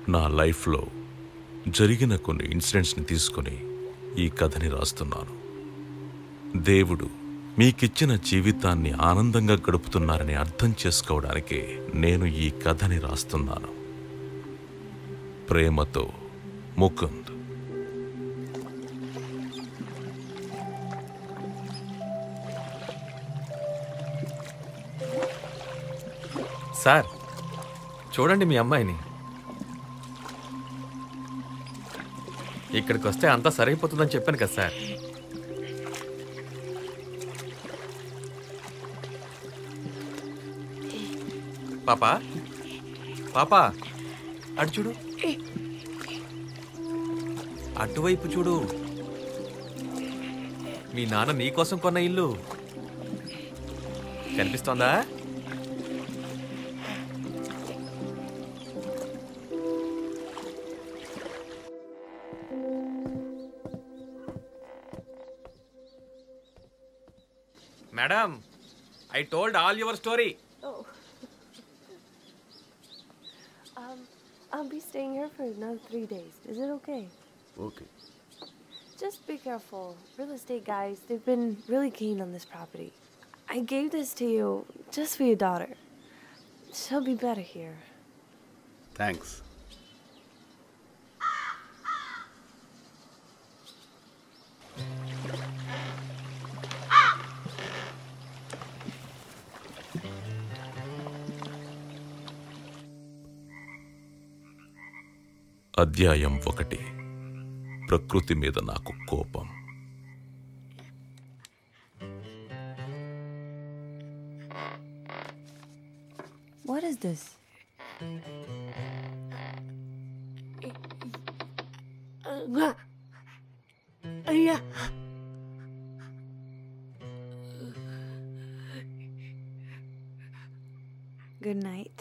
నా లైఫ్లో జరిగిన కొన్ని ఇన్సిడెంట్స్ని తీసుకొని ఈ కథని రాస్తున్నాను దేవుడు మీకిచ్చిన జీవితాన్ని ఆనందంగా గడుపుతున్నారని అర్థం చేసుకోవడానికే నేను ఈ కథని రాస్తున్నాను ప్రేమతో ముకుంద్ సార్ చూడండి మీ అమ్మాయిని ఇక్కడికి వస్తే అంతా సరైపోతుందని చెప్పాను కదా సార్ పాపా పాపా అటు చూడు అటువైపు చూడు మీ నాన్న నీకోసం కొన్న ఇల్లు కనిపిస్తోందా madam I told all your story Oh. um, I'll be staying here for another three days. Is it okay? Okay Just be careful. Real estate guys, they've been really keen on this property. I gave this to you just for your daughter. She'll be better here. Thanks అధ్యాయం ఒకటి ప్రకృతి మీద నాకు కోపం What is this? Good night.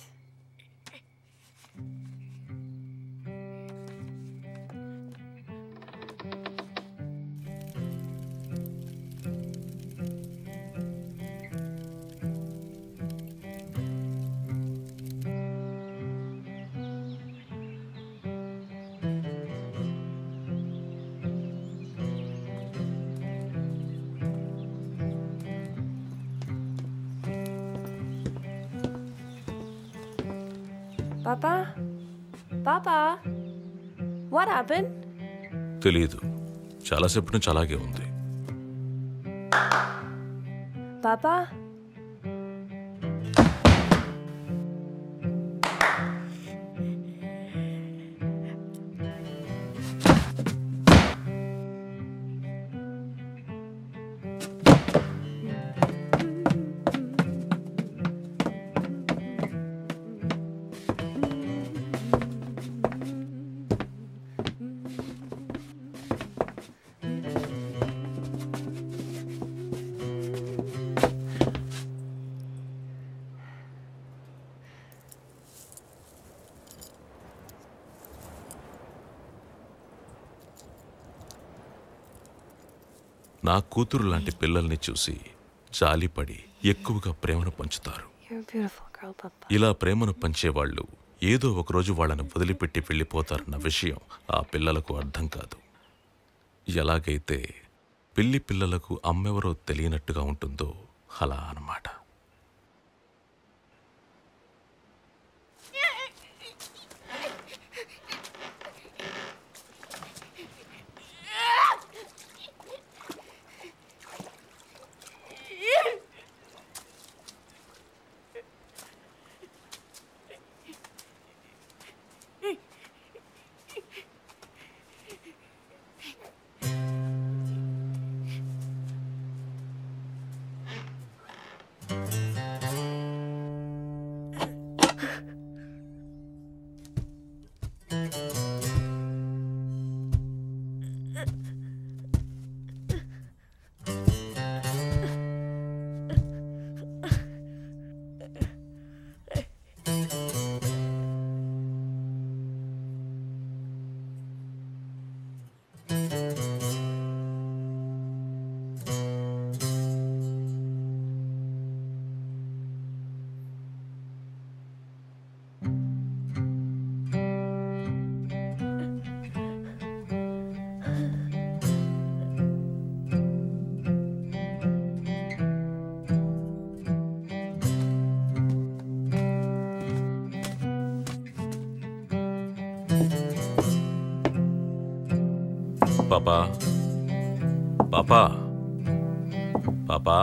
Papa? Papa? What happened? తెలియదు చాలాసేపు నుంచి అలాగే ఉంది Papa? నా కూతురు లాంటి పిల్లల్ని చూసి జాలిపడి ఎక్కువగా ప్రేమను పంచుతారు You're a beautiful girl, Papa. ఇలా ప్రేమను పంచేవాళ్ళు ఏదో ఒకరోజు వాళ్ళని వదిలిపెట్టి వెళ్ళిపోతారన్న విషయం ఆ పిల్లలకు అర్థం కాదు ఎలాగైతే పిల్లి పిల్లలకు అమ్మెవరో తెలియనట్టుగా ఉంటుందో అలా అన్నమాట పాపా పాపా పాపా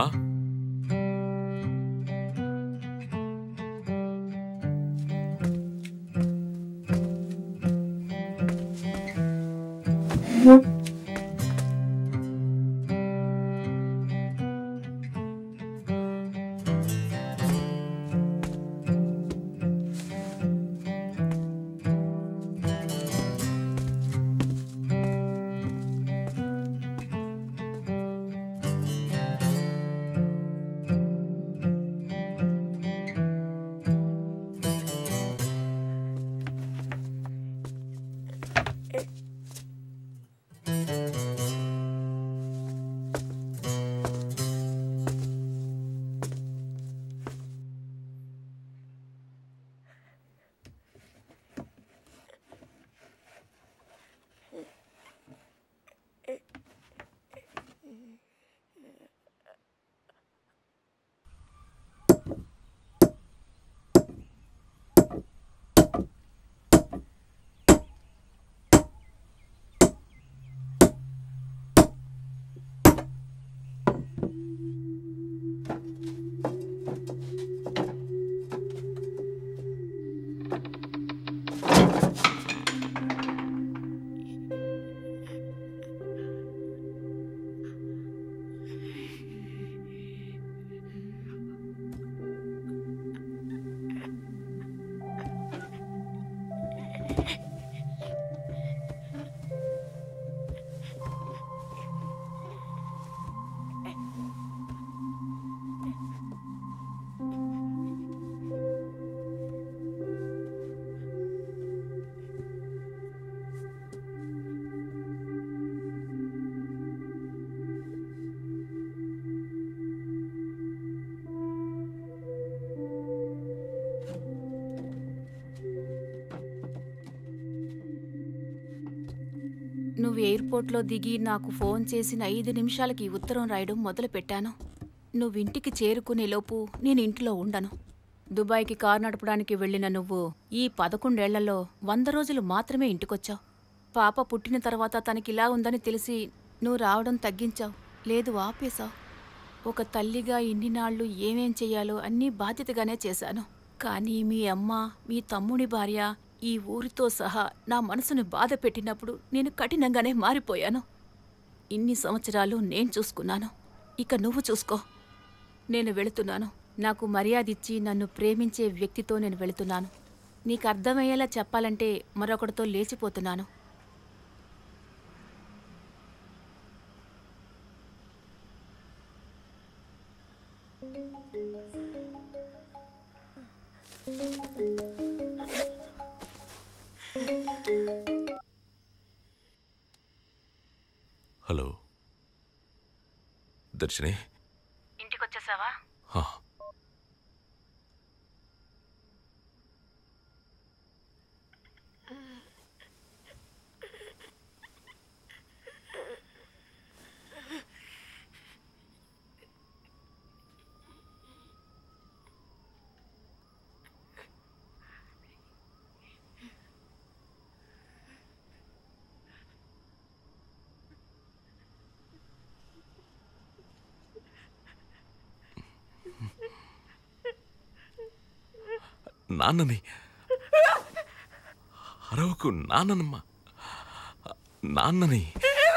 నువ్వు ఎయిర్పోర్ట్లో దిగి నాకు ఫోన్ చేసిన ఐదు నిమిషాలకి ఈ ఉత్తరం రాయడం మొదలుపెట్టాను నువ్వు ఇంటికి చేరుకునే లోపు నేను ఇంట్లో ఉండను దుబాయ్కి కారు నడపడానికి వెళ్ళిన నువ్వు ఈ పదకొండేళ్లలో వంద రోజులు మాత్రమే ఇంటికొచ్చావు పాప పుట్టిన తర్వాత తనకిలా ఉందని తెలిసి నువ్వు రావడం తగ్గించావు లేదు ఆపేశావు ఒక తల్లిగా ఇన్ని నాళ్ళు ఏమేం చెయ్యాలో అన్నీ బాధ్యతగానే చేశాను కానీ మీ అమ్మ మీ తమ్ముని భార్య ఈ ఊరితో సహా నా మనసును బాధ పెట్టినప్పుడు నేను కఠినంగానే మారిపోయాను ఇన్ని సంవత్సరాలు నేను చూసుకున్నాను ఇక నువ్వు చూసుకో నేను వెళుతున్నాను నాకు మర్యాద ఇచ్చి నన్ను ప్రేమించే వ్యక్తితో నేను వెళుతున్నాను నీకు అర్థమయ్యేలా చెప్పాలంటే మరొకటితో లేచిపోతున్నాను హలో దర్శిని ఇంటికొచ్చేసావా హా. నాన్నని అరవకు నాన్ననమ్మా నాన్నని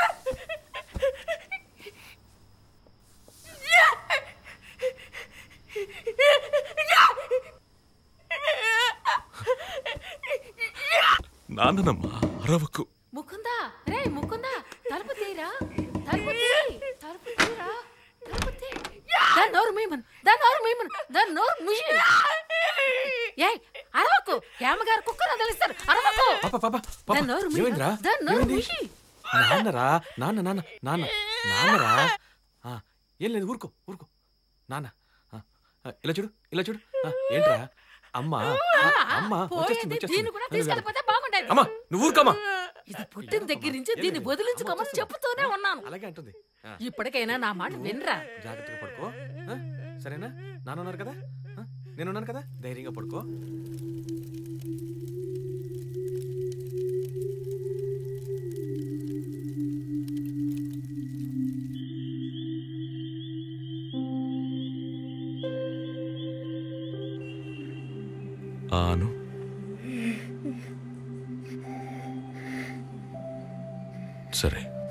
నాన్ననమ్మా అరవకు ముకుందా రే ముకుందా తలుపు తీరా తలుపు తీ తలుపు తీరా తలుపు తీ దాని నోరు మీమను దాని నోరు మీమను దాని నోరు ముయ్యి ఏయ్ అరవకు ఏమగారు కుక్కను వదిలిస్తారు అరవకు పాప పాప పాప దాని నోరు మీమను ఏమైందిరా దాని నోరు ఏమైంది? ముయ్యి నాన్నరా నాన్న నాన్న నాన్న నాన్నరా ఆ, ఏం లేదు ఊరుకో ఊరుకో నాన్న ఆ, ఆ, ఇలా చూడు ఇలా చూడు ఆ, ఏంట్రా అమ్మా ఆ, అమ్మ వచ్చేస్తుంది పోయేది వచ్చేస్తుంది దీన్ని కూడా వెళ్ళు, వెళ్ళు. తీసుకెళ్ళిపోతే బాగుండేది అమ్మా నువ్వు ఊరుకోమ్మా ఇది పుట్టిన దగ్గర నుంచి ఏం దీన్ని లేదు. వదిలించుకోమని అమ్మ చెప్తూనే ఉన్నాను అలాగే అంటుంది ఆ, ఇప్పటికైనా నా మాట వినరా జాగ్రత్తగా పడుకో ఆ, సరేనా నాన్న ఉన్నారు కదా ఆ, నేనున్నాను కదా ధైర్యంగా పడుకో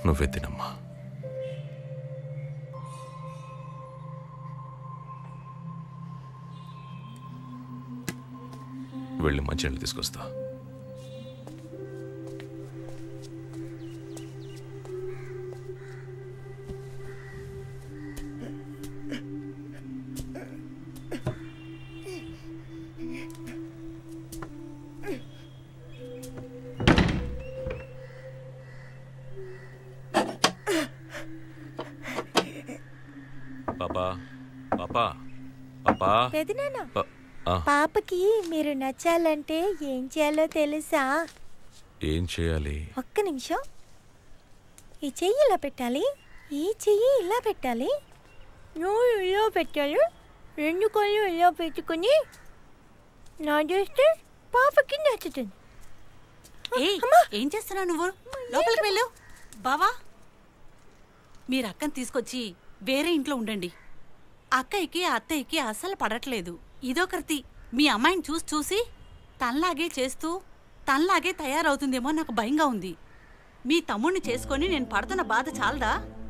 నువ్వే తినమ్మా వెళ్ళి మంచినీళ్ళు తీసుకొస్తా పాపా పాపా పాపా పెదనాన్న పా- ఆ, పాపకి మీరు నచ్చాలంటే ఏం చేయాలో తెలుసా ఏం చేయాలి ఒక్క నిమిషం ఈ చెయ్యి ఇలా పెట్టాలి ఈ చెయ్యి ఇలా పెట్టాలి నోరు ఇలా పెట్టాలి రెండు కళ్ళు ఇలా పెట్టుకుని నా చేస్తే పాపకి నచ్చుతుంది ఏయ్ ఏం చేస్తున్నావు నువ్వు లోపలికి వెళ్ళు బావా మీరు అక్కని తీసుకొచ్చి వేరే ఇంట్లో ఉండండి అక్కయ్యకి అత్తయ్యకి అస్సలు పడట్లేదు ఇదొకరితి మీ అమ్మాయిని చూసి చూసి తనలాగే చేస్తూ తనలాగే తయారవుతుందేమో నాకు భయంగా ఉంది మీ తమ్ముడిని చేసుకొని నేను పడుతున్న బాధ చాలదా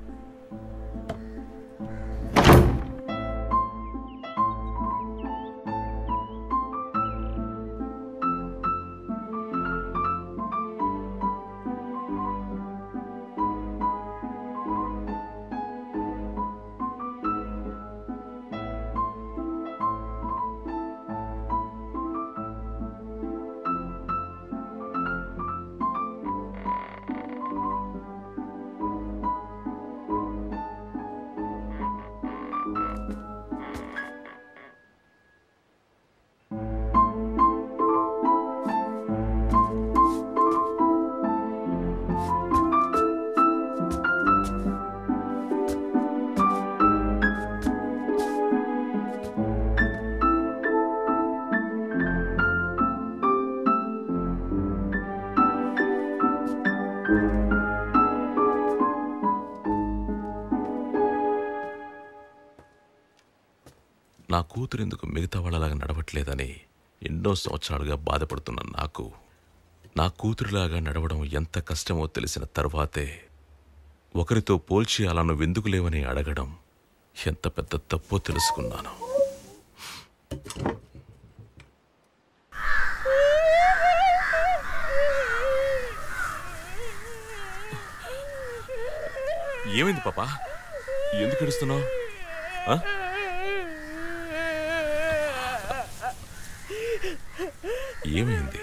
నా కూతురు ఎందుకు మిగతా వాళ్ళలాగా నడవట్లేదని ఎన్నో సంవత్సరాలుగా బాధపడుతున్న నాకు నా కూతురులాగా నడవడం ఎంత కష్టమో తెలిసిన తర్వాతే ఒకరితో పోల్చి అలా నువ్వెందుకు లేవని అడగడం ఎంత పెద్ద తప్పో తెలుసుకున్నాను ఏమైంది పాపా ఎందుకు ఏడుస్తున్నావు ఆ? ఏమైంది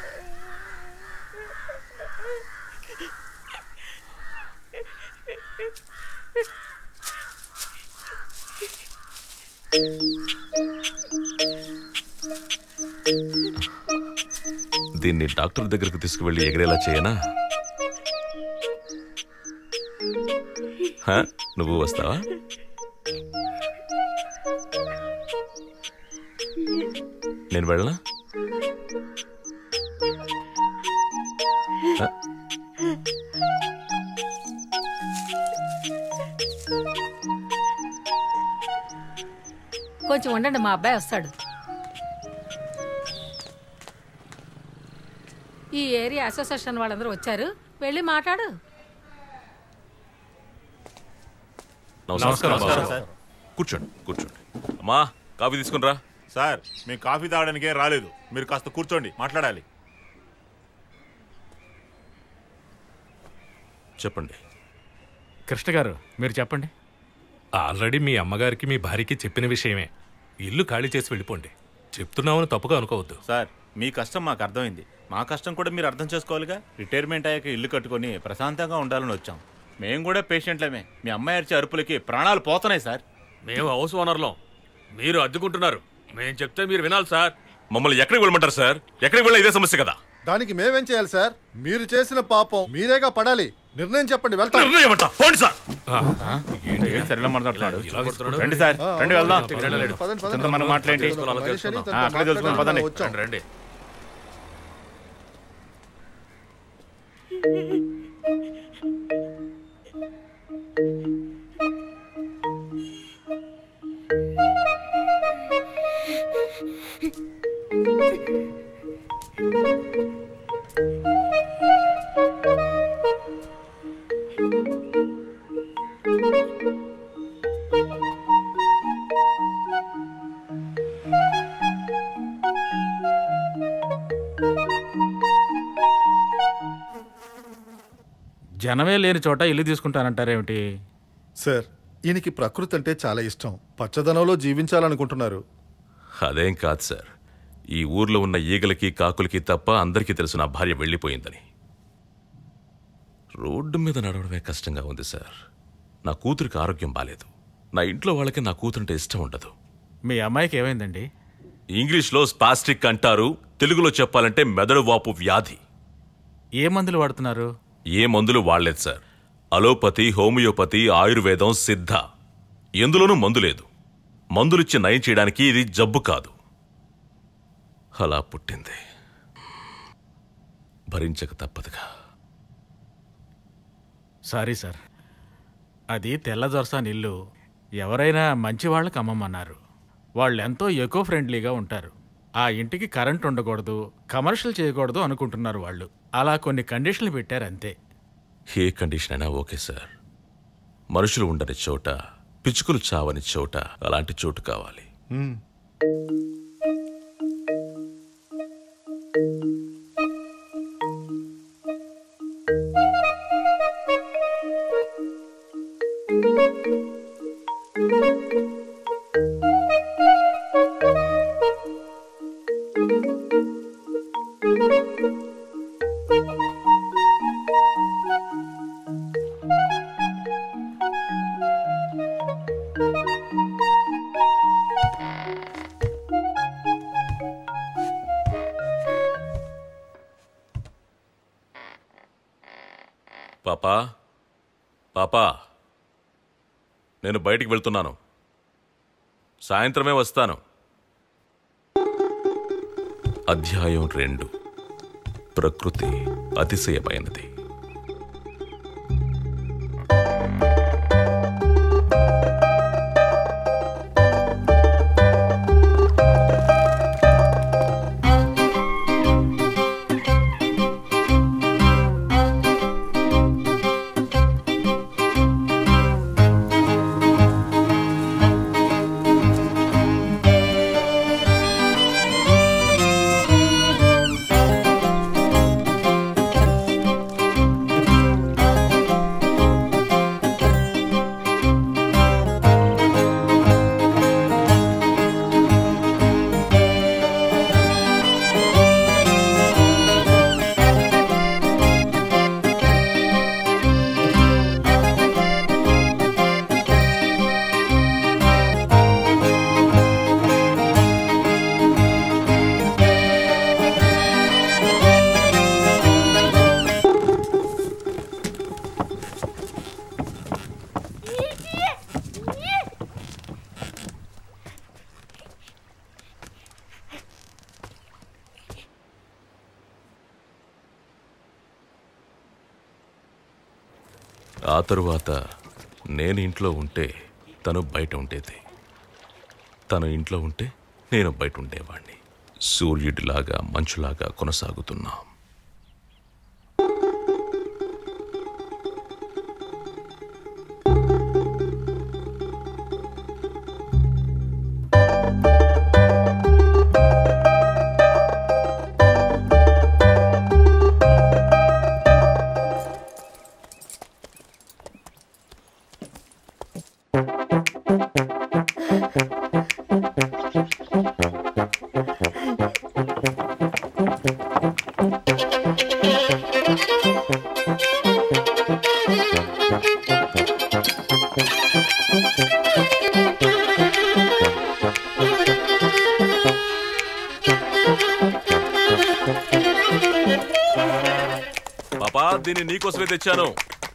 దీన్ని డాక్టర్ దగ్గరకు తీసుకువెళ్ళి ఎగిరేలా చేయనా హ? నువ్వు వస్తావా నేను వెళ్ళనా హ? కొంచెం ఉండండి మా అబ్బాయి వస్తాడు ఈ ఏరియా అసోసియేషన్ వాళ్ళందరూ వచ్చారు వెళ్ళి మాట్లాడు నమస్కారం బాబు. కూర్చోండి కూర్చోండి అమ్మా కాఫీ తీసుకునిరా సార్ మేము కాఫీ తాగడానికే రాలేదు మీరు కాస్త కూర్చోండి మాట్లాడాలి చెప్పండి కృష్ణ గారు మీరు చెప్పండి ఆల్రెడీ మీ అమ్మగారికి మీ భార్యకి చెప్పిన విషయమే ఇల్లు ఖాళీ చేసి వెళ్ళిపోండి చెప్తున్నామని తప్పుగా అనుకోవద్దు సార్ మీ కష్టం మాకు అర్థమైంది మా కష్టం కూడా మీరు అర్థం చేసుకోవాలిగా రిటైర్మెంట్ అయ్యాక ఇల్లు కట్టుకొని ప్రశాంతంగా ఉండాలని వచ్చాం మేము కూడా పేషెంట్లమే మీ అమ్మాయి అరిచే అరుపులకి ప్రాణాలు పోతున్నాయి సార్ మేము హౌస్ ఓనర్లం మీరు అద్దుకుంటున్నారు మేము చెప్తే మీరు వినాలి సార్ మమ్మల్ని ఎక్కడికి వెళ్ళమంటారు సార్ ఎక్కడికి వెళ్ళినా ఇదే సమస్య కదా దానికి మేమేం చేయాలి సార్ మీరు చేసిన పాపం మీరేగా పడాలి నిర్ణయం చెప్పండి వెళ్తాం నిర్ణయం అంట. పోండి సార్ ఏంటి సార్ ఇలా మాట్లాడుతున్నాడు ఇలా కొడుతున్నాడు. రండి సార్ ఆ, రండి అవును. వెళ్దాం పదండి, పదండి. చింత మన మాట్లాడేంటి మనిషిని తనతో ఆ, అక్కడే తెలుసుకుందాం, పదండి. వచ్చాం. రండి జనమే లేని చోట ఇల్లు తీసుకుంటానంటారేమిటి సార్ ఈయనకి ప్రకృతి అంటే చాలా ఇష్టం పచ్చదనంలో జీవించాలనుకుంటున్నారు అదేం కాదు సార్ ఈ ఊర్లో ఉన్న ఈగలకి కాకులకి తప్ప అందరికీ తెలుసు నా భార్య వెళ్ళిపోయిందని రోడ్డు మీద నడవడమే కష్టంగా ఉంది సార్ నా కూతురికి ఆరోగ్యం బాలేదు నా ఇంట్లో వాళ్ళకి నా కూతురంటే ఇష్టం ఉండదు మీ అమ్మాయికి ఏమైందండి ఇంగ్లీష్లో స్పాస్టిక్ అంటారు తెలుగులో చెప్పాలంటే మెదడు వాపు వ్యాధి ఏ మందులు వాడుతున్నారు ఏ మందులు వాడలేదు సార్ అలోపతి హోమియోపతి ఆయుర్వేదం సిద్ధ ఎందులోనూ మందు లేదు మందులిచ్చి నయం చేయడానికి ఇది జబ్బు కాదు అలా పుట్టింది భరించక తప్పదుగా సారీ సార్ అది తెల్లదొరసాని ఇల్లు ఎవరైనా మంచి వాళ్ళకి అమ్మమన్నారు వాళ్ళు ఎంతో ఎకో ఫ్రెండ్లీగా ఉంటారు ఆ ఇంటికి కరెంట్ ఉండకూడదు కమర్షియల్ చేయకూడదు అనుకుంటున్నారు వాళ్ళు అలా కొన్ని కండిషన్లు పెట్టారు అంతే ఏ కండిషన్ అయినా ఓకే సార్ మనుషులు ఉండని చోట పిచ్చుకలు చావని చోట అలాంటి చోటు కావాలి మ్మ్. పాపా పాపా నేను బయటికి వెళ్తున్నాను సాయంత్రమే వస్తాను అధ్యాయం రెండు ప్రకృతి అతిశయమైనది ఆ తరువాత నేను ఇంట్లో ఉంటే తను బయట ఉండేది తను ఇంట్లో ఉంటే నేను బయట ఉండేవాణ్ణి సూర్యుడిలాగా మంచులాగా కొనసాగుతున్నాం పాపా దీన్ని నీకోసమే తెచ్చాను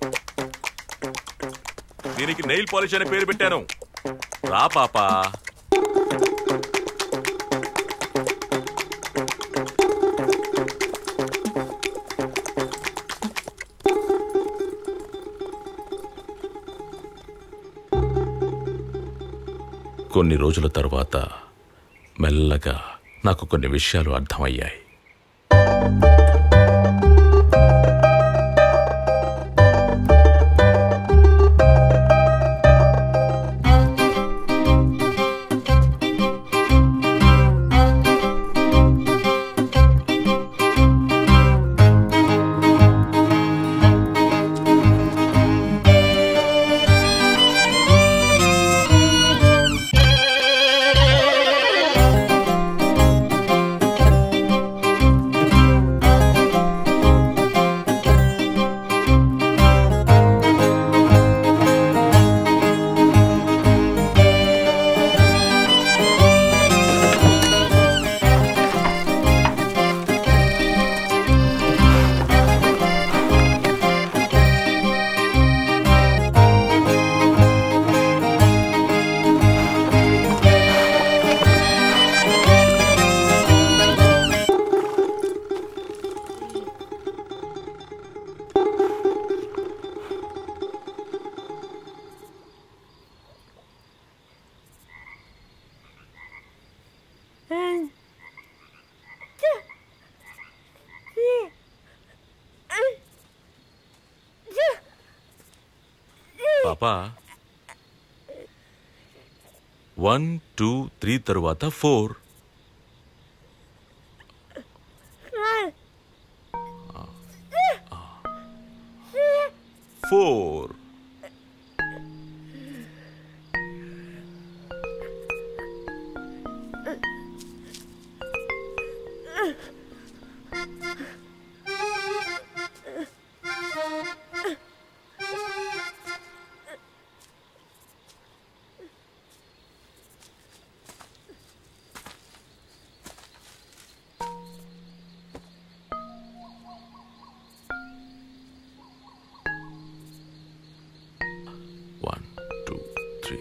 దీనికి నెయిల్ పాలిష్ అనే పేరు పెట్టాను రా పాపా కొన్ని రోజుల తరువాత మెల్లగా నాకు కొన్ని విషయాలు అర్థమయ్యాయి పాపా వన్ టూ త్రీ తరువాత four four one two three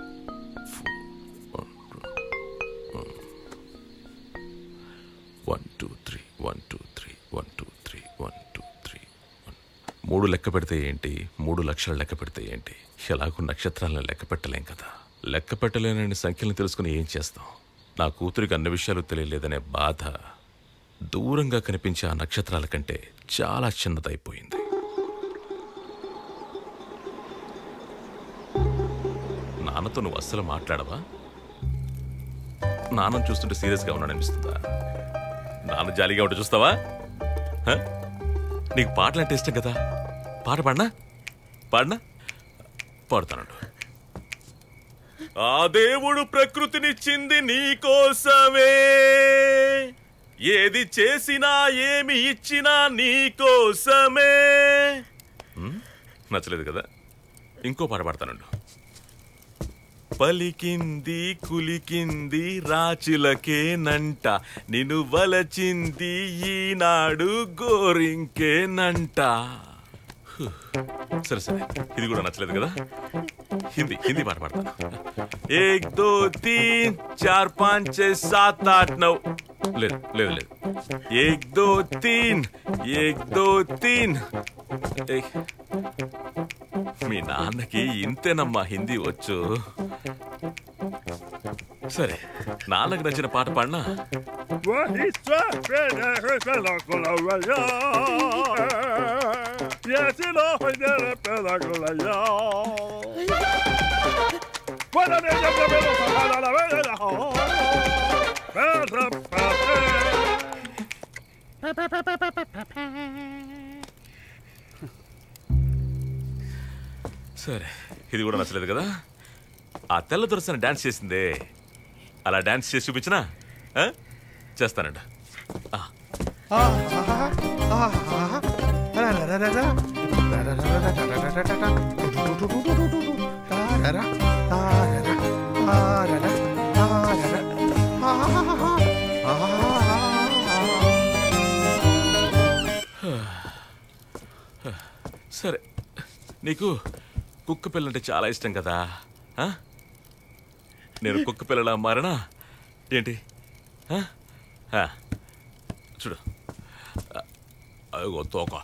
one two three one two three one two three one two three one మూడు లెక్క పెడితే ఏంటి మూడు లక్షలు లెక్క పెడితే ఏంటి ఎలాగో నక్షత్రాలను లెక్క పెట్టలేం కదా లెక్క పెట్టలేనని సంఖ్యలను తెలుసుకుని ఏం చేస్తాం నా కూతురికి అన్ని విషయాలు తెలియలేదనే బాధ దూరంగా కనిపించే ఆ నక్షత్రాల కంటే చాలా చిన్నదైపోయింది నాన్నతో నువ్వు అస్సలు మాట్లాడవా నాన్నను చూస్తుంటే సీరియస్గా ఉన్నాడు అనిపిస్తుందా నాన్న జాలీగా ఉంటే చూస్తావా హ? నీకు పాటలంటే ఇష్టం కదా పాట పాడనా పాడనా పాడుతానండు ఆ దేవుడు ప్రకృతినిచ్చింది నీకోసమే ఏది చేసినా ఏమి ఇచ్చినా నీకోసమే హ్మ్? నచ్చలేదు కదా ఇంకో పాట పాడతానండు పలికింది కులికింది రాచులకేనంట నిన్ను వలచింది ఈనాడు గోరింకేనంట హు. సరే సరే ఇది కూడా నచ్చలేదు కదా హిందీ హిందీ పాట పాడతాను ఏక్ దో తీన్ చార్ పాంచ్ ఛే సాత్ ఆట్ నౌ లేదు లేదు లేదు ఏక్ దో తీన్ ఏక్ దో తీన్ ఏయ్. మీ నాన్నకి ఇంతేనమ్మా హిందీ వచ్చు సరే నాన్నకు నచ్చిన పాట పాడినా సరే ఇది కూడా నచ్చలేదు కదా ఆ తెల్ల దొరసన డాన్స్ చేసిందే అలా డాన్స్ చేసి చూపించినా ఆ? చేస్తానంట ఆ. సరే నీకు కుక్క పిల్లంటే చాలా ఇష్టం కదా ఆ? నేను కుక్క పిల్లలా మారనా ఏంటి ఆ? ఆ. చూడు అదిగో తోక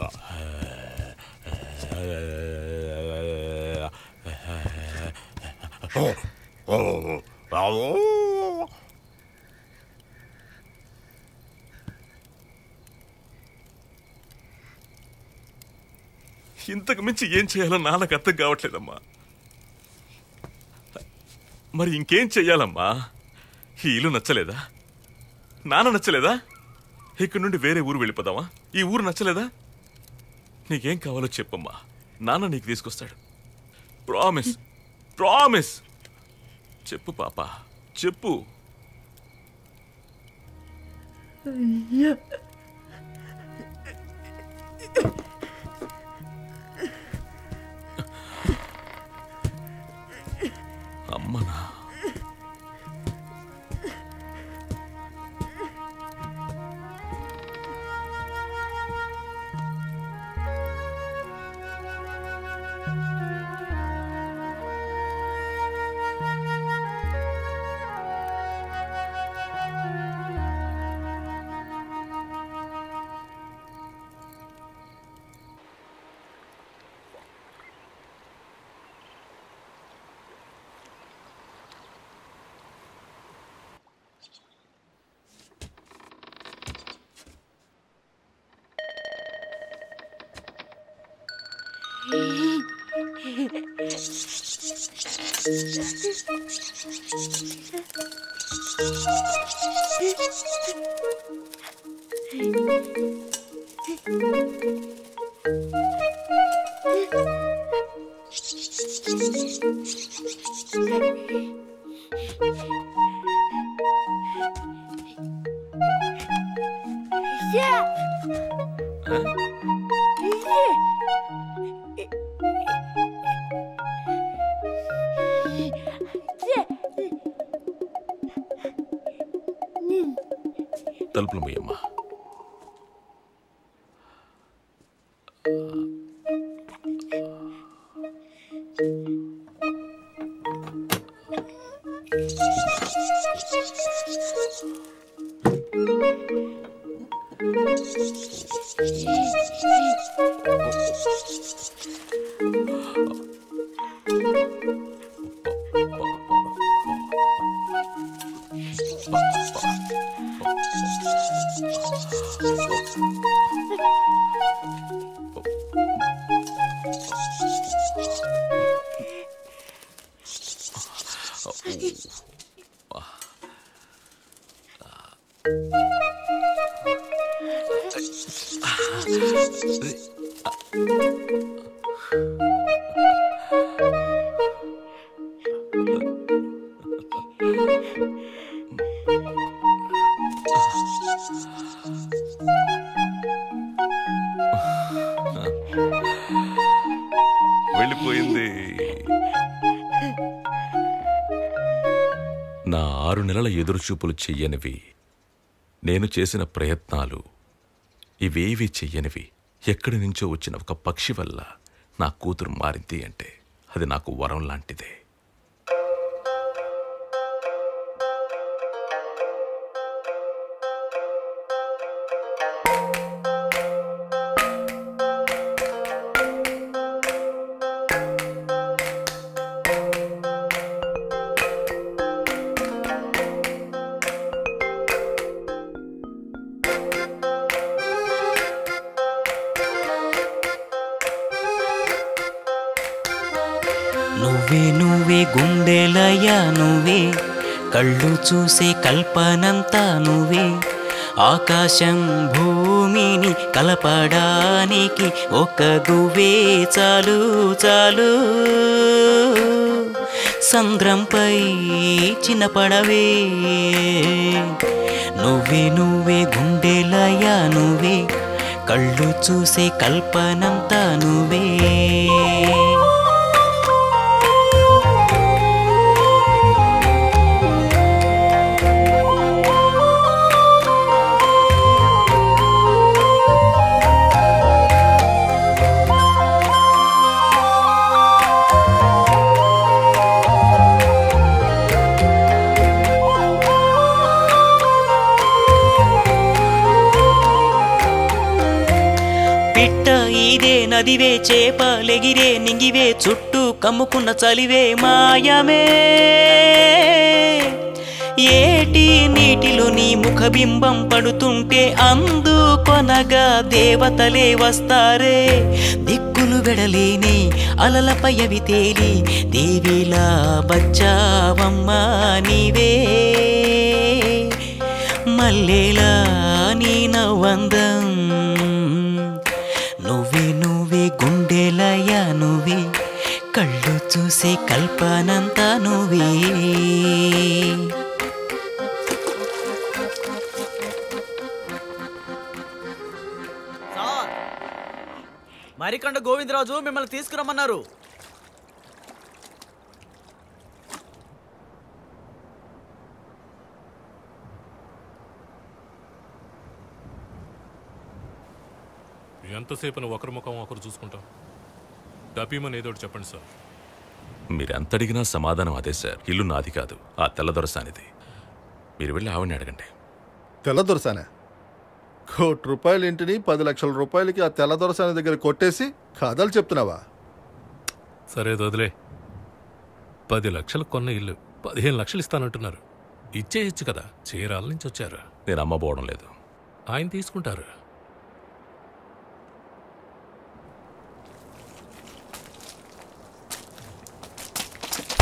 ఇంతకు మించి ఏం చేయాలో నాన్నకు అర్థం కావట్లేదమ్మా మరి ఇంకేం చెయ్యాలమ్మా ఈ ఇల్లు నచ్చలేదా నాన్న నచ్చలేదా ఇక్కడి నుండి వేరే ఊరు వెళ్ళిపోదామా ఈ ఊరు నచ్చలేదా నీకేం కావాలో చెప్పమ్మా నాన్న నీకు తీసుకొస్తాడు ప్రామిస్ ప్రామిస్ చెప్పు పాప చెప్పు అమ్మనా తలుపులు ముయ్యమ్మా వెళ్ళిపోయింది నా ఆరు నెలల ఎదురుచూపులు చెయ్యనివి నేను చేసిన ప్రయత్నాలు ఇవేవి చెయ్యనివి ఎక్కడి నుంచో వచ్చిన ఒక పక్షి వల్ల నా కూతురు మారింది అంటే అది నాకు వరం లాంటిదే నువ్వే నువ్వే గుండెలయ నువ్వే కళ్ళు చూసే కల్పనంతా నువ్వే ఆకాశం భూమిని కలపడానికి ఒక గువ్వే చాలు చాలు సంద్రంపై చిన్న పడవే నువ్వే నువ్వే గుండెలయ నువ్వే కళ్ళు చూసే కల్పనంతా నువ్వే పిట్ట ఇదే నదివే చేపలెగిరే నింగివే చుట్టూ కమ్ముకున్న చలివే మాయమే ఏటి నీటిలో నీ ముఖబింబం పడుతుంటే అందుకొనగా దేవతలే వస్తారే దిక్కులు వెడలేని అలలపై అవి తేలి దేవిలా బచ్చావమ్మా నీవే మల్లేలా నీ నవ్వందం నువ్వే నువ్వే గుండెలయ నువ్వే కళ్ళు చూసే కల్పనంతా నువ్వే మరికండ గోవిందరాజు మిమ్మల్ని తీసుకురమ్మన్నారు ఎంతసేపు ఒకరి ముఖం ఒకరు చూసుకుంటాం డబ్బీమని ఏదో ఒకటి చెప్పండి సార్ మీరు ఎంత అడిగినా సమాధానం అదే సార్ ఇల్లు నాది కాదు ఆ తెల్లదొరసానిది మీరు వెళ్ళి ఆవిడని అడగండి తెల్లదొరసానే కోటి రూపాయల ఇంటిని పది లక్షల రూపాయలకి ఆ తెల్లదొరసాని దగ్గర కొట్టేసి కథలు చెప్తున్నావా సరే అది వదిలే పది లక్షలు కొన్న ఇల్లు పదిహేను లక్షలు ఇస్తానంటున్నారు ఇచ్చేయచ్చు కదా చీరాల నుంచి వచ్చారు నేను అమ్మబోవడం లేదు ఆయన తీసుకుంటారు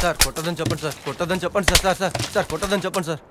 సార్ కొట్టదని చెప్పండి సార్ కొట్టదని చెప్పండి సార్ సార్ సార్ సార్ కొట్టదని చెప్పండి సార్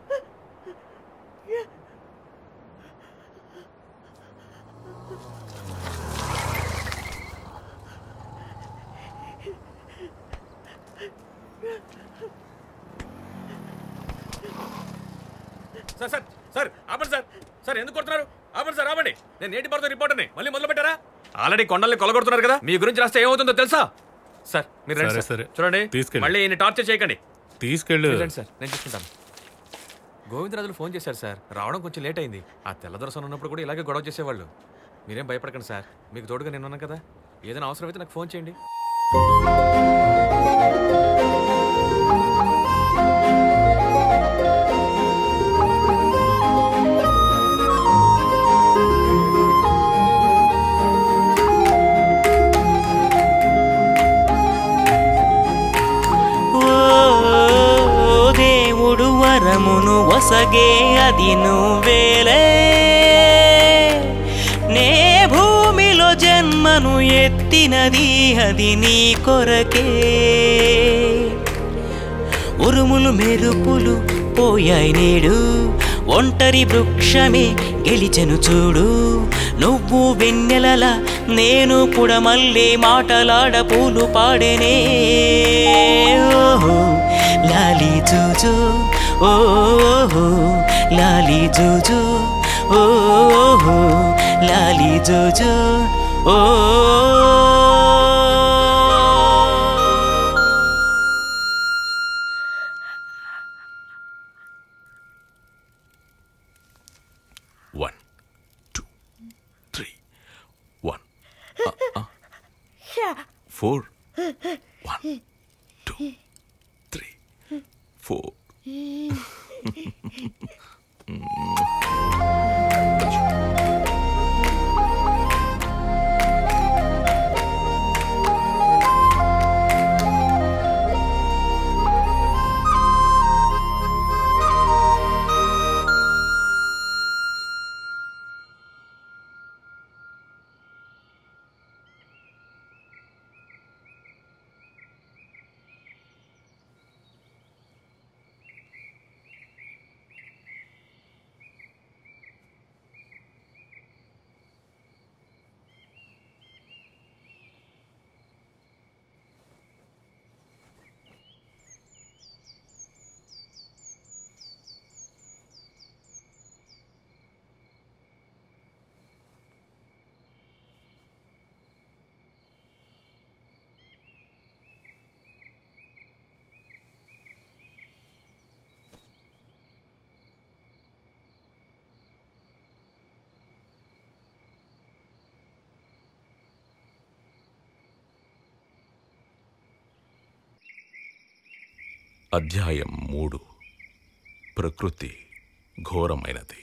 సార్ సార్ సార్ ఆపండి సార్ సార్ ఎందుకు కొడుతున్నారు ఆపండి సార్ ఆపండి నేను నేటి భారత రిపోర్టర్ని మళ్ళీ మొదలు పెట్టారా ఆల్రెడీ కొండల్ని కొలగొడుతున్నారు కదా మీ గురించి రాస్తే ఏమవుతుందో తెలుసా సార్ మీరు రండి సరే, సార్. సరే. చూడండి తీసుకెళ్ళు. మళ్ళీ ఈయన టార్చర్ చేయకండి తీసుకెళ్ళు మీరు రండి సార్ నేను చూసుకుంటాను గోవిందరాజులు ఫోన్ చేశారు సార్ రావడం కొంచెం లేట్ అయింది ఆ తెల్లదొరసన ఉన్నప్పుడు కూడా ఇలాగే గొడవ చేసేవాళ్ళు మీరేం భయపడకండి సార్ మీకు తోడుగా నేను ఉన్నాను కదా ఏదైనా అవసరం అయితే నాకు ఫోన్ చేయండి ఓ దేవుడు వరమును వసగే అది నువ్వేలే నే భూమిలో జన్మను ఎత్తినది అది నీ కొరకే ఉరుములు మెరుపులు పోయాయి నేడు ఒంటరి వృక్షమే గెలిచెను చూడు నువ్వు వెన్నెలల నేను కూడా మళ్ళీ మాటలాడ పూలు పాడేనే ఓహో లాలి జూజు ఓహో లాలి జూజు ఓహో లాలి జూజు ఓ one two three one four one two three four అధ్యాయం మూడు ప్రకృతి ఘోరమైనది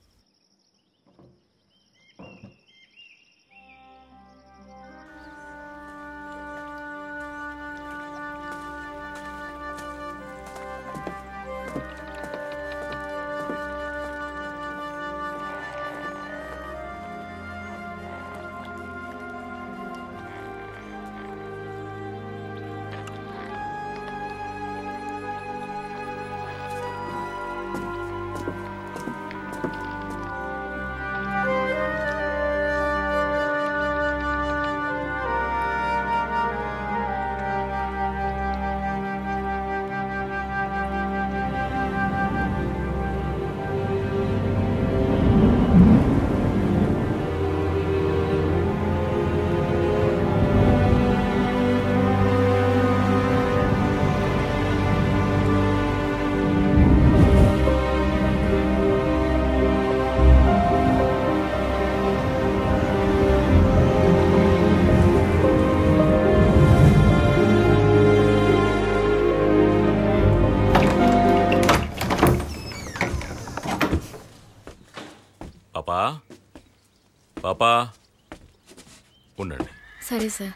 పాపా పాపా ఉండండి సరే సార్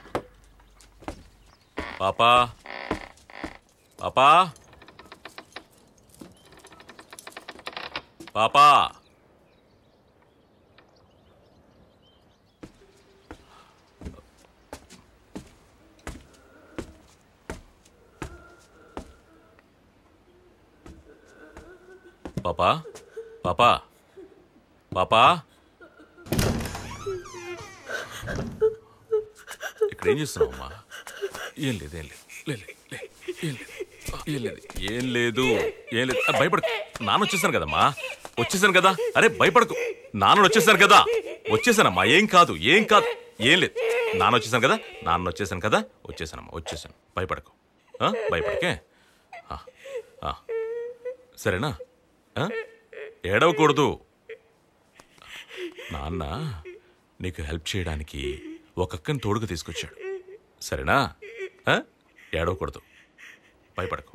పాపా పాపా పాపా పాపా పాపా పాపా ఇక్కడ ఏం చేస్తున్నావమ్మా ఏం లేదు ఏం లేదు లే, లే, లే, ఏం లేదు ఏం లేదు ఏం లేదు ఏం లేదు ఆ, భయపడకు నాన్న వచ్చేసాను కదమ్మా వచ్చేసాను కదా అరే భయపడకు నాన్న వచ్చేసాను కదా వచ్చేసానమ్మా ఏం కాదు ఏం కాదు ఏం లేదు నాన్న వచ్చేసాను కదా నాన్న వచ్చేసాను కదా వచ్చేసానమ్మా వచ్చేసాను భయపడకు ఆ, భయపడకే ఆ, ఆ. సరేనా ఆ? ఏడవకూడదు నాన్న నీకు హెల్ప్ చేయడానికి ఒక అక్కని తోడుగా తీసుకొచ్చాడు సరేనా ఆ? ఏడవకూడదు భయపడకు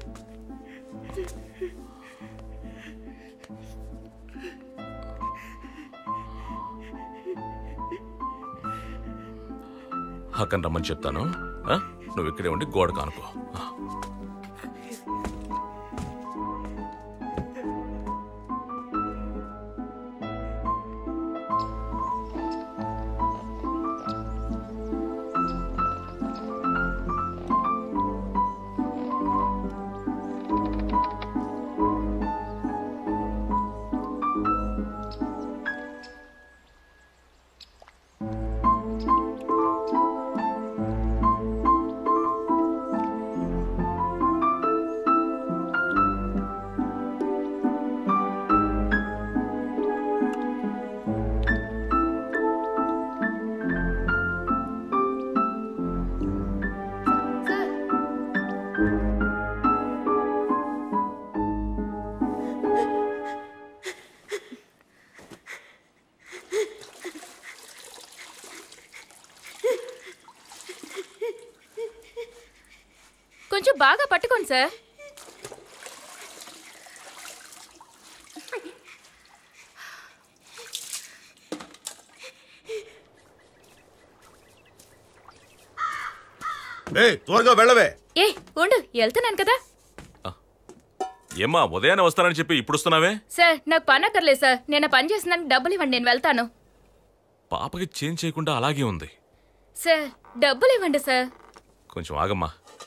అక్కని రమ్మని చెప్తాను ఆ? నువ్వు ఇక్కడే ఉండి గోడ కానుకో ఆ. కొంచెం బాగా పట్టుకోండి సార్ ఏ త్వరగా వెళ్ళవే ఏ ఉండు వెళ్తున్నాను కదా ఏమ్మా ఉదయాన్నే వస్తానని చెప్పి ఇప్పుడు వస్తున్నావే సార్ నాకు పని అక్కర్లేదు సార్ నేను ఆ పని చేసినందుకు డబ్బులు ఇవ్వండి నేను వెళ్తాను పాపకి చేంజ్ చేయకుండా అలాగే ఉంది సార్ డబ్బులు ఇవ్వండి సార్ కొంచెం ఆగమ్మా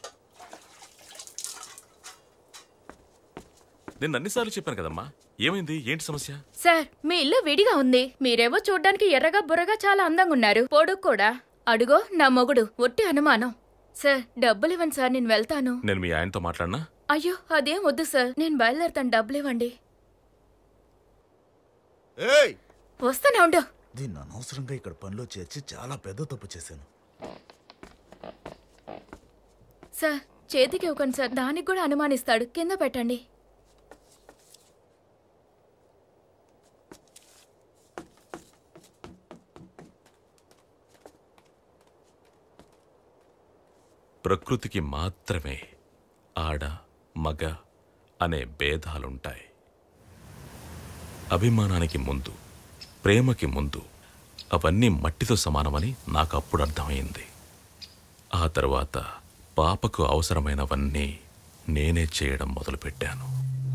నేను అన్నిసార్లు చెప్పాను కదమ్మా ఏమైంది ఏంటి సమస్య సార్ మీ ఇల్లు విడిగా ఉంది మీరేవో చూడ్డానికి ఎర్రగా బుర్రగా చాలా అందంగా ఉన్నారు పొడుగు కూడా అడుగో నా మొగుడు ఒట్టి అనుమానం సార్ డబ్బులు ఇవ్వండి సార్ నేను వెళ్తాను నేను మీ ఆయనతో మాట్లాడినా అయ్యో అదేం వద్దు సార్ నేను బయలుదేరుతాను డబ్బులు ఇవ్వండి ఏయ్ వస్తానా ఉండు దీన్ని అనవసరంగా ఇక్కడ పనిలో చేర్చి చాలా పెద్ద తప్పు చేశాను సార్ చేతికి ఇవ్వకండి సార్ దానికి కూడా అనుమానిస్తాడు కింద పెట్టండి ప్రకృతికి మాత్రమే ఆడ మగ అనే భేదాలుంటాయి అభిమానానికి ముందు ప్రేమకి ముందు అవన్నీ మట్టితో సమానమని నాకు అప్పుడు అర్థమైంది ఆ తర్వాత పాపకు అవసరమైనవన్నీ నేనే చేయడం మొదలుపెట్టాను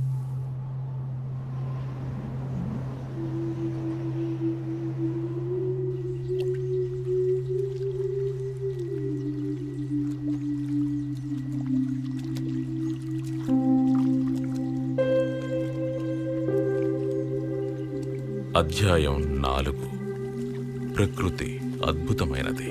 అధ్యాయం నాలుగు ప్రకృతి అద్భుతమైనది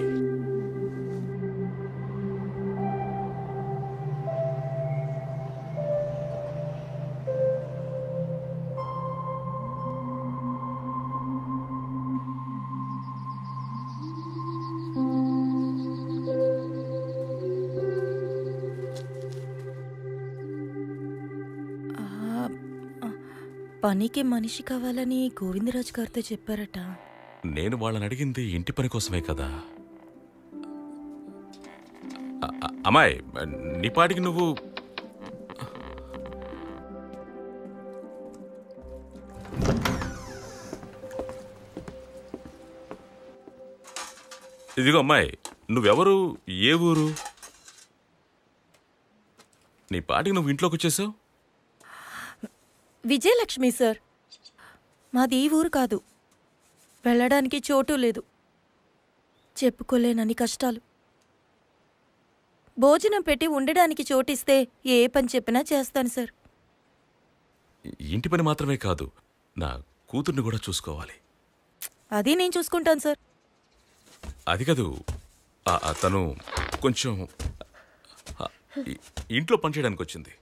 ఆ, ఆ, పనికి మనిషి కావాలని గోవిందరాజు గారితో చెప్పారట నేను వాళ్ళని అడిగింది ఇంటి పని కోసమే కదా అ- అ- అమ్మాయి నీ పాటికి నువ్వు ఇదిగో అమ్మాయి నువ్వెవరు ఏ ఊరు నీ పాటికి నువ్వు ఇంట్లోకి వచ్చేసావు విజయలక్ష్మి సార్ మాది ఈ ఊరు కాదు వెళ్ళడానికి చోటు లేదు చెప్పుకోలేనని కష్టాలు భోజనం పెట్టి ఉండడానికి చోటిస్తే ఏ పని చెప్పినా చేస్తాను సార్ ఇంటి పని మాత్రమే కాదు నా కూతుర్ని కూడా చూసుకోవాలి అది నేను చూసుకుంటాను సార్ అది కాదు ఆ, ఆ, తను కొంచెం ఆ, ఈ- ఇంట్లో పనిచేయడానికి వచ్చింది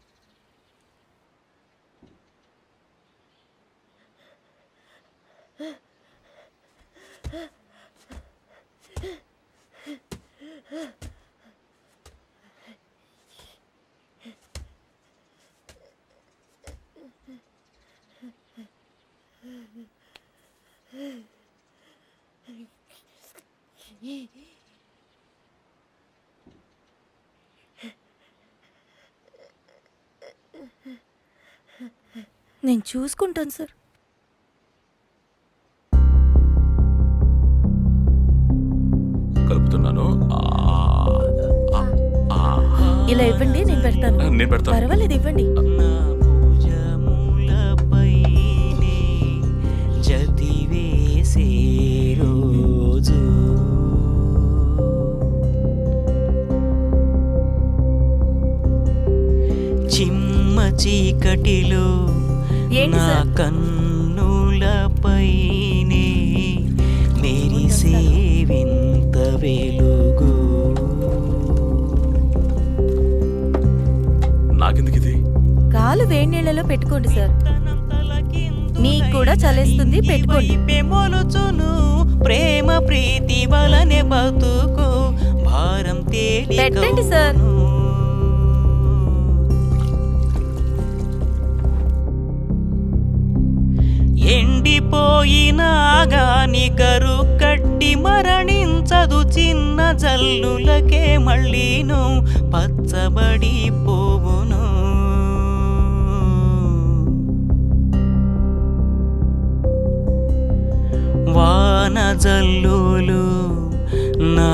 నేను చూసుకుంటాను సార్ కలుపుతున్నాను ఆ, ఆ, ఆ. ఇలా ఇవ్వండి నేను పెడతాను నేను పెడతాను. పర్వాలేదు ఇవ్వండి జతి వేసే రోజు చిమ్మ చీకటిలో ఏంటి నా సార్? కన్నులపైనే మెరిసే వింత వెలుగు నాకెందుకు ఇది కాలు వేడి నీళ్ళలో పెట్టుకోండి సార్ మీకు కూడా చలేస్తుంది పెట్టుకోండి పెమొలుచును ప్రేమ ప్రీతి వలనే బతుకు భారం తేలి పెట్టండి సార్ ఎండిపోయినా గాని కరు కట్టి మరణించదు చిన్న జల్లులకే మళ్ళీను పచ్చబడి పోవును వాన జల్లులు నా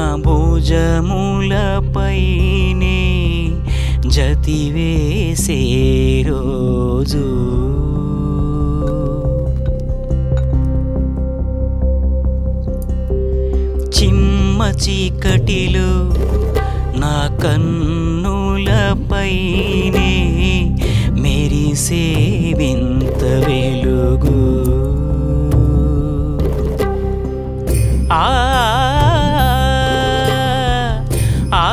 భుజములపైనే జతి వేసే రోజు చిమ్మ చీకటిలో నా కన్నులపైనే మెరిసే వింత వెలుగు ఆ ఆ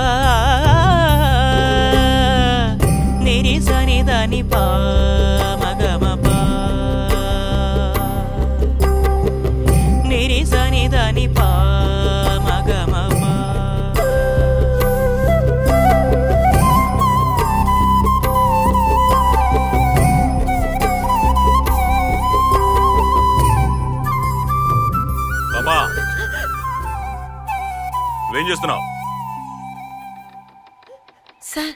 నిరిసని దాని పా మగమ పా నిరిసని దాని పా మగమ పా బాబా నువ్వేం చేస్తున్నావు సార్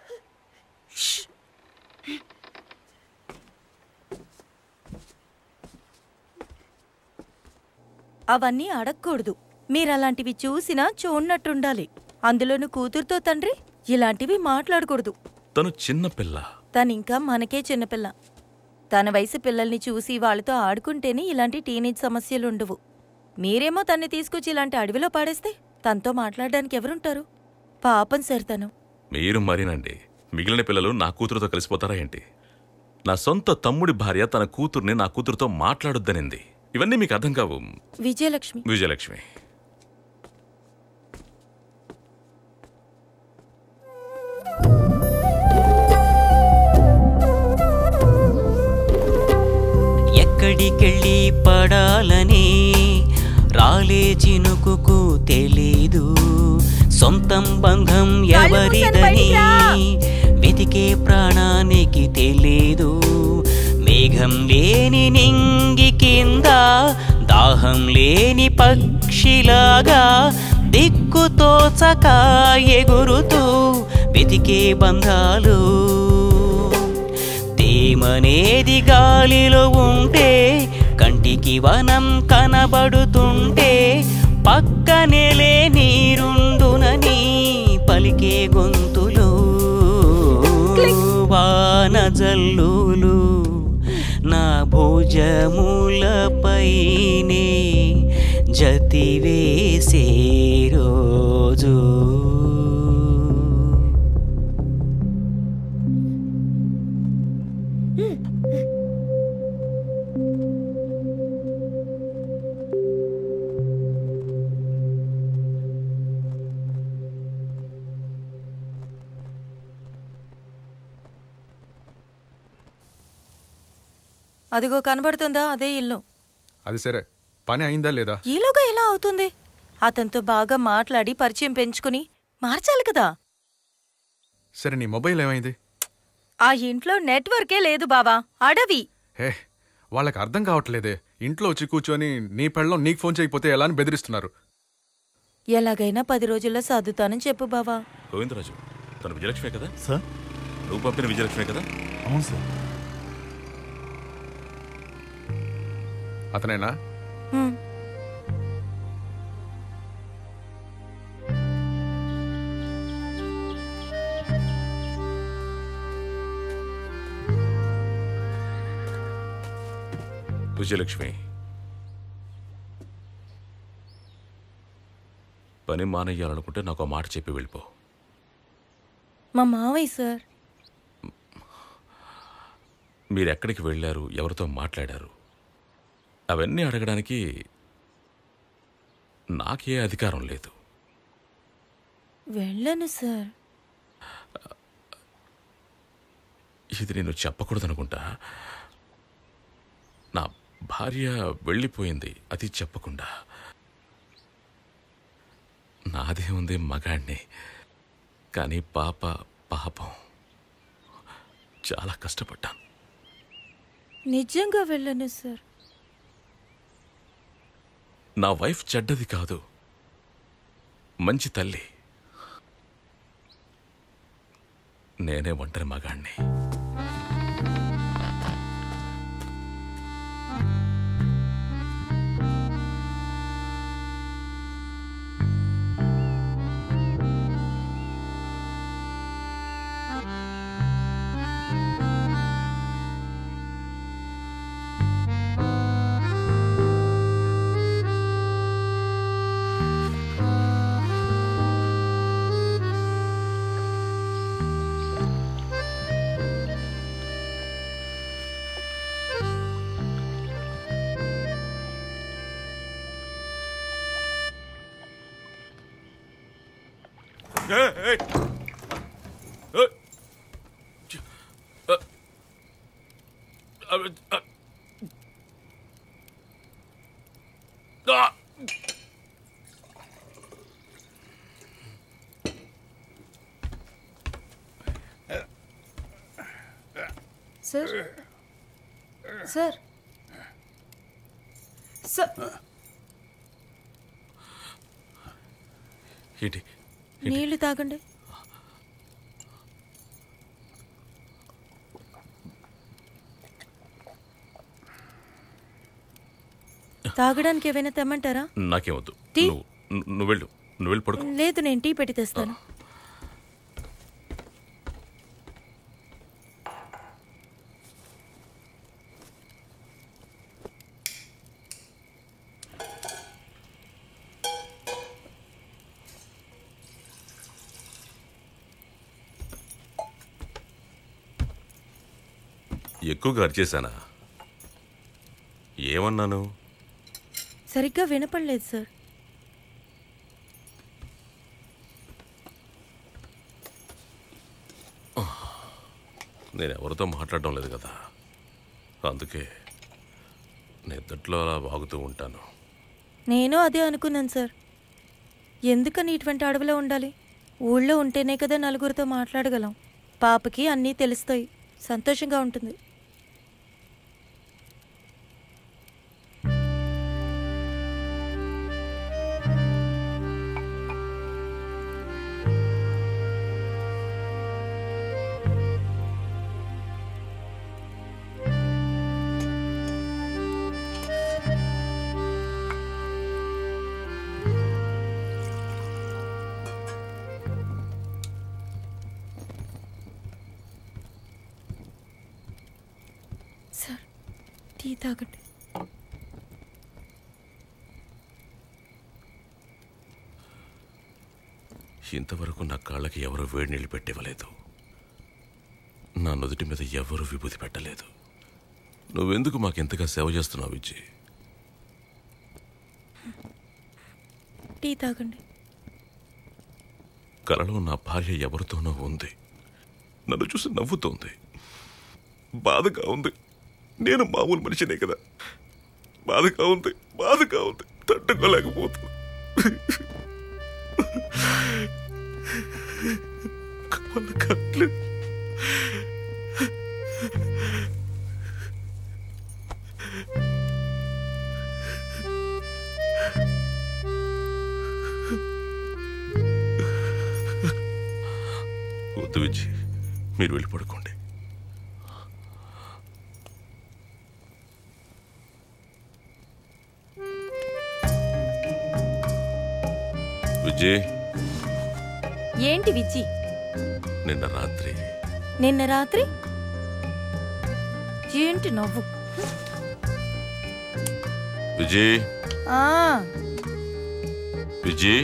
అవన్నీ అడగకూడదు మీరు అలాంటివి చూసినా చూడనట్టుండాలి అందులోను కూతురుతో తండ్రి ఇలాంటివి మాట్లాడకూడదు తను చిన్న పిల్ల తనింకా మనకే చిన్నపిల్ల తన వయసు పిల్లల్ని చూసి వాళ్ళతో ఆడుకుంటేనే ఇలాంటి టీనేజ్ సమస్యలు ఉండవు మీరేమో తన్ని తీసుకొచ్చి ఇలాంటి అడవిలో పాడేస్తే తనతో మాట్లాడడానికి ఎవరుంటారు పాపం సార్ తను మీరు మరీనండి మిగిలిన పిల్లలు నా కూతురుతో కలిసిపోతారా ఏంటి నా సొంత తమ్ముడి భార్య తన కూతుర్ని నా కూతురుతో మాట్లాడొద్దనింది ఇవన్నీ మీకు అర్థం కావు విజయలక్ష్మి విజయలక్ష్మి ఎక్కడికెళ్ళి పడాలని రాలే చినుకుకు తెలీదు సొంతం బంధం ఎవరిదని వెతికే ప్రాణానికి తెలీదు మేఘం లేని నింగి కింద దాహం లేని పక్షిలాగా దిక్కుతోచక ఎగురుతూ వెతికే బంధాలు తేమనేది గాలిలో ఉంటే కంటికి వనం కనబడుతుంటే పక్కనేలే నీరుండునని పలికే గొంతులు వాన జల్లులు నా భుజములపైనే జతి వేసే రోజు అదిగో కనబడుతుందా అదే ఇల్లు అది సరే పని అయిందా లేదా ఈలోగా ఎలా అవుతుంది అతనితో బాగా మాట్లాడి పరిచయం పెంచుకుని మార్చాలి కదా సరే నీ మొబైల్ ఏమైంది ఆ ఇంట్లో నెట్వర్కే లేదు బావా అడవి హే వాళ్ళకి అర్థం కావట్లేదే ఇంట్లో వచ్చి కూర్చొని నీ పెళ్ళం నీకు ఫోన్ చేయకపోతే ఎలా అని బెదిరిస్తున్నారు ఎలాగైనా పది రోజుల్లో సర్దుతానని చెప్పు బావా గోవిందరాజు తను విజయలక్ష్మే కదా సార్ నువ్వు పంపిన విజయలక్ష్మే కదా అవును సార్ అతనేనా హ్మ్. విజయలక్ష్మి పని మానేయాలనుకుంటే నాకు ఆ మాట చెప్పి వెళ్ళిపో మా మావయ్య సార్ మీరు ఎక్కడికి వెళ్ళారు ఎవరితో మాట్లాడారు అవన్నీ అడగడానికి నాకే అధికారం లేదు వెళ్ళను సార్ ఇది నేను చెప్పకూడదనుకుంటా నా భార్య వెళ్ళిపోయింది అది చెప్పకుండా నాదే ఉంది మగాణ్ణి కానీ పాప పాపం చాలా కష్టపడ్డాను నిజంగా వెళ్ళను సార్ నా వైఫ్ చెడ్డది కాదు మంచి తల్లి నేనే ఒంటరి మగాణ్ణి సార్ సార్ సార్ ఏంటి నీళ్లు తాగండి తాగడానికి ఏమైనా తెమ్మంటారా నాకేమొద్దు టీ? నువ్వు ను- నువ్వు వెళ్ళు నువ్వు వెళ్ళి పడుకో లేదు నేను టీ పెట్టి తెస్తాను ఎక్కువగా అరిచేశానా ఏమన్నాను సరిగ్గా వినపడలేదు సార్ నేను ఎవరితో మాట్లాడడం లేదు కదా అందుకే నిద్దట్లో అలా వాగుతూ ఉంటాను నేను అదే అనుకున్నాను సార్ ఎందుకని ఇటువంటి అడవిలో ఉండాలి ఊళ్ళో ఉంటేనే కదా నలుగురితో మాట్లాడగలం పాపకి అన్నీ తెలుస్తాయి సంతోషంగా ఉంటుంది సార్ టీ తాగండి ఇంతవరకు నా కాళ్ళకి ఎవరు వేడి నీళ్ళు పెట్టివ్వలేదు నా నుదుటి మీద ఎవరు విభూతి పెట్టలేదు నువ్వెందుకు మాకెంతగా సేవ చేస్తున్నావు విజయ్ టీ తాగండి కలలో నా భార్య ఎవరితోనో ఉంది నన్ను చూసి నవ్వుతోంది బాధగా ఉంది నేను మామూలు మనిషినే కదా బాధగా ఉంది బాధగా ఉంది తట్టుకోలేకపోతుంది వల్ల కావట్లేదు. వద్దు విజయ్ మీరు వెళ్ళి పడుకోండి విజయ్ ఏంటి విజ్జి నిన్న రాత్రి నిన్న రాత్రి ఏంటి నవ్వు విజయ్ ఆ విజయ్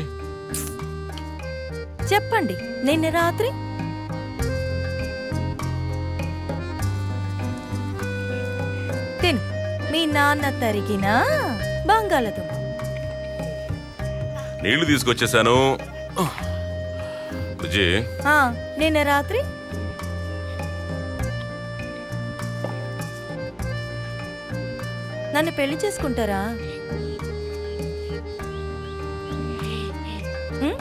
చెప్పండి నిన్న రాత్రి తిను మీ నాన్న తరిగిన బంగాళదుంప నీళ్లు తీసుకొచ్చేసాను విజయ్ ఆ, నిన్న రాత్రి నన్ను పెళ్లి చేసుకుంటారా ఉం?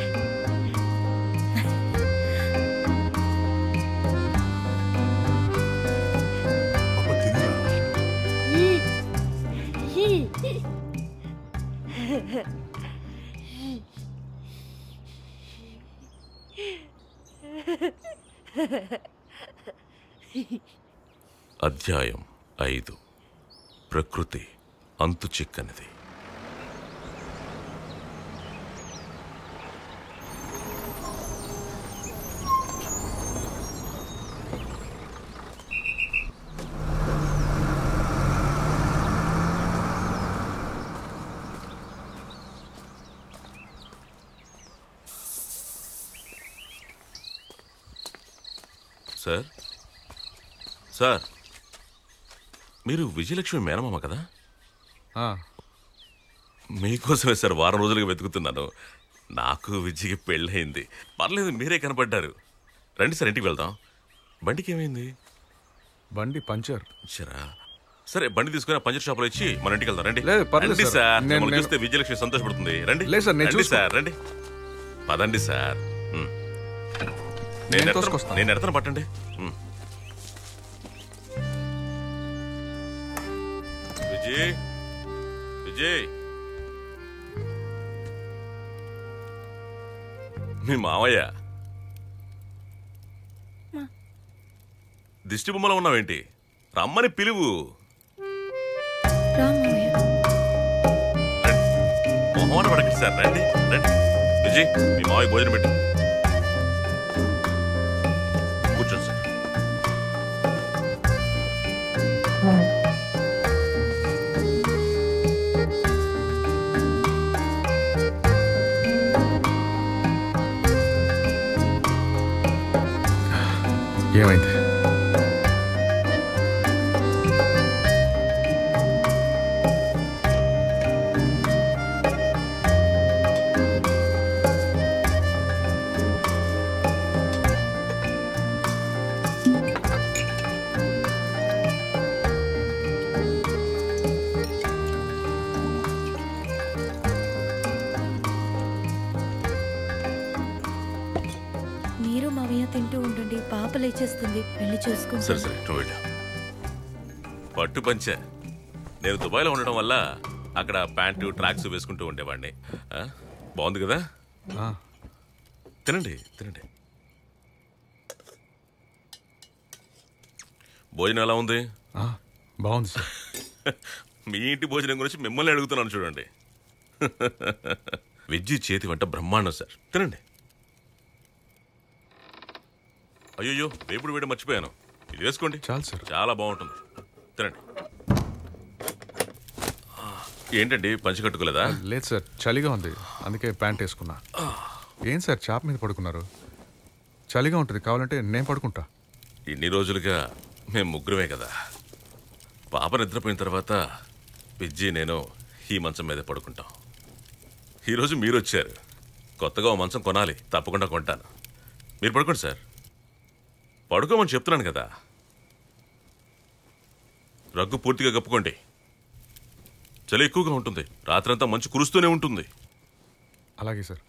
అధ్యాయం ఐదు ప్రకృతి అంతు చిక్కనిది సార్ సార్ మీరు విజయలక్ష్మి మేనమామ కదా మీకోసమే సార్ వారం రోజులుగా వెతుకుతున్నాను నాకు విజయ్కి పెళ్ళయింది పర్లేదు మీరే కనపడ్డారు రండి సార్ ఇంటికి వెళ్దాం బండికి ఏమైంది బండి పంచర్ సరా సరే బండి తీసుకుని ఆ పంచర్ షాప్లో ఇచ్చి మన ఇంటికి వెళ్దాం రండి లేదు, పర్లేదు రండి సార్. సార్ నేను- మిమ్మల్ని నేను- చూస్తే విజయలక్ష్మి సంతోషపడుతుంది రండి లేదు సార్, నేను రండి చూసుకో- సార్ రండి పదండి సార్ ఉమ్. నేను నేను ఎడతను- తోసుకొస్తాను. నేను ఎడతను పట్టండి ఉమ్. విజయ్ విజయ్ మీ మావయ్య దిష్టి బొమ్మలో ఉన్నావేంటి రమ్మని పిలువు మొహమాట పడకండి సార్ రండి రండి విజయ్ మీ మావయ్య భోజనం పెట్టు కూర్చోండి సార్ ఏమైంది మీరు మావయ్య తింటూ ఉండండి పాప లేచేస్తుంది వెళ్ళి సరే చూసుకుంటాను సరే నువ్వు వెళ్ళు పట్టు పంచ నేను దుబాయ్లో ఉండడం వల్ల అక్కడ ప్యాంటు ట్రాక్స్ వేసుకుంటూ ఉండేవాడిని ఆ? బాగుంది కదా తినండి తినండి భోజనం ఎలా ఉంది బాగుంది సార్ మీ ఇంటి భోజనం గురించి మిమ్మల్ని అడుగుతున్నాను చూడండి వెజ్జి చేతి వంట బ్రహ్మాండం సార్ తినండి అయ్యో వేపుడు వేడి మర్చిపోయాను ఇది వేసుకోండి చాలు సార్ చాలా బాగుంటుంది తినండి ఆ, ఏంటండి పంచి కట్టుకోలేదా లేదు సార్ చలిగా ఉంది అందుకే ప్యాంట్ వేసుకున్నా ఏం సార్ చాప్ మీద పడుకున్నారు చలిగా ఉంటుంది కావాలంటే నేను పడుకుంటా ఇన్ని రోజులుగా మేము ముగ్గురమే కదా పాప నిద్రపోయిన తర్వాత పిజ్జి నేను ఈ మంచం మీదే పడుకుంటాం ఈరోజు మీరు వచ్చారు కొత్తగా ఓ మంచం కొనాలి తప్పకుండా కొంటాను మీరు పడుకోండి సార్ పడుకోమని చెప్తున్నాను కదా రగ్గు పూర్తిగా కప్పుకోండి చలి ఎక్కువగా ఉంటుంది రాత్రంతా మంచు కురుస్తూనే ఉంటుంది అలాగే సార్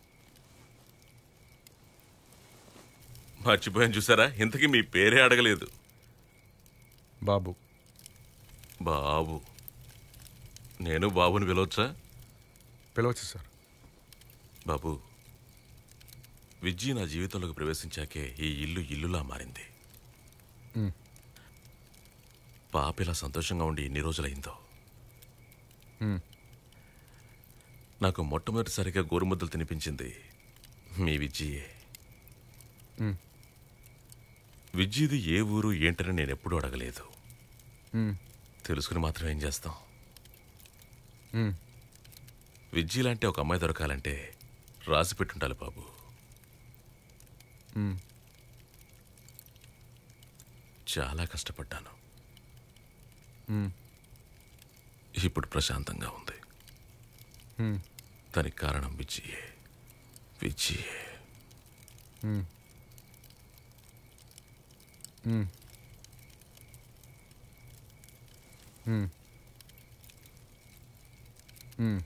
మర్చిపోయాను చూసారా ఇంతకీ మీ పేరే అడగలేదు బాబు బాబు నేను బాబుని పిలవచ్చా పిలవచ్చు సార్ బాబు విజ్జి నా జీవితంలోకి ప్రవేశించాకే ఈ ఇల్లు ఇల్లులా మారింది మ్. పాప ఇలా సంతోషంగా ఉండి ఎన్ని రోజులైందో మ్. నాకు మొట్టమొదటిసారిగా గోరుముద్దలు తినిపించింది మీ విజ్జియే మ్. విజ్జిది ఏ ఊరు ఏంటని నేను ఎప్పుడూ అడగలేదు మ్. తెలుసుకుని మాత్రం ఏం చేస్తాం మ్. విజ్జి లాంటి ఒక అమ్మాయి దొరకాలంటే రాసి పెట్టుండాలి బాబు మ్. చాలా కష్టపడ్డాను మ్. ఇప్పుడు ప్రశాంతంగా ఉంది మ్. దానికి కారణం విజ్జియే విజ్జియే మ్. మ్. మ్. మ్.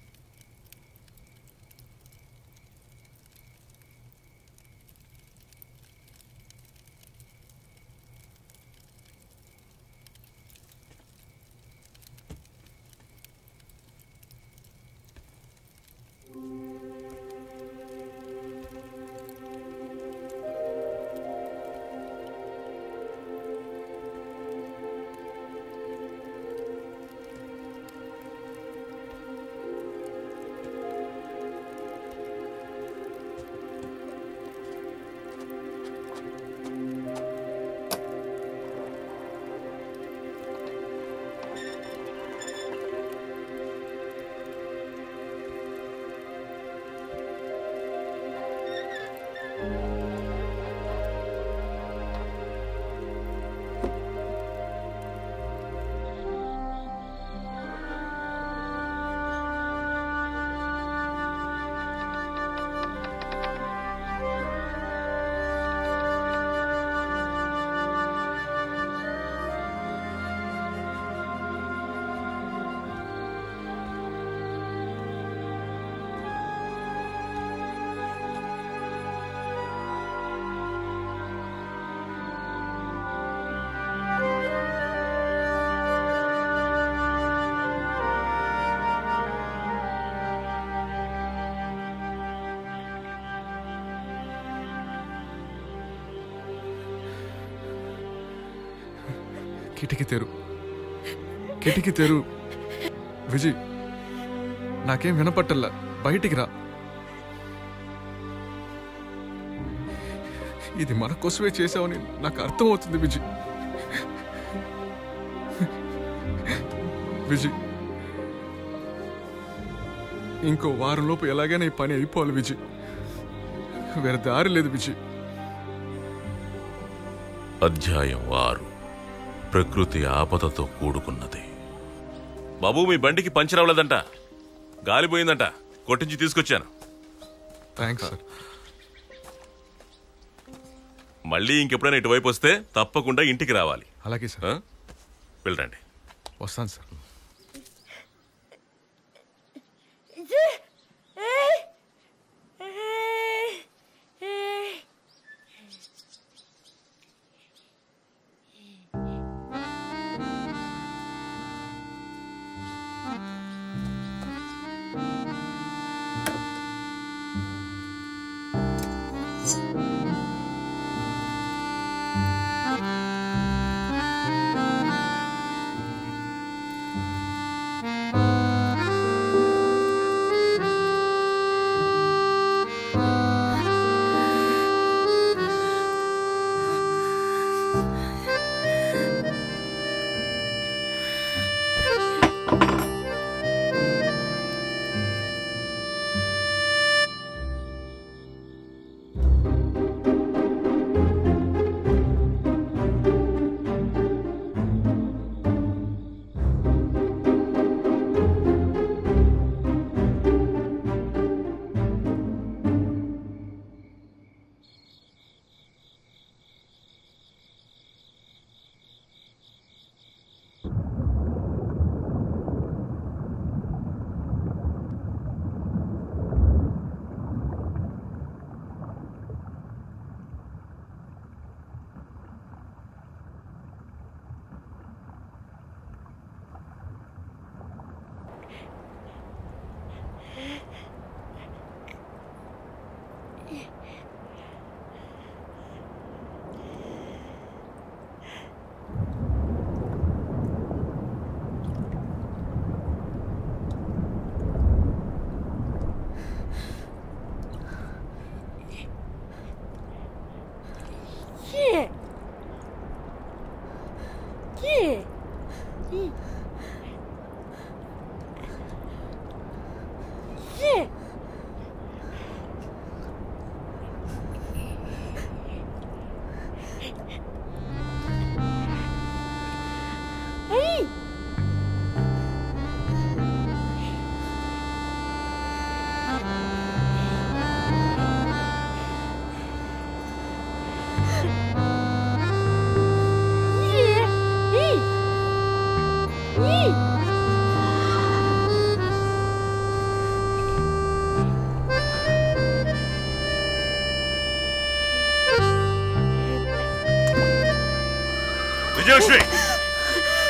కిటికీ తెరు కిటికీ తెరు విజయ్ నాకేం వినపట్టల్లా బయటికి రా ఇది మన కోసమే చేసావని నాకు అర్థమవుతుంది విజయ్ విజయ్ ఇంకో వారం లోపు ఎలాగైనా ఈ పని అయిపోవాలి విజయ్ వేరే దారి లేదు విజయ్ అధ్యాయం ఆరు ప్రకృతి ఆపదతో కూడుకున్నది బాబు మీ బండికి పంచర్ అవ్వలేదంట గాలిపోయిందంట కొట్టించి తీసుకొచ్చాను థ్యాంక్స్ సార్ మళ్ళీ ఇంకెప్పుడైనా ఇటువైపు వస్తే తప్పకుండా ఇంటికి రావాలి అలాగే సార్ ఆ? వెళ్ళండి వస్తాను సార్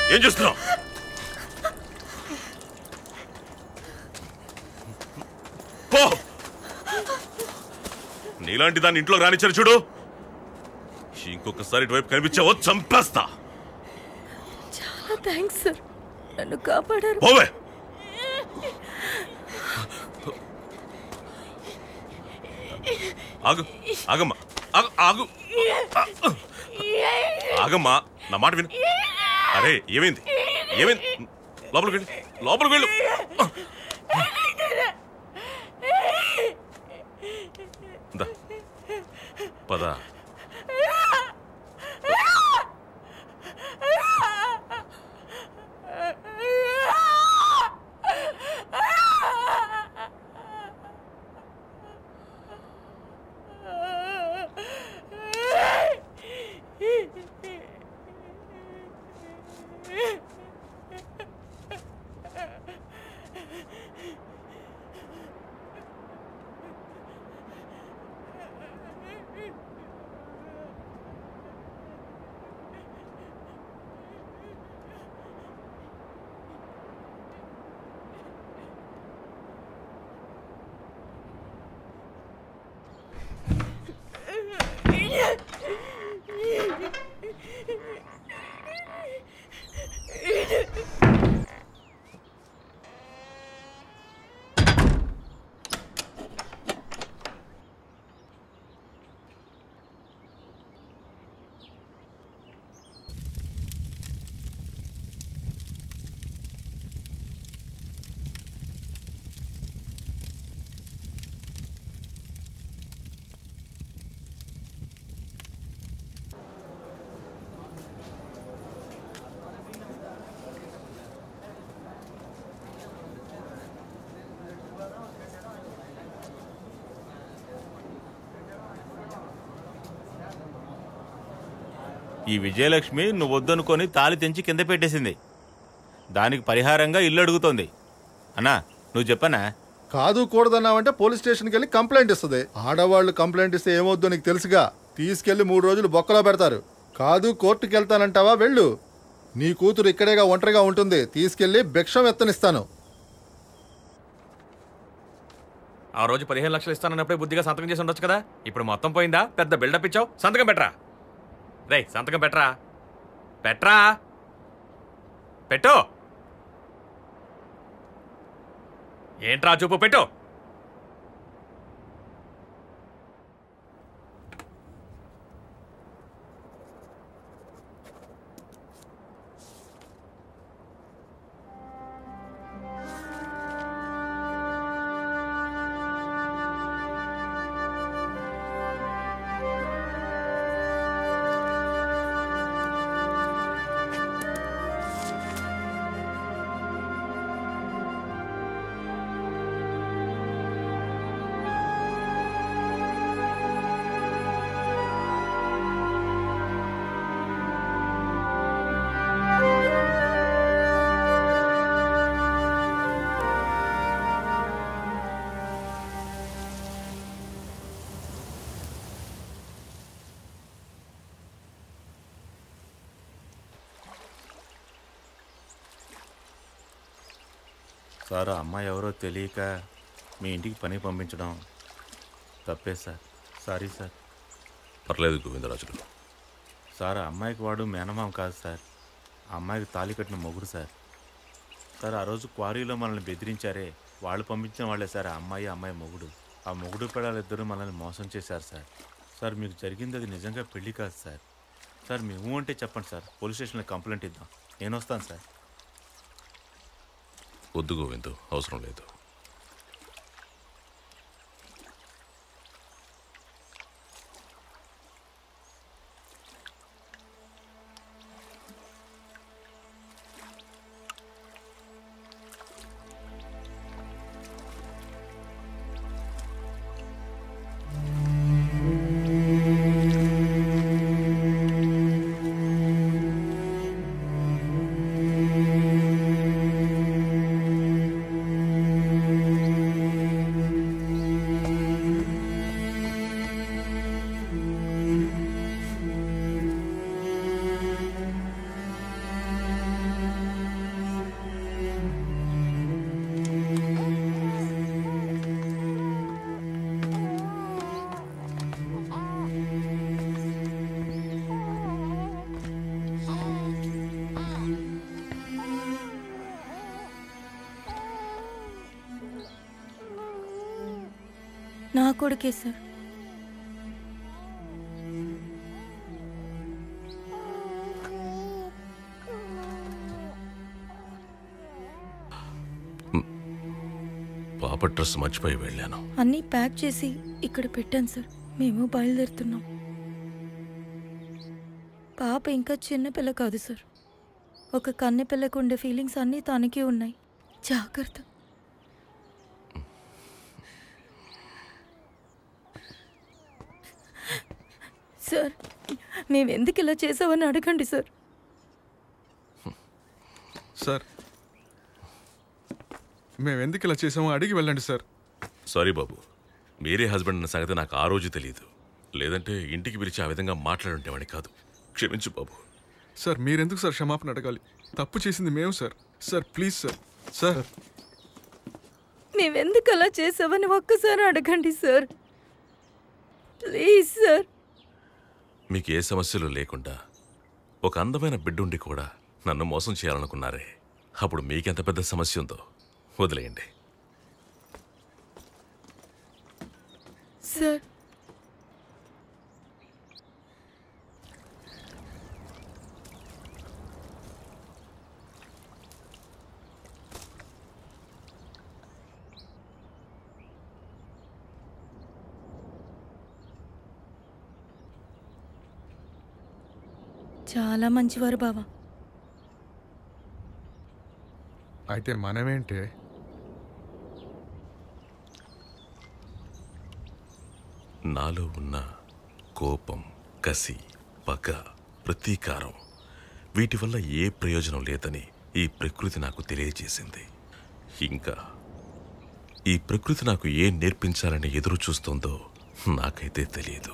ఏం చేస్తున్నావు పో నీలాంటి దాన్ని ఇంట్లో రానిచ్చారు చూడు ఇంకొకసారి ఇటువైపు కనిపించావో చంపేస్తా చాలా థ్యాంక్స్ సార్ నన్ను కాపాడారు పోవే ఆగు ఆగమ్మా ఆగు ఆగు ఆగమ్మా నా మాట విను అరే ఏమైంది ఏమైంది లోపలికి వెళ్ళు లోపలికి వెళ్ళు దా. పద ఈ విజయలక్ష్మి నువ్వు వద్దనుకొని తాళి తెంచి కింద పెట్టేసింది దానికి పరిహారంగా ఇల్లు అడుగుతోంది అన్నా నువ్వు చెప్పనా కాదు కూడదన్నావంటే పోలీస్ స్టేషన్కి వెళ్ళి కంప్లైంట్ ఇస్తుంది ఆడవాళ్ళు కంప్లైంట్ ఇస్తే ఏమవుద్దో నీకు తెలుసుగా తీసుకెళ్లి మూడు రోజులు బొక్కలో పెడతారు కాదు కోర్టుకి వెళ్తానంటావా వెళ్ళు నీ కూతురు ఇక్కడేగా ఒంటరిగా ఉంటుంది తీసుకెళ్లి భిక్షం ఎత్తనిస్తాను ఆ రోజు పదిహేను లక్షలు ఇస్తానన్నప్పుడే బుద్ధిగా సంతకం చేసి ఉండొచ్చు కదా ఇప్పుడు మొత్తం పోయిందా పెద్ద బిల్డప్ ఇచ్చావు సంతకం పెట్టరా రేయ్ సంతకం పెట్టరా పెట్టరా పెట్టు ఏంట్రా చూపు పెట్టు సార్ ఆ అమ్మాయి ఎవరో తెలియక మీ ఇంటికి పని పంపించడం తప్పే సార్ సారీ సార్ పర్లేదు గోవిందరాజులు సార్ ఆ అమ్మాయికి వాడు మేనమామ కాదు సార్ ఆ అమ్మాయికి తాళి కట్టిన మొగుడు సార్ సార్ ఆ రోజు క్వారీలో మనల్ని బెదిరించారే వాళ్ళు పంపించిన వాళ్ళే సార్ ఆ అమ్మాయి ఆ అమ్మాయి మొగుడు ఆ మొగుడు పిల్లలు ఇద్దరు మనల్ని మోసం చేశారు సార్ సార్ మీకు జరిగింది అది నిజంగా పెళ్లి కాదు సార్ సార్ మేము అంటే చెప్పండి సార్ పోలీస్ స్టేషన్లో కంప్లైంట్ ఇద్దాం నేను వస్తాను సార్ వద్దు గోవిందు అవసరం లేదు నా కొడుకే సార్ పాప డ్రెస్ మర్చిపోయి వెళ్ళాను అన్నీ ప్యాక్ చేసి ఇక్కడ పెట్టాను సార్ మేము బయలుదేరుతున్నాం పాప ఇంకా చిన్న పిల్ల కాదు సార్ ఒక కన్నె పిల్లకు ఉండే ఫీలింగ్స్ అన్నీ తనకి ఉన్నాయి జాగ్రత్త సార్ మేము ఎందుకు ఇలా చేసామని అడగండి సార్ సార్ మేము ఎందుకు ఇలా చేసామో అడిగి వెళ్ళండి సార్ సారీ బాబు మీరే హస్బెండ్ అన్న సంగతి నాకు ఆ రోజు తెలియదు లేదంటే ఇంటికి పిలిచి ఆ విధంగా మాట్లాడుంటేవాడిని కాదు క్షమించు బాబు సార్ మీరెందుకు సార్ క్షమాపణ అడగాలి తప్పు చేసింది మేము sir sir please sir sir మేమెందుకు అలా చేసామని ఒక్కసారి అడగండి సార్ ప్లీజ్ సార్ మీకు ఏ సమస్యలు లేకుండా ఒక అందమైన బిడ్డుండి కూడా నన్ను మోసం చేయాలనుకున్నారే అప్పుడు మీకెంత పెద్ద సమస్య ఉందో వదిలేయండి సార్ చాలా మంచివారు బావా అయితే మనమేంటే నాలో ఉన్న కోపం కసి పగ ప్రతీకారం వీటి వల్ల ఏ ప్రయోజనం లేదని ఈ ప్రకృతి నాకు తెలియజేసింది ఇంకా ఈ ప్రకృతి నాకు ఏం నేర్పించాలని ఎదురు చూస్తోందో నాకైతే తెలియదు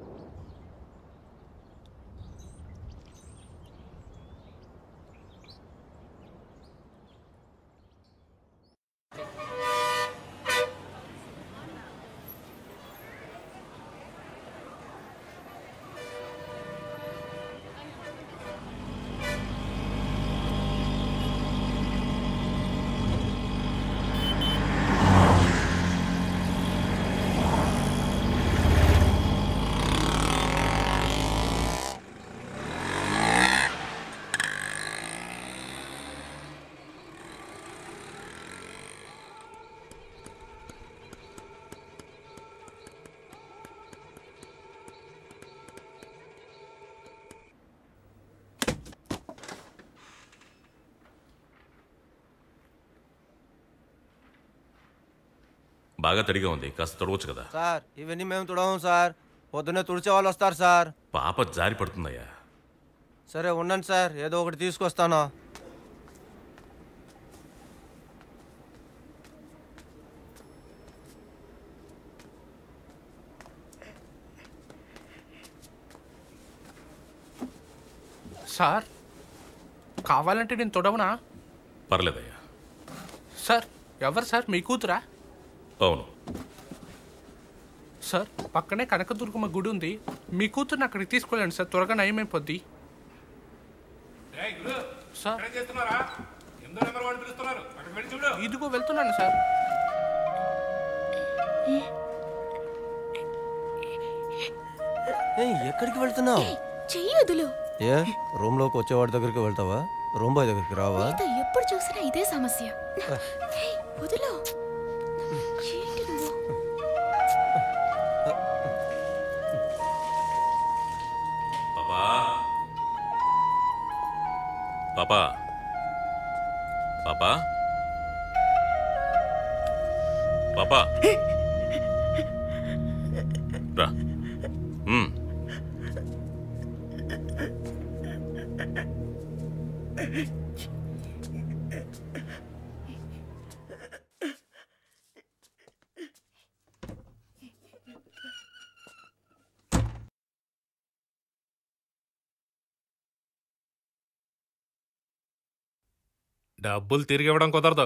బాగా తడిగా ఉంది కాస్త తొడవచ్చు కదా సార్ ఇవన్నీ మేము తుడవం సార్ పొద్దున్నే తుడిచే వాళ్ళు వస్తారు సార్ పాప జారి పడుతుందయ్యా సరే ఉండండి సార్ ఏదో ఒకటి తీసుకొస్తాను సార్ కావాలంటే నేను తొడవనా పర్లేదయ్యా సార్ ఎవరు సార్ మీ కూతురా అవును సార్ పక్కనే కనకదుర్గమ్మ గుడి ఉంది మీ కూతుర్ని అక్కడికి తీసుకెళ్ళండి సార్ త్వరగా నయమైపోద్ది సార్ ఇదిగో వెళ్తున్నాను సార్ ఏయ్, ఎక్కడికి వెళ్తున్నావు చెయ్యి వదులు ఏ రూమ్ లోకి వచ్చేవాడి దగ్గరికి వెళ్తావా రూమ్ బాయ్ దగ్గరికి రావా నీతో ఎప్పుడు చూసినా ఇదే సమస్య ఏయ్, వదులు ఏంటి నువ్వు పాపా పాపా పాపా పాపా రా మ్మ్. డబ్బులు తిరిగి ఇవ్వడం కుదరదు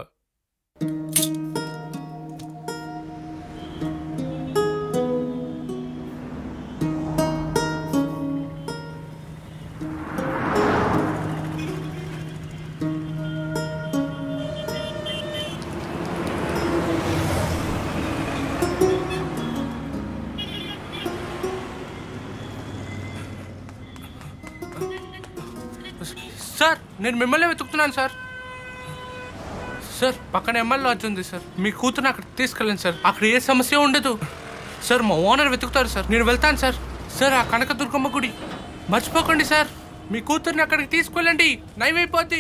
నేను మిమ్మల్ని వెతుకుతున్నాను సార్ సార్ పక్కన ఎమ్మెల్యే లాడ్జ్ ఉంది సార్ మీ కూతురు అక్కడ తీసుకెళ్ళండి సార్ అక్కడ ఏ సమస్య ఉండదు సార్ మా ఓనర్ వెతుకుతారు సార్ నేను వెళ్తాను సార్ సార్ ఆ కనకదుర్గమ్మ గుడి మర్చిపోకండి సార్ మీ కూతుర్ని అక్కడికి తీసుకెళ్ళండి నయమైపోద్ది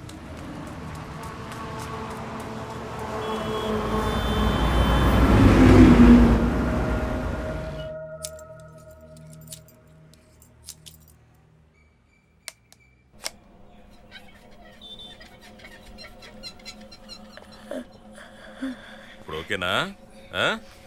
ఇప్పుడు ఓకేనా ఆ?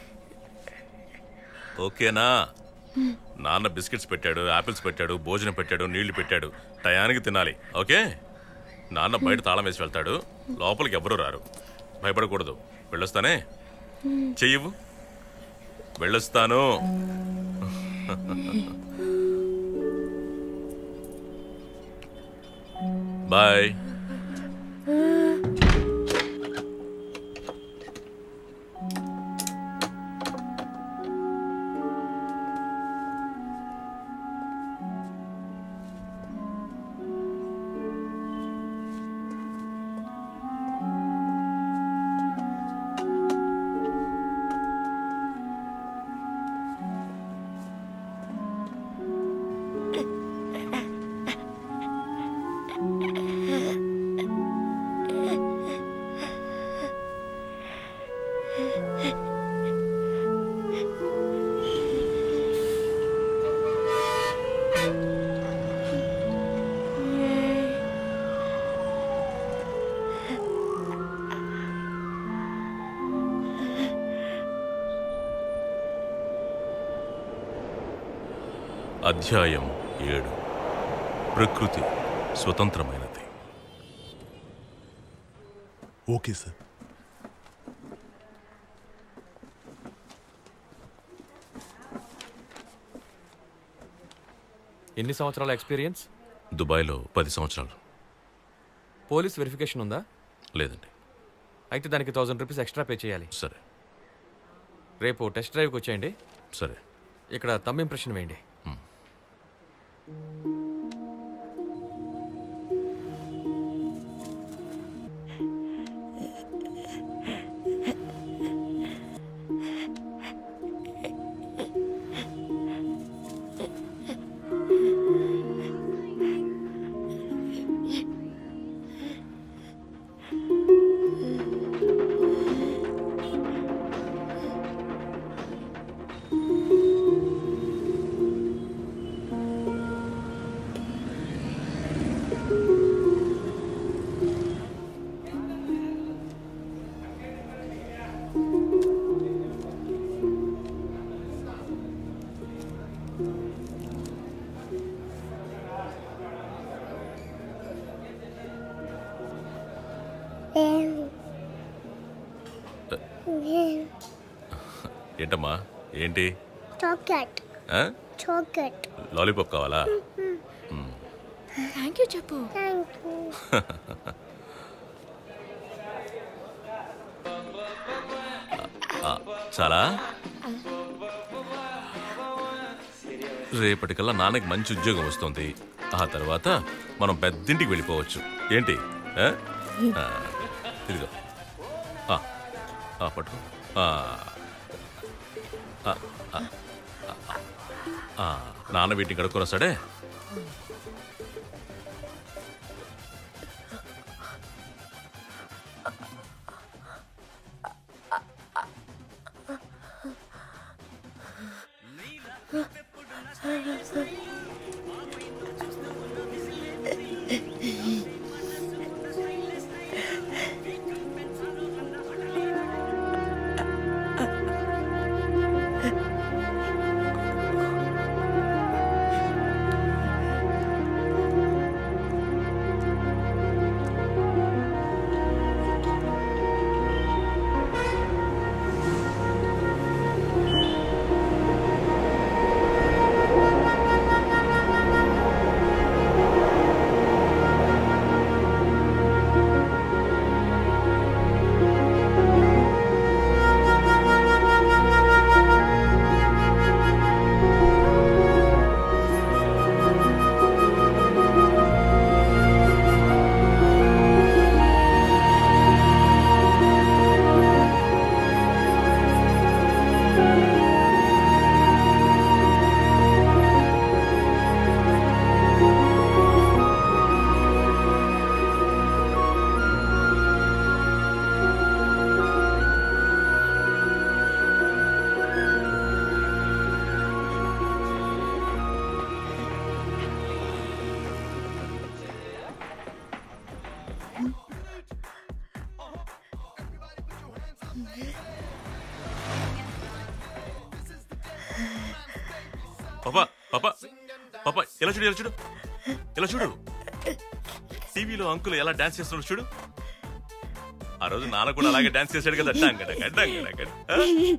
ఓకేనా నాన్న బిస్కెట్స్ పెట్టాడు ఆపిల్స్ పెట్టాడు భోజనం పెట్టాడు నీళ్లు పెట్టాడు టయానికి తినాలి ఓకే నాన్న బయట తాళం వేసి వెళ్తాడు లోపలికి ఎవరూ రారు భయపడకూడదు వెళ్ళొస్తానే చెయ్యవు వెళ్ళొస్తాను బాయ్ అధ్యాయం ఏడు ప్రకృతి స్వతంత్రమైనది ఓకే సార్ ఎన్ని సంవత్సరాల ఎక్స్పీరియన్స్ దుబాయ్లో పది సంవత్సరాలు పోలీస్ వెరిఫికేషన్ ఉందా లేదండి అయితే దానికి థౌసండ్ రూపీస్ ఎక్స్ట్రా పే చేయాలి సరే రేపు టెస్ట్ డ్రైవ్కి వచ్చేయండి సరే ఇక్కడ తమ్ ఇంప్రెషన్ వేయండి ఏంటమ్మా ఏంటి చాక్లెట్ ఆ? చాక్లెట్ లాలీపాప్ కావాలా థ్యాంక్ యూ చెప్పు థ్యాంక్ యూ ఆ, చాలా రేపటికల్లా నాన్నకి మంచి ఉద్యోగం వస్తుంది ఆ తర్వాత మనం పెద్దింటికి వెళ్ళిపోవచ్చు ఏంటి ఆ? ఆ, ఇదిగో ఆ, ఆ, పట్టుకో ఆ, ఆ, ఆ, ఆ, ఆ, నాన్న వీటిని కడుక్కొని వస్తాడే ఆ పాపా పాపా పాపా ఇలా చూడు ఇలా చూడు ఇలా చూడు టీవీలో అంకుల్ ఎలా డాన్స్ చేస్తున్నాడు చూడు ఆ రోజు నాన్న కూడా అలాగే డాన్స్ చేశాడు కదా డంగ డంగ డంగ డంగ. ఆ?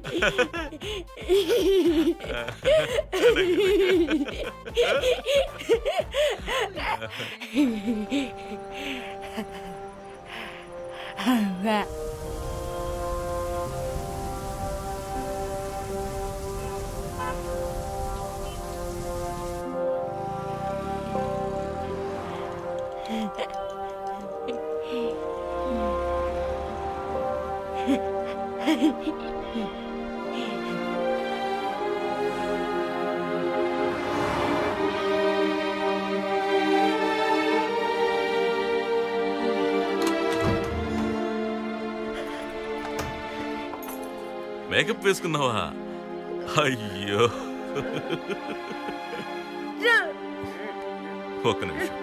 మేకప్ వేసుకున్నావా అయ్యో ఒక్క నిమిషం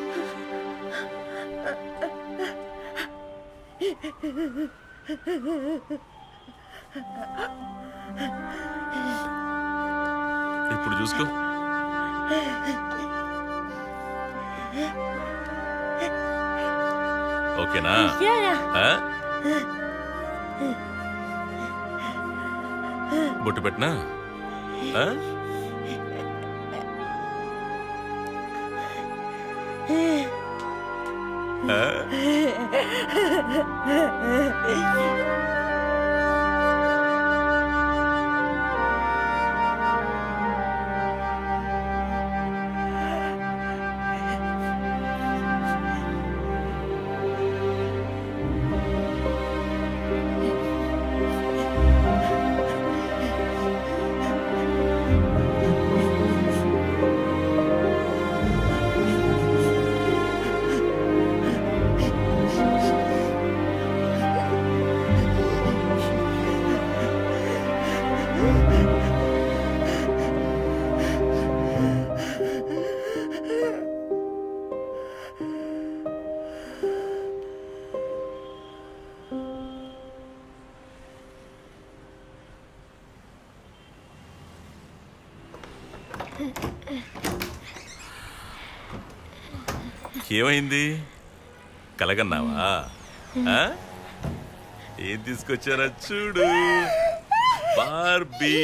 ఇప్పుడు చూసుకో ఓకేనా ఆ? బొట్టు పెట్టనా ఆ? ఆ? ఏమైంది కలగన్నావా ఆ? ఏం తీసుకొచ్చారా చూడు బార్బీ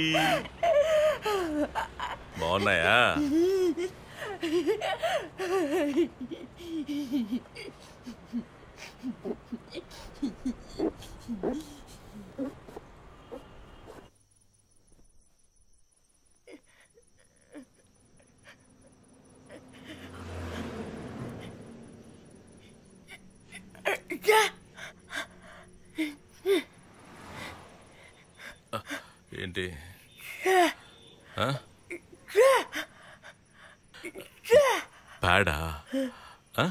బాగున్నాయా ఏంటి ఆ? ప్యాడా ఆ?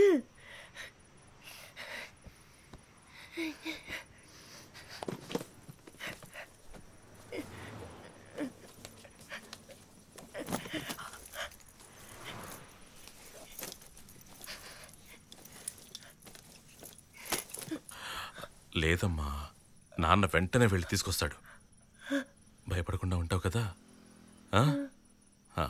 లేదమ్మా నాన్న వెంటనే వెళ్ళి తీసుకొస్తాడు భయపడకుండా ఉంటావు కదా ఆ? ఆ.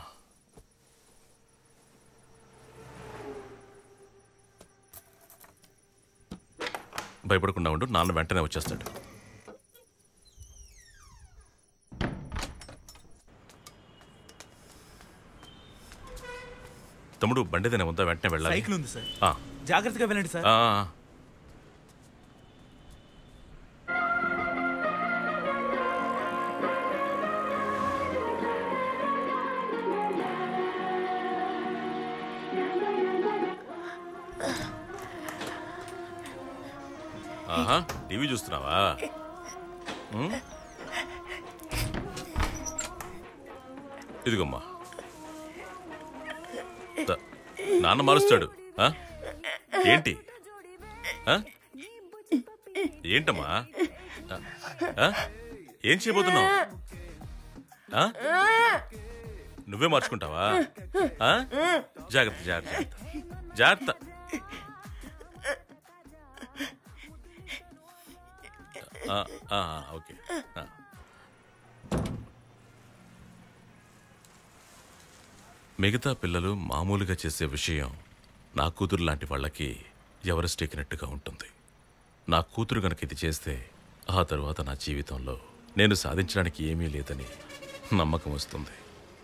భయపడకుండా ఉండు నాన్న వెంటనే వచ్చేస్తాడు తమ్ముడు బండిదేనే ఉందా వెంటనే వెళ్ళాలి సైకిల్ ఉంది సార్. ఆ. జాగ్రత్తగా వెళ్ళండి సార్ ఆ, ఆ. ఆహా టీవీ చూస్తున్నావా ఉమ్? ఇదిగమ్మా ద- నాన్న మారుస్తాడు ఆ? ఏంటి ఆ? ఏంటమ్మా ఆ? ఆ? ఏం చేయబోతున్నావు ఆ? నువ్వే మార్చుకుంటావా ఆ? జాగ్రత్త జాగ్రత్త జాగ్రత్త ఆ, ఆ, ఓకే ఆ. మిగతా పిల్లలు మామూలుగా చేసే విషయం నా కూతురు లాంటి వాళ్ళకి ఎవరెస్ట్ ఎక్కినట్టుగా ఉంటుంది నా కూతురు గనక ఇది చేస్తే ఆ తరువాత నా జీవితంలో నేను సాధించడానికి ఏమీ లేదని నమ్మకం వస్తుంది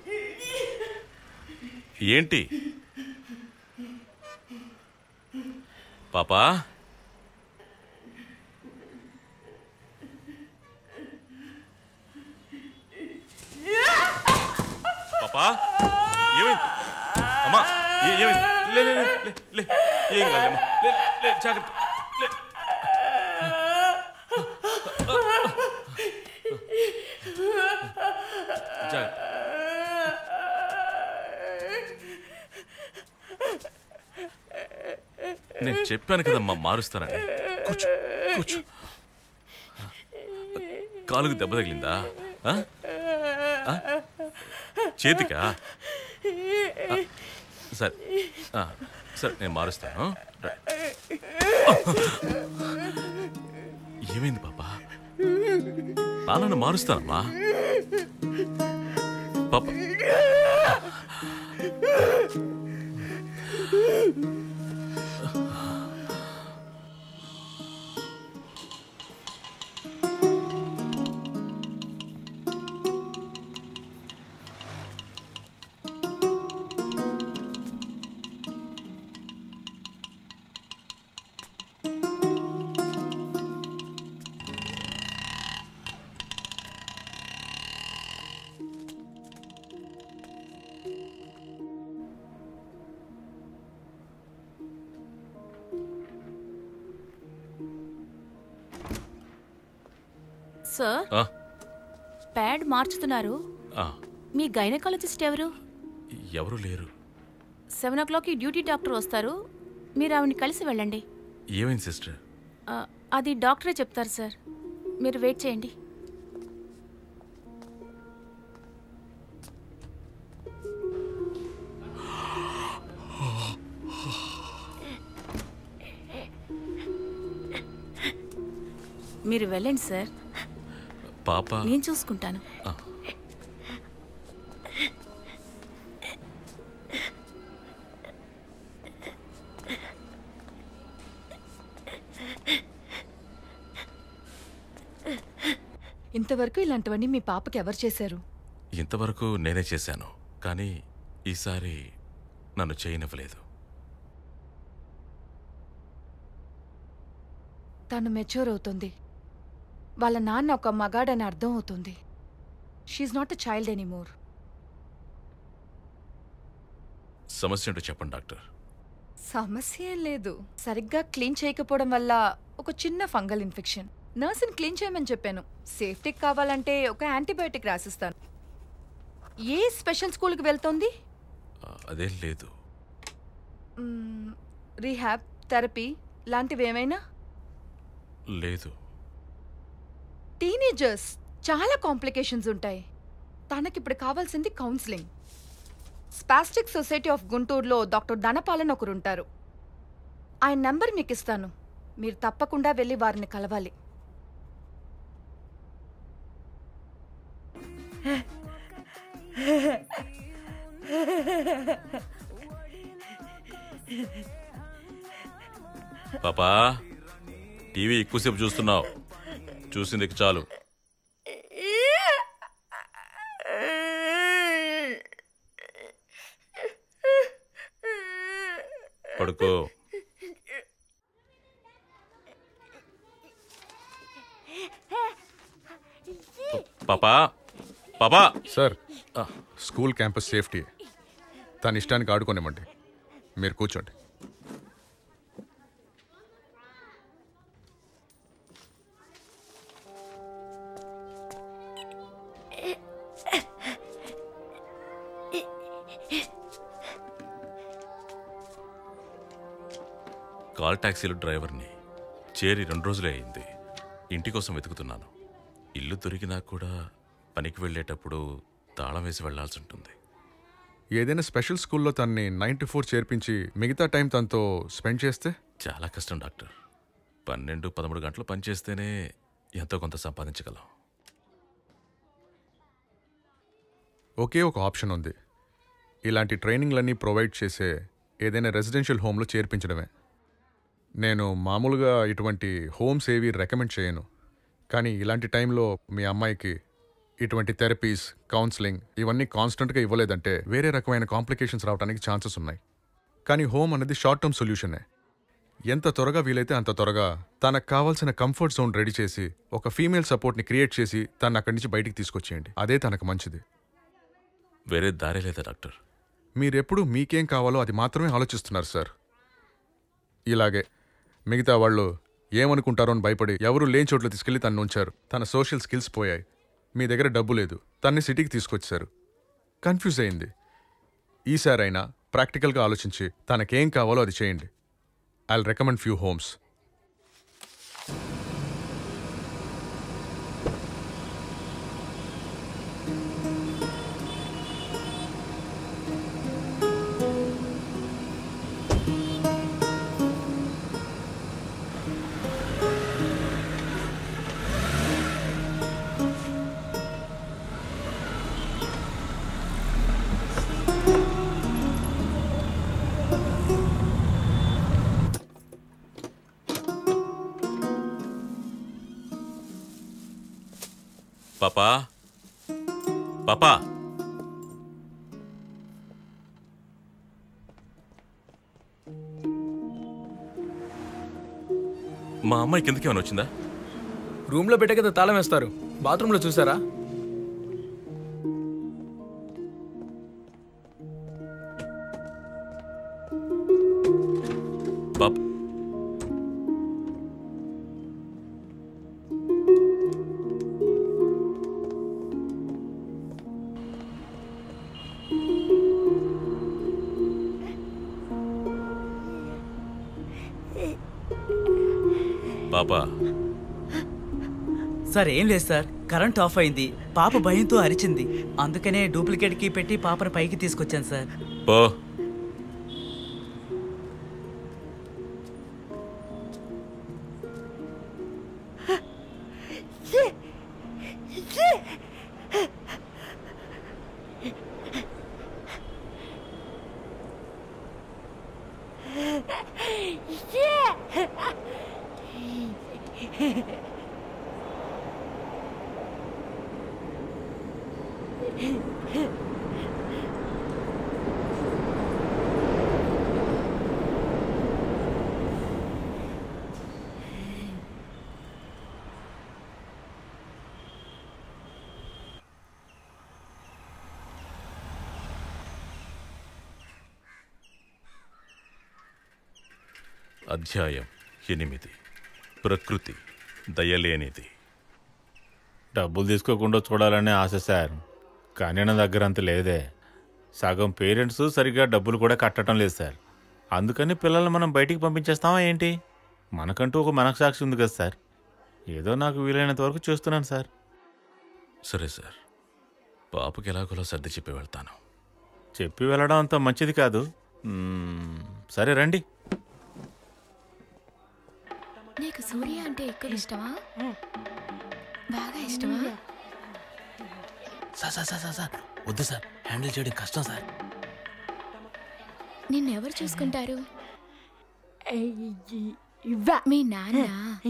ఏంటి పాపా పాపా ఏమైంది అమ్మా ఏ- ఏమైంది లే లే లే, లే లే ఏం కాదమ్మా లే లే జాగ్రత్త లే జాగ్రత్త నేను చెప్పాను కదమ్మా మారుస్తానని కూర్చో కూర్చో కాలుకు దెబ్బ తగిలిందా ఆ? ఆ? చేతికా ఆ, సరే ఆ, సరే నేను మారుస్తాను రా. ఏమైంది పాపా నాన్నను మారుస్తానమ్మా పాప సార్ ఆ, ప్యాడ్ మార్చుతున్నారు ఆ, మీ గైనకాలజిస్ట్ ఎవరు ఎవరు లేరు సెవెన్ ఓ క్లాక్కి డ్యూటీ డాక్టర్ వస్తారు మీరు ఆవిడని కలిసి వెళ్ళండి ఏమైంది సిస్టర్ ఆ, అది డాక్టరే చెప్తారు సార్ మీరు వెయిట్ చేయండి మీరు వెళ్ళండి సార్ పాప నేను చూసుకుంటాను ఆ. ఇంతవరకు ఇలాంటివన్నీ మీ పాపకి ఎవరు చేశారు ఇంతవరకు నేనే చేశాను కానీ ఈసారి నన్ను చేయనివ్వలేదు తను మెచ్యూర్ అవుతుంది వాళ్ళ నాన్న ఒక మగాడని అర్థం అవుతుంది she's not a child anymore సమస్య ఏంటో చెప్పండి డాక్టర్ సమస్య ఏం లేదు సరిగ్గా క్లీన్ చేయకపోవడం వల్ల ఒక చిన్న ఫంగల్ ఇన్ఫెక్షన్ నర్సుని క్లీన్ చేయమని చెప్పాను సేఫ్టీకి కావాలంటే ఒక యాంటీబయాటిక్ రాసిస్తాను ఏ స్పెషల్ స్కూల్కి వెళ్తోంది ఆ, అదేం లేదు మ్మ్, రీహాబ్ థెరపీ లాంటివి ఏమైనా లేదు టీనేజర్స్ చాలా కాంప్లికేషన్స్ ఉంటాయి తనకిప్పుడు కావాల్సింది కౌన్సిలింగ్ స్పాస్టిక్ సొసైటీ ఆఫ్ గుంటూరులో డాక్టర్ ధనపాలన్ ఒకరు ఉంటారు ఆయన నంబర్ మీకు ఇస్తాను మీరు తప్పకుండా వెళ్ళి వారిని కలవాలి పాపా టీవీ ఎక్కువసేపు చూస్తున్నావు చూసింది ఇక చాలు పడుకో పాపా పాపా సార్ స్కూల్ క్యాంపస్ సేఫ్టీ తన ఇష్టానికి ఆడుకోనివ్వండి మీరు కూర్చోండి కాల్ టాక్సీలో డ్రైవర్ని చేరి రెండు రోజులే అయింది ఇంటి కోసం వెతుకుతున్నాను ఇల్లు దొరికినా కూడా పనికి వెళ్ళేటప్పుడు తాళం వేసి వెళ్లాల్సి ఉంటుంది ఏదైనా స్పెషల్ స్కూల్లో తన్ని నైన్ టు ఫోర్ చేర్పించి మిగతా టైం తనతో స్పెండ్ చేస్తే చాలా కష్టం డాక్టర్ పన్నెండు పదమూడు గంటలు పనిచేస్తేనే ఎంతో కొంత సంపాదించగలం ఒకే ఒక ఆప్షన్ ఉంది ఇలాంటి ట్రైనింగ్లన్నీ ప్రొవైడ్ చేసే ఏదైనా రెసిడెన్షియల్ హోమ్లో చేర్పించడమే నేను మామూలుగా ఇటువంటి హోమ్స్ ఏవి రికమెండ్ చేయను కానీ ఇలాంటి టైంలో మీ అమ్మాయికి ఇటువంటి థెరపీస్ కౌన్సిలింగ్ ఇవన్నీ కాన్స్టెంట్గా ఇవ్వలేదంటే వేరే రకమైన కాంప్లికేషన్స్ రావడానికి ఛాన్సెస్ ఉన్నాయి కానీ హోమ్ అనేది షార్ట్ టర్మ్ సొల్యూషనే ఎంత త్వరగా వీలైతే అంత త్వరగా తనకు కావాల్సిన కంఫర్ట్ జోన్ రెడీ చేసి ఒక ఫీమేల్ సపోర్ట్ని క్రియేట్ చేసి తను అక్కడి నుంచి బయటికి తీసుకొచ్చేయండి అదే తనకు మంచిది వేరే దారి లేదా డాక్టర్ మీరెప్పుడు మీకేం కావాలో అది మాత్రమే ఆలోచిస్తున్నారు సార్ ఇలాగే మిగతా వాళ్ళు ఏమనుకుంటారో అని భయపడి ఎవరు లేని చోట్ల తీసుకెళ్లి తను ఉంచారు తన సోషల్ స్కిల్స్ పోయాయి మీ దగ్గర డబ్బు లేదు తన్ని సిటీకి తీసుకొచ్చారు కన్ఫ్యూజ్ అయింది ఈసారైనా ప్రాక్టికల్గా ఆలోచించి తనకేం కావాలో అది చేయండి ఐ రికమెండ్ ఫ్యూ హోమ్స్ పాపా పాపా మా అమ్మాయి కిందకి ఏమైనా వచ్చిందా రూమ్లో పెట్టే కదా తాళం వేస్తారు బాత్రూంలో చూసారా పాప పాపా సార్ ఏం లేదు సార్ కరెంట్ ఆఫ్ అయింది పాప భయంతో అరిచింది అందుకనే డూప్లికేట్ కీ పెట్టి పాపను పైకి తీసుకొచ్చాను సార్ పో అధ్యాయం ఎనిమిది ప్రకృతి దయలేనిది డబ్బులు తీసుకోకుండా చూడాలనే ఆశ సార్ కానీ నా దగ్గర అంత లేదే సగం పేరెంట్స్ సరిగ్గా డబ్బులు కూడా కట్టడం లేదు సార్ అందుకని పిల్లల్ని మనం బయటికి పంపించేస్తామా ఏంటి మనకంటూ ఒక మనసాక్షి ఉంది కదా సార్ ఏదో నాకు వీలైనంత వరకు చేస్తున్నాను సార్ సరే సార్ పాపకి ఎలాగోలా సర్ది చెప్పి వెళ్తాను చెప్పి వెళ్ళడం అంత మంచిది కాదు మ్మ్, సరే రండి నీకు సూర్య అంటే ఎక్కువ ఇష్టమా బాగా ఇష్టమా sir sir sir sir sir వద్దు సార్ హ్యాండిల్ చేయడం కష్టం సార్ నిన్నెవరు చూసుకుంటారు మీ నాన్న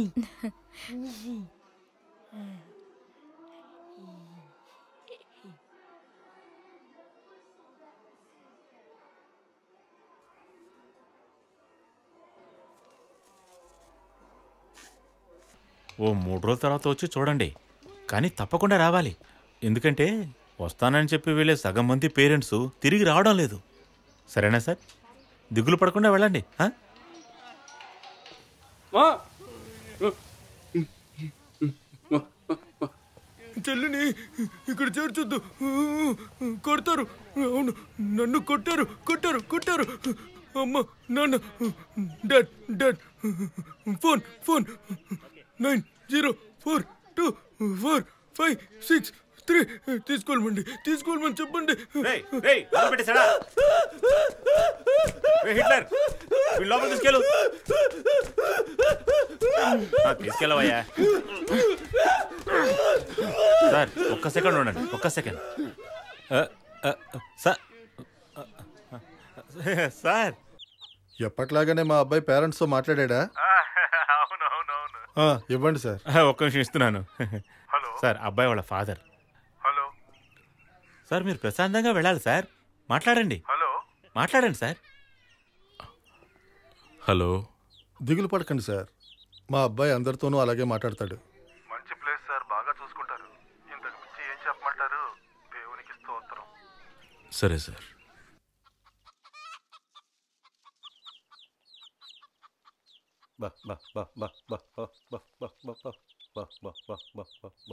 ఓ మూడు రోజుల తర్వాత వచ్చి చూడండి కానీ తప్పకుండా రావాలి ఎందుకంటే వస్తానని చెప్పి వెళ్ళే సగం మంది పేరెంట్స్ తిరిగి రావడం లేదు సరేనా సార్ దిగులు పడకుండా వెళ్ళండి ఆ? చెల్లిని ఇక్కడ చేర్చొద్దు కొడతారు అవును నన్ను కొట్టారు కొట్టారు కొట్టారు అమ్మ నాన్న dad dad phone phone nine zero four two four five six three తీసుకోమని తీసుకోమని చెప్పండి రేయ్, రేయ్, లోపల పెట్టేశాడా? రే హిట్లర్ వీళ్ళు లోపల తీసుకెళ్ళు ఆ, తీసుకెళ్ళవయ్యా సార్ ఒక్క సెకండ్ ఉండండి ఒక్క సెకండ్ ఆ, ఆ, సార్ సార్ ఎప్పట్లాగానే మా అబ్బాయి పేరెంట్స్తో మాట్లాడా ఆ, ఇవ్వండి సార్ ఒక్క నిమిషం ఇస్తున్నాను సార్ అబ్బాయి వాళ్ళ ఫాదర్ హలో సార్ మీరు ప్రశాంతంగా వెళ్ళాలి సార్ మాట్లాడండి హలో మాట్లాడండి సార్ హలో దిగులు పడకండి సార్ మా అబ్బాయి అందరితోనూ అలాగే మాట్లాడతాడు మంచి ప్లేస్ సార్ బాగా చూసుకుంటారు ఇంతకు మించి ఏం చెప్పమంటారు దేవునికి స్తోత్రం సరే సార్ బా బా బా బా బా బా బా బా బా బా బా బా బా బా బా బా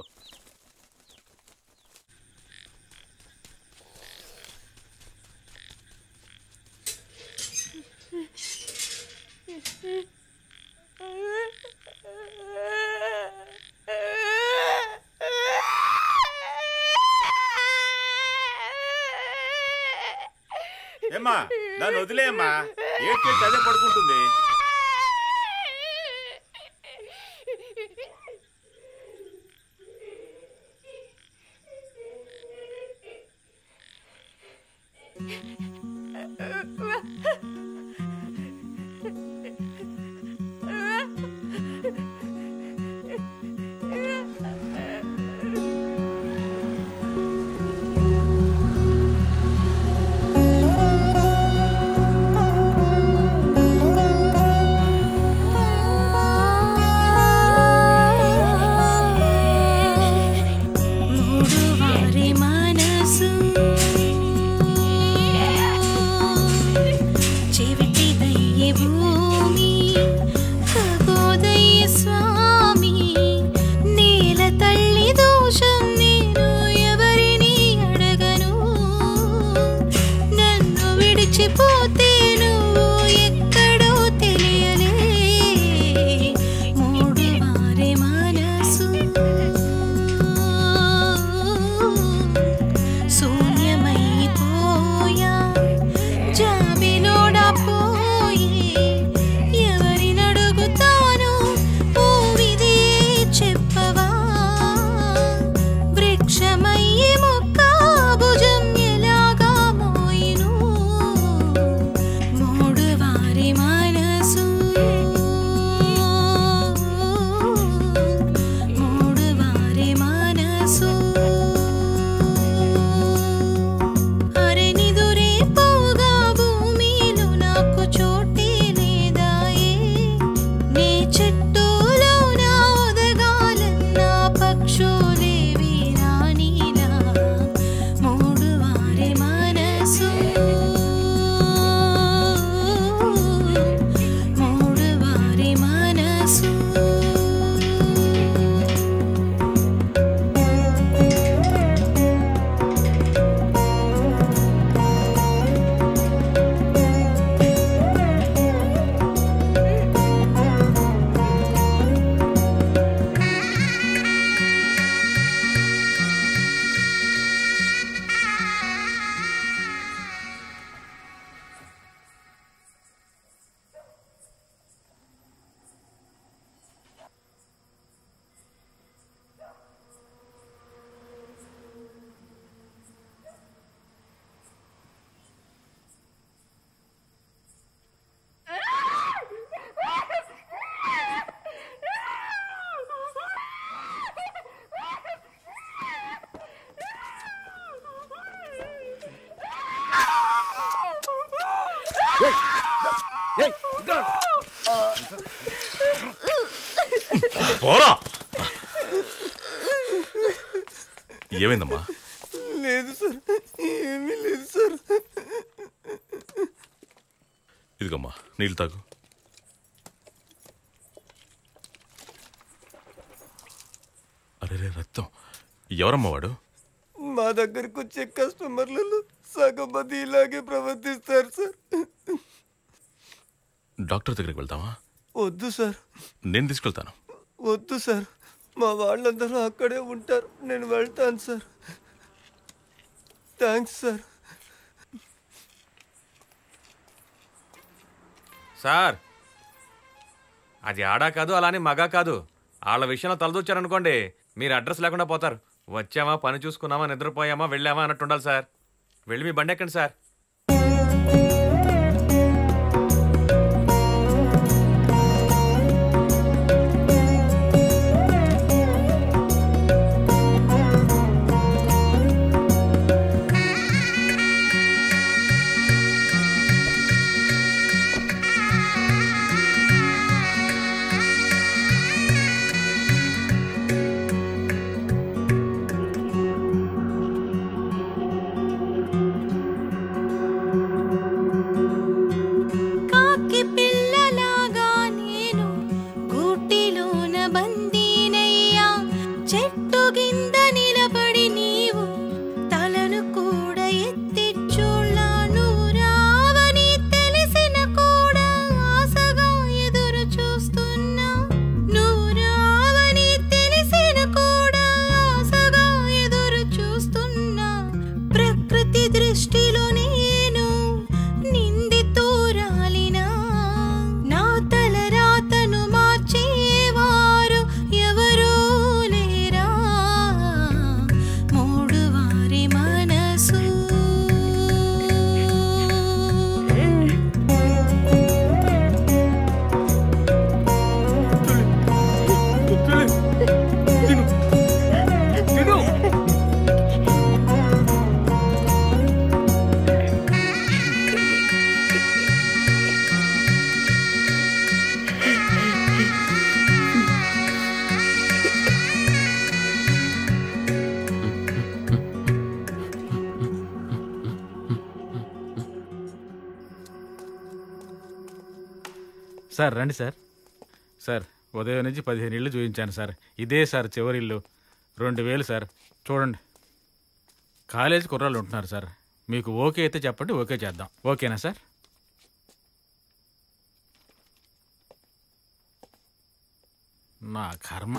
ఏమ్మా దాన్ని వదిలేయమ్మా ఏడ్చి అదే పడుకుంటుంది మూడువారి మనసు చెవిటి దయ్య భూమి ఖగోదయ స్వామి నేల తల్లి దోషం నేను ఎవరిని అడగను నన్ను విడిచిపోతే నువ్వు ఎక్కడో తెలియలే మూడు వారి మనసు శూన్యమైపోయా జాబిలోడా పోయి ఎవరినడుగుతాను ఓ విధి చెప్పవా వృక్షమయ్యి మొక్క భుజం ఎలాగా మోయిను మూడు వారి మనసు మూడు వారి మనసు అరెనిదురే పోగా భూమిలో నాకు చోటే లేదాయే నీ చెట్టులో నా ఒదగాలన్న పక్షులేవి రానిలా మూడు వారి మనసు మూడు వారి మనసు పోరా ఏమైందమ్మా లేదు సార్ ఏమీ లేదు సార్ ఇదిగమ్మా నీళ్ళు తాగు అరే రక్తం ఎవరమ్మా వాడు మా దగ్గరకు వచ్చే కస్టమర్లలో సగం మంది ఇలాగే ప్రవర్తిస్తారు సార్ డాక్టర్ దగ్గరికి వెళ్తావా వద్దు సార్ నేను తీసుకెళ్తాను వద్దు సార్ మా వాళ్ళందరూ అక్కడే ఉంటారు నేను వెళ్తాను సార్ థ్యాంక్స్ సార్ సార్ అది ఆడా కాదు అలానే మగా కాదు వాళ్ళ విషయంలో తలదూచారనుకోండి మీరు అడ్రస్ లేకుండా పోతారు వచ్చామా పని చూసుకున్నామా నిద్రపోయామా వెళ్ళామా అన్నట్టు ఉండాలి సార్ వెళ్ళి మీ బండి ఎక్కండి సార్ సార్ రండి సార్ సార్ ఉదయం నుంచి పదిహేను ఇళ్ళు చూపించాను సార్ ఇదే సార్ చివరి ఇల్లు రెండు వేలు సార్ చూడండి కాలేజ్ కుర్రాళ్ళు ఉంటున్నారు సార్ మీకు ఓకే అయితే చెప్పండి ఓకే చేద్దాం ఓకేనా సార్ నా కర్మ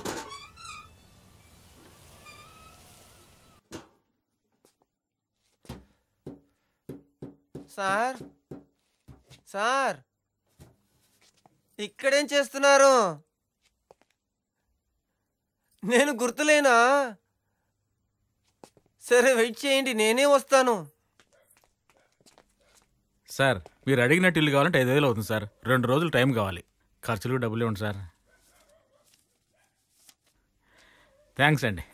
సార్ సార్ ఇక్కడేం చేస్తున్నారు నేను గుర్తులేనా సరే వెయిట్ చేయండి నేనే వస్తాను సార్ మీరు అడిగినట్టు ఇల్లు కావాలంటే ఐదు వేలు అవుతుంది సార్ రెండు రోజులు టైం కావాలి ఖర్చులు డబ్బులు ఇవ్వండి సార్ థ్యాంక్స్ అండి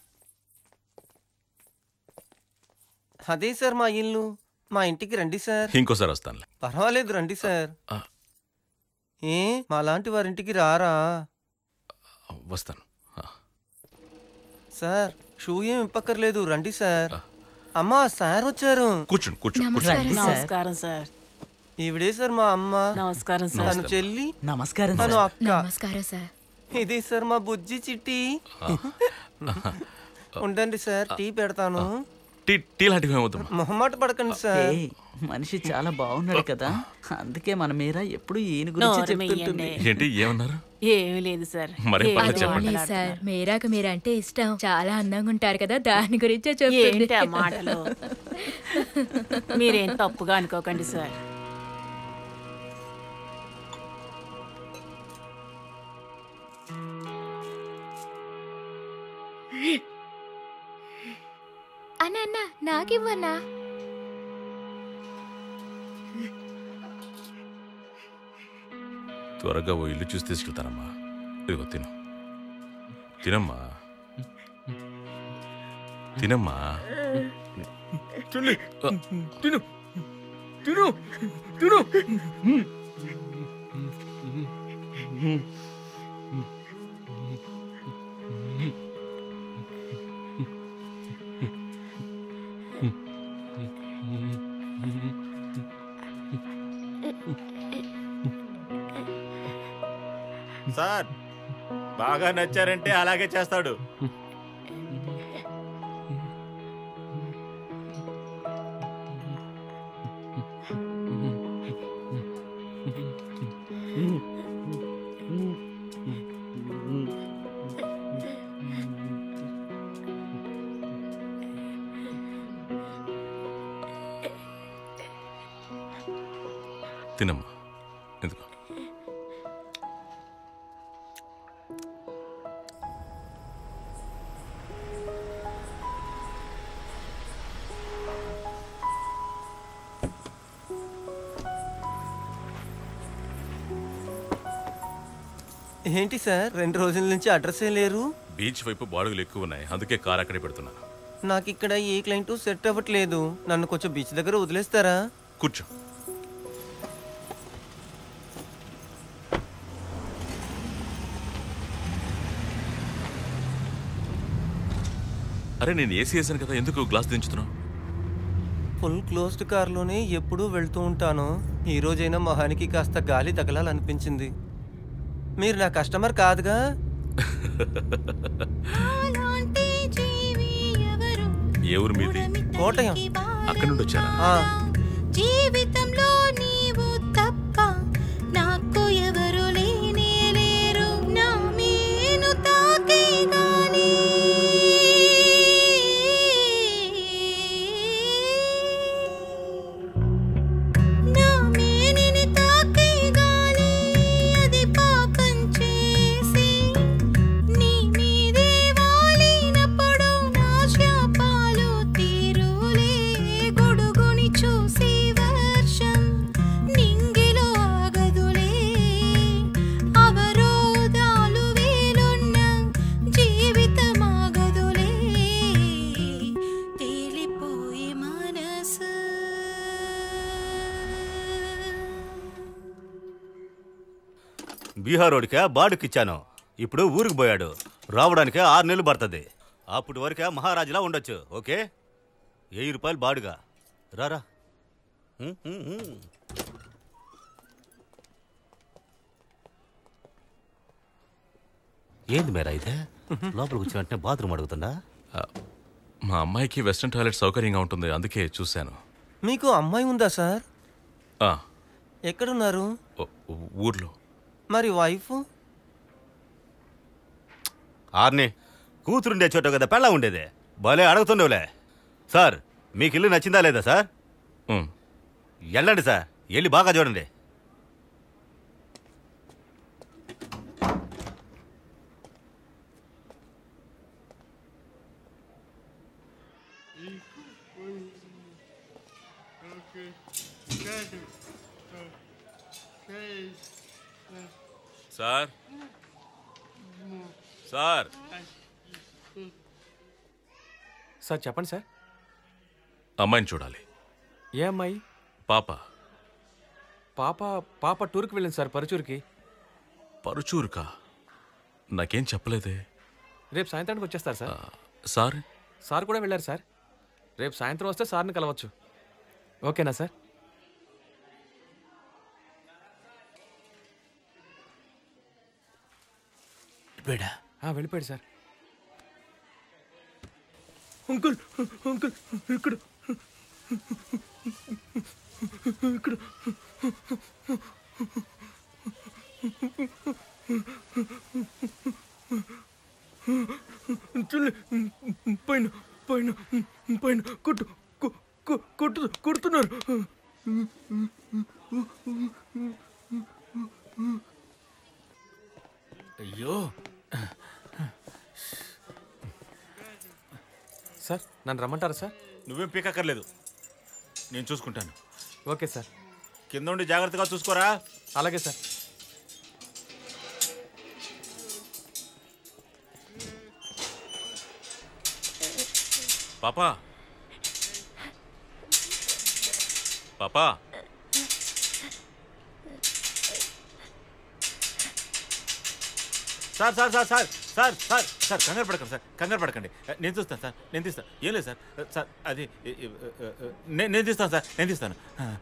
అదే సార్ మా ఇల్లు మా ఇంటికి రండి సార్ ఇంకోసారి వస్తానులే పర్వాలేదు రండి సార్ ఏ మా లాంటి వారింటికి రారా వస్తాను సార్ షూ ఏం ఇప్పక్కర్లేదు రండి సార్ అమ్మా సార్ వచ్చారు కూర్చోండి కూర్చోండి నమస్కారం కూర్చోండి సార్. నమస్కారం సార్ ఈవిడే సార్ మా అమ్మ నమస్కారం తను సార్ చెల్లి నమస్కారం తను సార్ అక్క నమస్కారం సార్ ఇది సార్ మా బుజ్జి చిట్టి ఉండండి సార్ టీ పెడతాను టీ టీ లాంటివి ఏమవుతాం మొహమాట పడకండి సార్ ఏయ్, మనిషి చాలా బాగున్నాడు కదా అందుకే మన మీరా ఎప్పుడు ఈయన గురించి నోరు చెప్తుంటుంది మెయ్యండి. ఏంటి ఏమన్నారు ఏమీ లేదు సార్ మరేం ఏం పర్లేదు చెప్పండి. లేదు సార్ మీరాకు మీరంటే ఇష్టం చాలా అందంగా ఉంటారు కదా దాని గురించే చెప్తుంది ఏంటి ఆ మాటలు మీరేం తప్పుగా అనుకోకండి సార్ అన్న అన్న నాకివ్వన్నా త్వరగా ఓ ఇల్లు చూసి తీసుకెళ్తానమ్మా ఇదిగో తిను తినమ్మా తినమ్మా చెల్లి తిను తిను తిను సార్ బాగా నచ్చారంటే అలాగే చేస్తాడు తినమ్మా ఎందుకు ఏంటి సార్ రెండు రోజుల నుంచి అడ్రస్సే లేరు బీచ్ వైపు బాడుగులు ఎక్కువ ఉన్నాయి అందుకే కార్ అక్కడే పెడుతున్నాను నాకు ఇక్కడ ఏ క్లయింట్ సెట్ అవ్వట్లేదు నన్ను కొంచెం బీచ్ దగ్గర వదిలేస్తారా కూర్చో అరే నేను ఏసీ వేసాను కదా ఎందుకు గ్లాస్ దించుతున్నావు ఫుల్ క్లోజ్డ్ కార్లోనే ఎప్పుడూ వెళ్తూ ఉంటాను ఈ రోజైనా మొహానికి కాస్త గాలి తగలాలనిపించింది మీరు నా కస్టమర్ కాదుగా ఏ ఊరు మీది కోటయం అక్కడి నుండి వచ్చారా ఆ, జీవితంలో నీవు తప్ప నాకు ఎవరు లేనే లేరు నా మేను తాకే గాని నా మేనిని తాకే గాని అది పాపం చేసి నీ మీదే వాలినప్పుడు నా శాపాలు తీరులే గొడుగుని చూసి వర్షం నింగిలో ఆగదులే అవరోధాలు వేలున్న జీవితమాగదులే తేలిపోయి మనసు బీహార్ రోడ్కే బాడుకిచ్చాను ఇప్పుడు ఊరికి పోయాడు రావడానికే ఆరు నెలలు పడుతుంది అప్పటి వరకే మహారాజులా ఉండొచ్చు ఓకే వెయ్యి రూపాయలు బాడుగా రారా ఉమ్, ఉమ్, ఉమ్. ఏంది మేరా అయితే లోపలికి వచ్చిన వెంటనే బాత్రూమ్ అడుగుతుందా మా అమ్మాయికి వెస్ట్రన్ టాయిలెట్ సౌకర్యంగా ఉంటుంది అందుకే చూశాను మీకు అమ్మాయి ఉందా సార్ ఆ, ఎక్కడున్నారు ఊ- ఊర్లో మరి వైఫ్ ఆర్ని కూతురుండే చోట కదా పెళ్ళ ఉండేది భలే అడుగుతుండేవులే సార్ మీకు ఇల్లు నచ్చిందా లేదా సార్ వెళ్ళండి సార్ వెళ్ళి బాగా చూడండి సార్ సార్ సార్ చెప్పండి సార్ అమ్మాయిని చూడాలి ఏ అమ్మాయి పాప పాప పాప టూర్కి వెళ్ళింది సార్ పరుచూరుకి పరుచూరుకా నాకేం చెప్పలేదే రేపు సాయంత్రానికి వచ్చేస్తారు సార్ సార్ సార్ కూడా వెళ్ళారు సార్ రేపు సాయంత్రం వస్తే సార్ని కలవచ్చు ఓకేనా సార్ బేడా ఆ, వెళ్ళిపోయాడు సార్ అంకుల్ అంకుల్ ఇక్కడ ఇక్కడ చెల్లి పైన పైన పైన కొట్టు కొ- కొ- కొట్టు కొడుతున్నారు అయ్యో సార్ నన్ను రమ్మంటారా సార్ నువ్వేం పీకక్కర్లేదు నేను చూసుకుంటాను ఓకే సార్ కింద ఉండి జాగ్రత్తగా చూసుకోరా అలాగే సార్ పాపా పాపా sir sir sir sir sir sir sir కంగారు పడకండి సార్ కంగారు పడకండి నేను చూస్తాను సార్ నేను తీస్తాను ఏం లేదు సార్ సార్ అది ఏ- ఏ- ఏ- నేను నేను తీస్తాను సార్ నేను తీస్తాను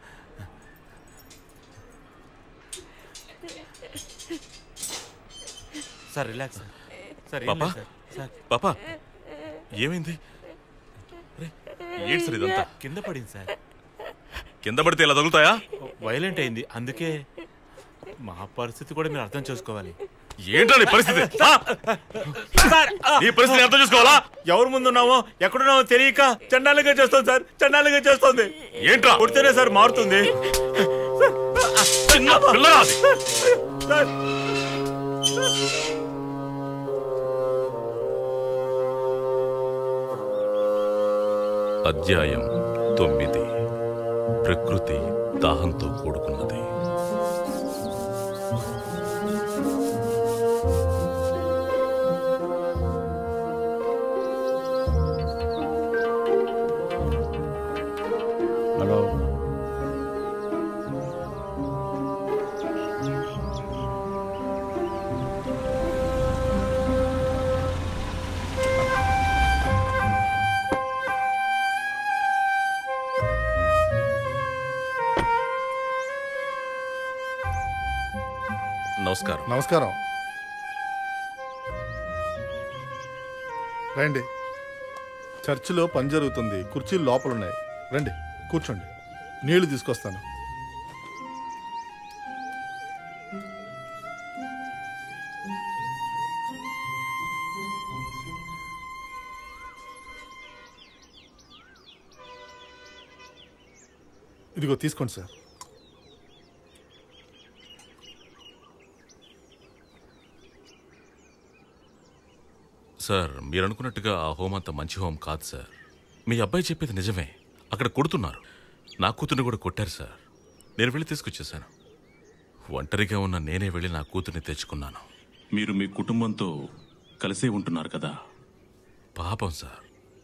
సార్ రిలాక్స్ సార్ సార్ ఏం పాపా లేదు సార్ సార్ పాపా ఏమైంది అరే, ఏంటి సార్ ఇదంతా కింద పడింది సార్ కింద పడితే ఇలా తగులుతాయా వైలెంట్ అయింది అందుకే మా పరిస్థితి కూడా మీరు అర్థం చేసుకోవాలి ఏంట్రా నీ పరిస్థితి ఆ? నీ పరిస్థితి అర్థం చేసుకోవాలా ఎవరు ముందున్నామో ఎక్కడున్నామో తెలియక చండాలుగా చేస్తుంది సార్ చండాలుగా చేస్తుంది ఏంట్రా కొడితేనే సార్ మారుతుంది చిన్న పిల్లరా అది? సార్ అధ్యాయం తొమ్మిది ప్రకృతి దాహంతో కూడుకున్నది హలో నమస్కారం నమస్కారం రండి చర్చిలో పని జరుగుతుంది కుర్చీలు లోపల ఉన్నాయి రండి కూర్చోండి నీళ్లు తీసుకొస్తాను ఇదిగో తీసుకోండి సార్ సార్ మీరు అనుకున్నట్టుగా ఆ హోమ్ అంత మంచి హోమ్ కాదు సార్ మీ అబ్బాయి చెప్పేది నిజమే అక్కడ కొడుతున్నారు నా కూతుర్ని కూడా కొట్టారు సార్ నేను వెళ్ళి తీసుకొచ్చేసాను ఒంటరిగా ఉన్న నేనే వెళ్ళి నా కూతుర్ని తెచ్చుకున్నాను మీరు మీ కుటుంబంతో కలిసే ఉంటున్నారు కదా పాపం సార్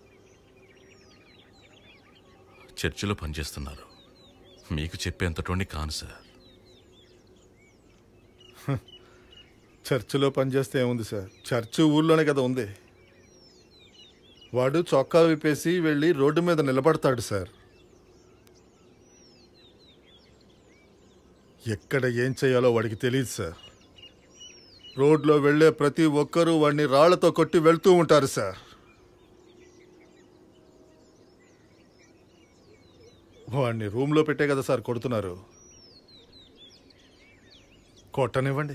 చర్చిలో పనిచేస్తున్నారు మీకు చెప్పేంతటోని కాను సార్ చర్చిలో పనిచేస్తే ఏముంది సార్ చర్చి ఊర్లోనే కదా ఉంది వాడు చొక్కా విప్పేసి వెళ్ళి రోడ్డు మీద నిలబడతాడు సార్ ఎక్కడ ఏం చేయాలో వాడికి తెలియదు సార్ రోడ్లో వెళ్ళే ప్రతి ఒక్కరూ వాడిని రాళ్లతో కొట్టి వెళ్తూ ఉంటారు సార్ వాడిని రూమ్లో పెట్టే కదా సార్ కొడుతున్నారు కొట్టనివ్వండి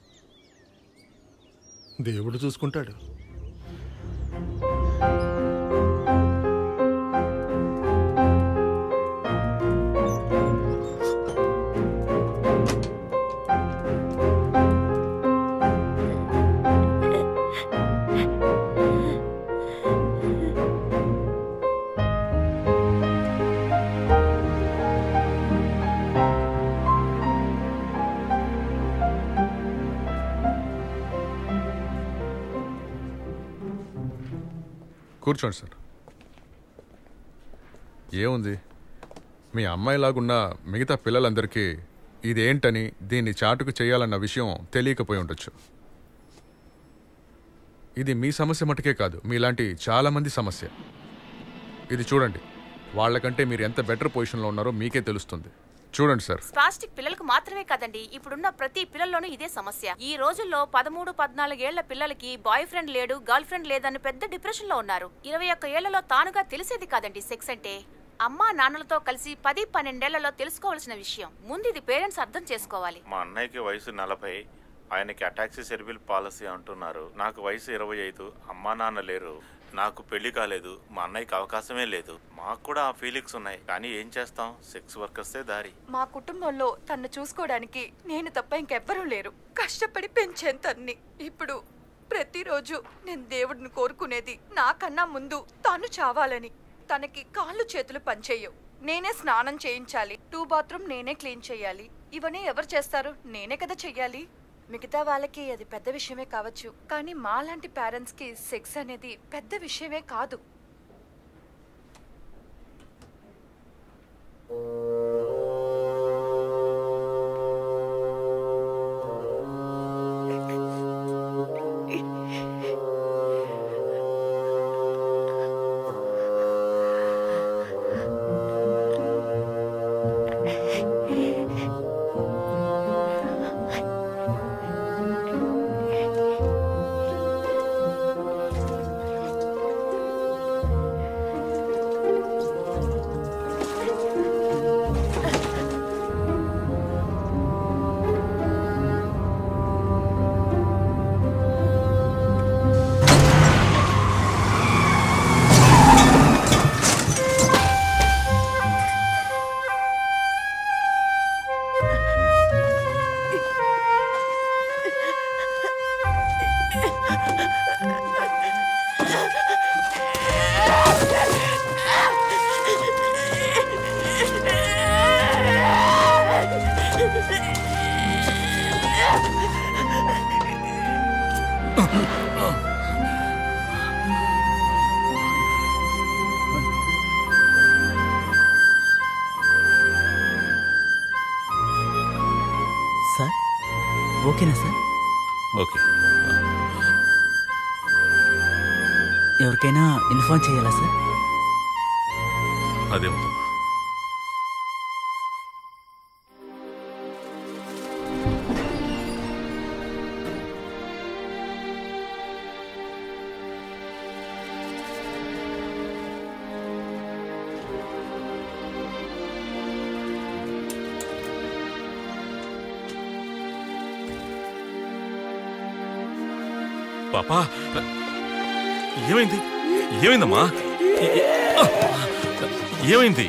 దేవుడు చూసుకుంటాడు కూర్చోండి సార్ ఏముంది మీ అమ్మాయిలాగున్న మిగతా పిల్లలందరికీ ఇదేంటని దీన్ని చాటుకు చేయాలన్న విషయం తెలియకపోయి ఉండొచ్చు ఇది మీ సమస్య మటుకే కాదు మీలాంటి చాలామంది సమస్య ఇది చూడండి వాళ్ళకంటే మీరు ఎంత బెటర్ పొజిషన్లో ఉన్నారో మీకే తెలుస్తుంది చూడండి సార్ స్పాస్టిక్ పిల్లలకు మాత్రమే కదండి ఇప్పుడున్న ప్రతి పిల్లల్లోనూ ఇదే సమస్య ఈ రోజుల్లో పదమూడు పద్నాలుగేళ్ల పిల్లలకి బాయ్ ఫ్రెండ్ లేడు గర్ల్ ఫ్రెండ్ లేదని పెద్ద డిప్రెషన్ లో ఉన్నారు ఇరవై ఒక్క ఏళ్లలో తానుగా తెలిసేది కాదండి సెక్స్ అంటే అమ్మా నాన్నలతో కలిసి పది పన్నెండేళ్లలో తెలుసుకోవాల్సిన విషయం ముందు ఇది పేరెంట్స్ అర్థం చేసుకోవాలి మా అన్నయ్యకి వయసు నలభై ఆయనకి అటాక్సీ సెర్బిల్ పాలసీ అంటున్నారు నాకు వయసు ఇరవై ఐదు అమ్మా నాన్న లేరు నాకు పెళ్లి కాలేదు మా అన్నయ్యకి అవకాశమే లేదు మాకు కూడా ఆ ఫీలింగ్స్ ఉన్నాయి కానీ ఏం చేస్తాం సెక్స్ వర్కర్సే దారి మా కుటుంబంలో తన్ను చూసుకోవడానికి నేను తప్ప ఇంకెవ్వరూ లేరు కష్టపడి పెంచాను తన్ని ఇప్పుడు ప్రతిరోజు నేను దేవుడిని కోరుకునేది నాకన్నా ముందు తను చావాలని తనకి కాళ్ళు చేతులు పనిచేయవు నేనే స్నానం చేయించాలి టూ బాత్రూమ్ నేనే క్లీన్ చేయాలి ఇవన్నీ ఎవరు చేస్తారు నేనే కదా చెయ్యాలి మిగతా వాళ్ళకి అది పెద్ద విషయమే కావచ్చు కానీ మాలాంటి పేరెంట్స్ కి సెక్స్ అనేది పెద్ద విషయమే కాదు సార్ ఓకేనా సార్ ఓకే ఎవరికైనా ఇన్ఫార్మ్ చేయాలా సార్ అదే ఉందమ్మా పాపా ఏమైంది ఏమైందమ్మా ఏ- ఏ- ఆ! ఏమైంది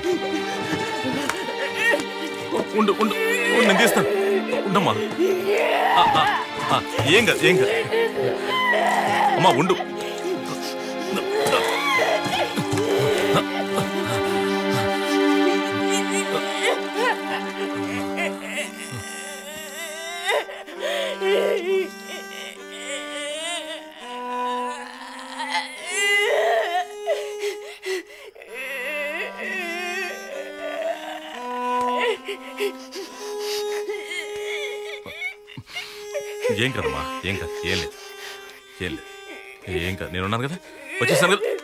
ఉండు ఉండు ఉండు, నేను తీస్తాను ఉండమ్మా ఆ, ఆ, ఆ, ఏం కాదు ఏం కాదు అమ్మా ఉండు ఏం కదమ్మా ఏం కాదు ఏం లేదు ఏం లేదు ఏం కాదు నేను ఉన్నాను కదా వచ్చేసాను కదా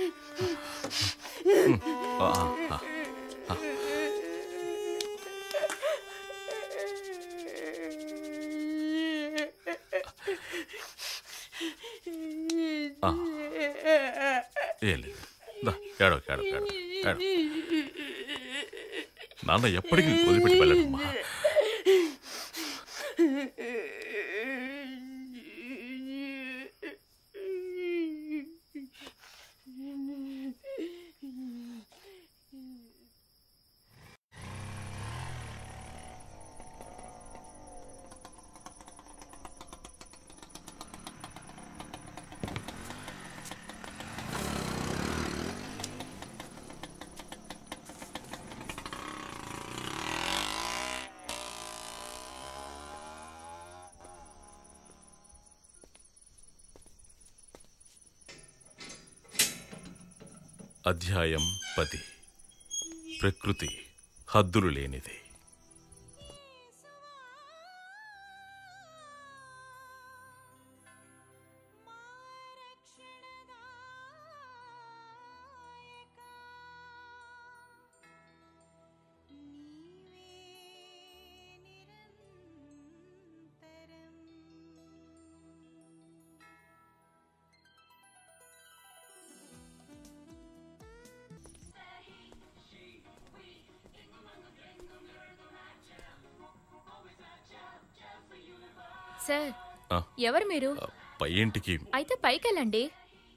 ఉమ్, ఆ, ఆ, ఆ. ఏం లేదు దా, ఏడవ ఏడవ ఏడవ ఏడవ నాన్న ఎప్పటికీ వదిలిపెట్టి వెళ్ళడమ్మా అధ్యాయం పది ప్రకృతి హద్దులు లేనిది సార్ ఆ, ఎవరు మీరు పై ఇంటికి అయితే పైకెళ్ళండి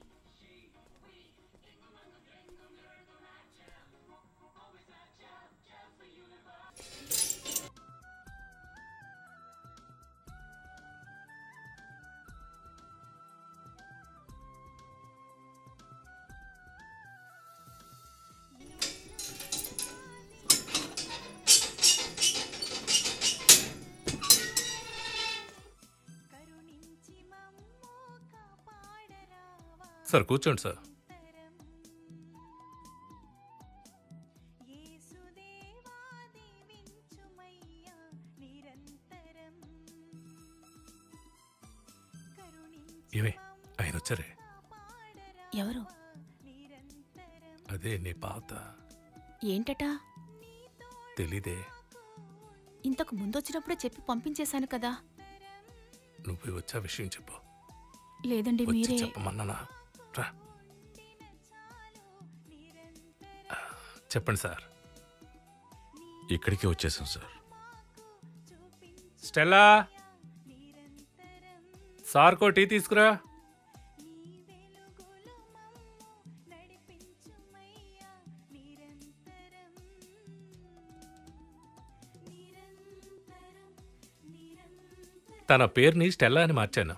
సార్ కూర్చోండి సార్ ఇవే ఆయన వచ్చారే ఎవరు అదే నీ పాత ఏంటట తెలీదే ఇంతకు ముందొచ్చినప్పుడే చెప్పి పంపించేశాను కదా నువ్వు వచ్చా విషయం చెప్పు లేదండి వచ్చి మీరే చెప్పమన్నానా రా ఆ, చెప్పండి సార్ ఇక్కడికే వచ్చేసాం సార్ స్టెల్లా సార్కో టీ తీసుకురా తన పేరుని స్టెల్లా అని మార్చాను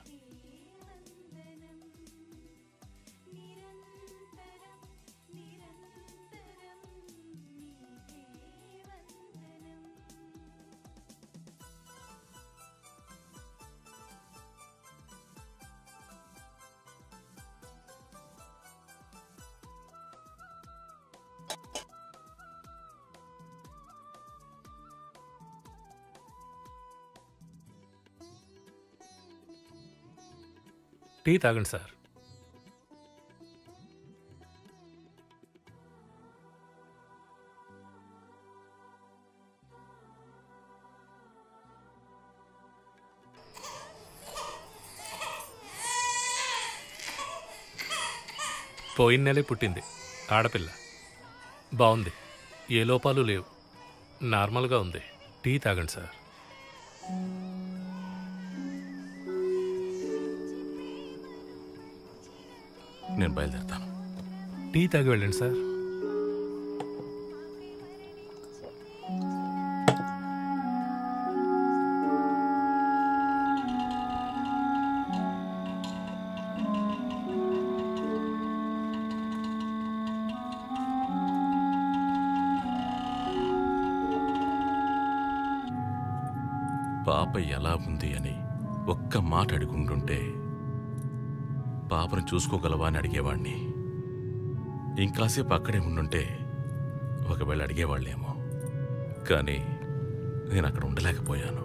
టీ తాగండి సార్ పోయిన నెలే పుట్టింది ఆడపిల్ల బాగుంది ఏ లోపాలు లేవు నార్మల్గా ఉంది టీ తాగండి సార్ నేను బయలుదేరుతాను టీ తాగి వెళ్ళండి సార్ పాప ఎలా ఉంది అని ఒక్క మాట అడుగుంటుంటే పాపను చూసుకోగలవా అని అడిగేవాణ్ణి ఇంకాసేపు అక్కడే ఉండుంటే ఒకవేళ అడిగేవాళ్ళేమో కానీ నేను అక్కడ ఉండలేకపోయాను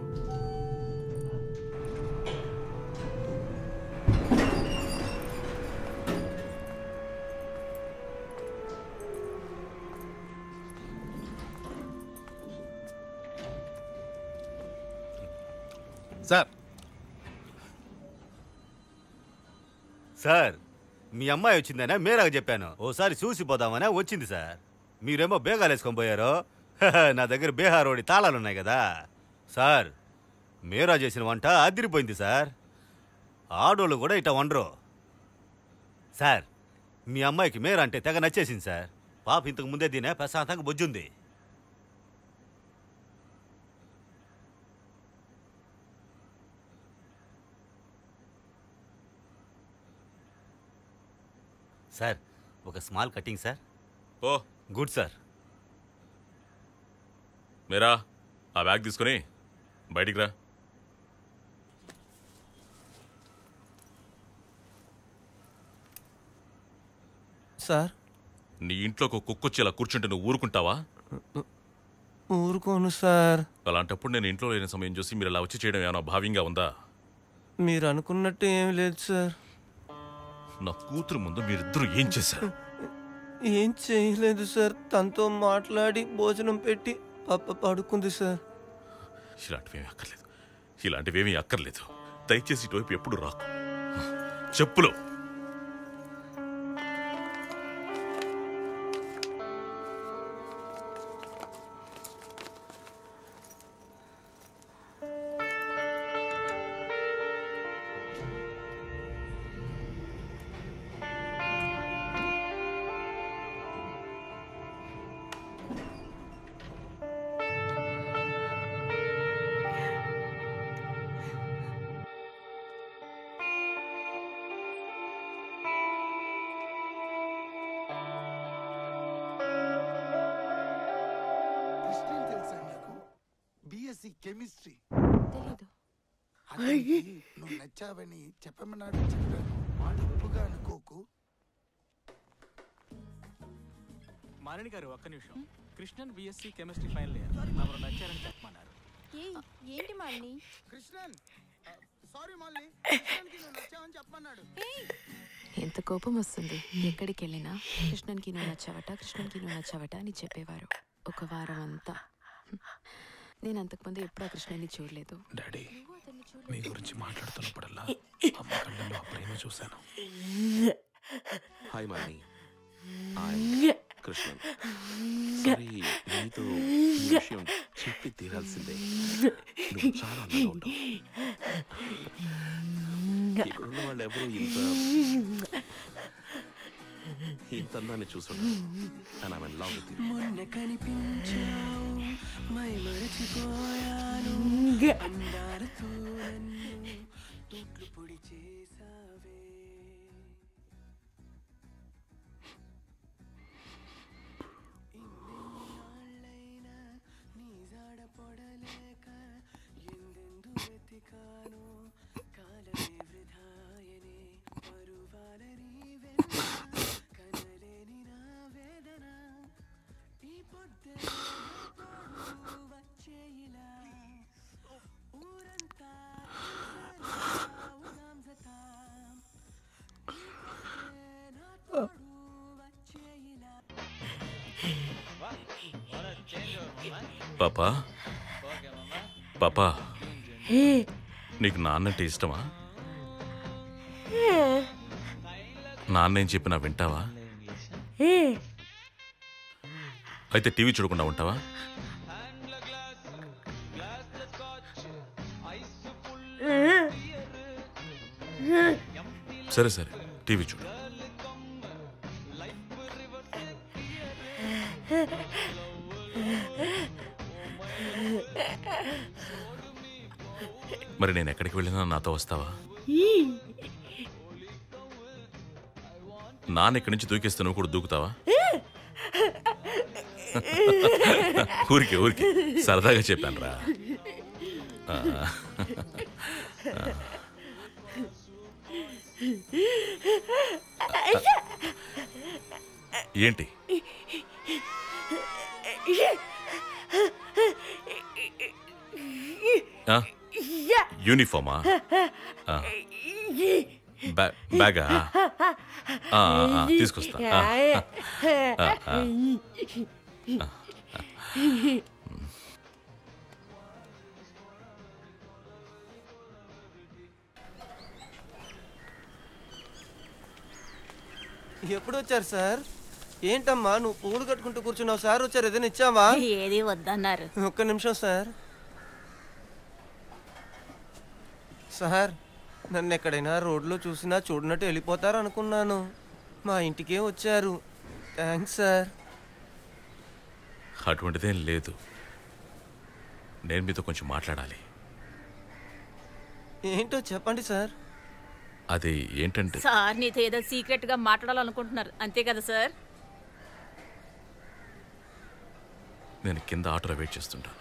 సార్ సార్ మీ అమ్మాయి వచ్చిందనే మీరాగా చెప్పాను ఓసారి చూసిపోదామనే వచ్చింది సార్ మీరేమో బేగాలు వేసుకొని పోయారు హహ, నా దగ్గర బీహార్ రోడి తాళాలు ఉన్నాయి కదా సార్ మీరా చేసిన వంట అదిరిపోయింది సార్ ఆడోళ్ళు కూడా ఇట్లా వండరు సార్ మీ అమ్మాయికి మీరా అంటే తెగ నచ్చేసింది సార్ పాప ఇంతకు ముందే దీనే ప్రశాంతంగా బొజ్జుంది సార్ ఒక small cutting sir oh good sir మీరా ఆ బ్యాగ్ తీసుకొని బయటికి రా సార్ నీ ఇంట్లో ఒక కుక్కొచ్చి ఇలా కూర్చుంటే నువ్వు ఊరుకుంటావా ఊరుకోను సార్ అలాంటప్పుడు నేను ఇంట్లో లేని సమయం చూసి మీరు ఇలా వచ్చి చేయడం ఏమైనా భావ్యంగా ఉందా మీరు అనుకున్నట్టు ఏం లేదు సార్ నా కూతురు ముందు మీరిద్దరూ ఏం చేశారు ఏం చేయలేదు సార్ తనతో మాట్లాడి భోజనం పెట్టి పప్ప పడుకుంది సార్ ఇలాంటివేమీ అక్కర్లేదు ఇలాంటివేమీ అక్కర్లేదు దయచేసి ఇటువైపు ఎప్పుడు రాకు చెప్పులు కృష్ణన్ తెలుసా నీకు బిఎస్సి కెమిస్ట్రీ తెలీదు అతనికి నువ్వు నచ్చావని చెప్పమన్నాడు చెప్పాను వాడు ఉప్పుగా అనుకోకు మాలిని గారు ఒక్క నిమిషం Krishnan BSc chemistry final year తమరు నచ్చారని చెప్పమన్నారు ఏంటి మాలిని కృష్ణన్ సారీ మాలిని కృష్ణన్కి నువ్వు నచ్చావని చెప్పమన్నాడు ఎంత కోపం వస్తుంది ఎక్కడికి వెళ్ళినా కృష్ణన్కి నువ్వు నచ్చావట కృష్ణన్కి నువ్వు నచ్చావట అని చెప్పేవారు ఒక వారం అంతా నేను అంతకుముందు ఎప్పుడు ఆ కృష్ణని చూడలేదు డాడీ మీ గురించి మాట్లాడుతున్నప్పుడల్లా అమ్మ కళ్ళల్లో ఆ ప్రేమ చూశాను హాయ్ మణి కృష్ణన్ సారీ నీతో ఈ విషయం చెప్పి తీరాల్సిందే నువ్వు చాలా అందంగా ఉంటావు ఇక్కడున్న వాళ్ళు ఎవరు ఇంత ఇంత అందాన్ని చూసుంటారు అండ్ ఐ లవ్ విత్ మొన్న కనిపించావు మై మరచిపోయాను అందాలతో నన్ను తోట్లు పొడి చేసావే ఇన్నేళ్ళైనా నీ జాడ పొడలేక ఎందెందు వెతికాను కాలమే వృధాయనే పరువాల నీ వెన్న కనలేని నా వేదన ఈ పొద్దు వచ్చే ఇలా ఊరంతా ఉదాం జతాం నా తోడు వచ్చే ఇలా పాపా పాపా నీకు నాన్నంటే ఇష్టమా నాన్నేం చెప్పినా వింటావా అయితే టీవీ చూడకుండా ఉంటావా సరే సరే టీవీ చూడు మరి నేను ఎక్కడికి వెళ్ళినా నాతో వస్తావా నాన్న ఇక్కడి నుంచి దూకేస్తే నువ్వు కూడా దూకుతావా ఊరికే ఊరికే సరదాగా చెప్పాను రా ఏంటి ఆ? యూనిఫామా ఆ. బ్యా- బ్యాగా ఆ, ఆ, ఆ, తీసుకొస్తా ఆ, ఆ, ఆ. ఆ, ఆ. ఎప్పుడు వచ్చారు సార్ ఏంటమ్మా నువ్వు పూలు కట్టుకుంటూ కూర్చున్నావు సార్ వచ్చారు ఏదైనా ఇచ్చావా ఏది వద్దన్నారు ఒక్క నిమిషం సార్ సార్ నన్ను ఎక్కడైనా రోడ్లో చూసినా చూడనట్టు వెళ్ళిపోతారు అనుకున్నాను మా ఇంటికే వచ్చారు థ్యాంక్స్ సార్ అటువంటిదేం లేదు నేను మీతో కొంచెం మాట్లాడాలి ఏంటో చెప్పండి సార్ అది ఏంటంటే సార్ నీతో ఏదో సీక్రెట్ గా మాట్లాడాలనుకుంటున్నారు అంతే కదా సార్ నేను కింద ఆటోలో వెయిట్ చేస్తుంటాను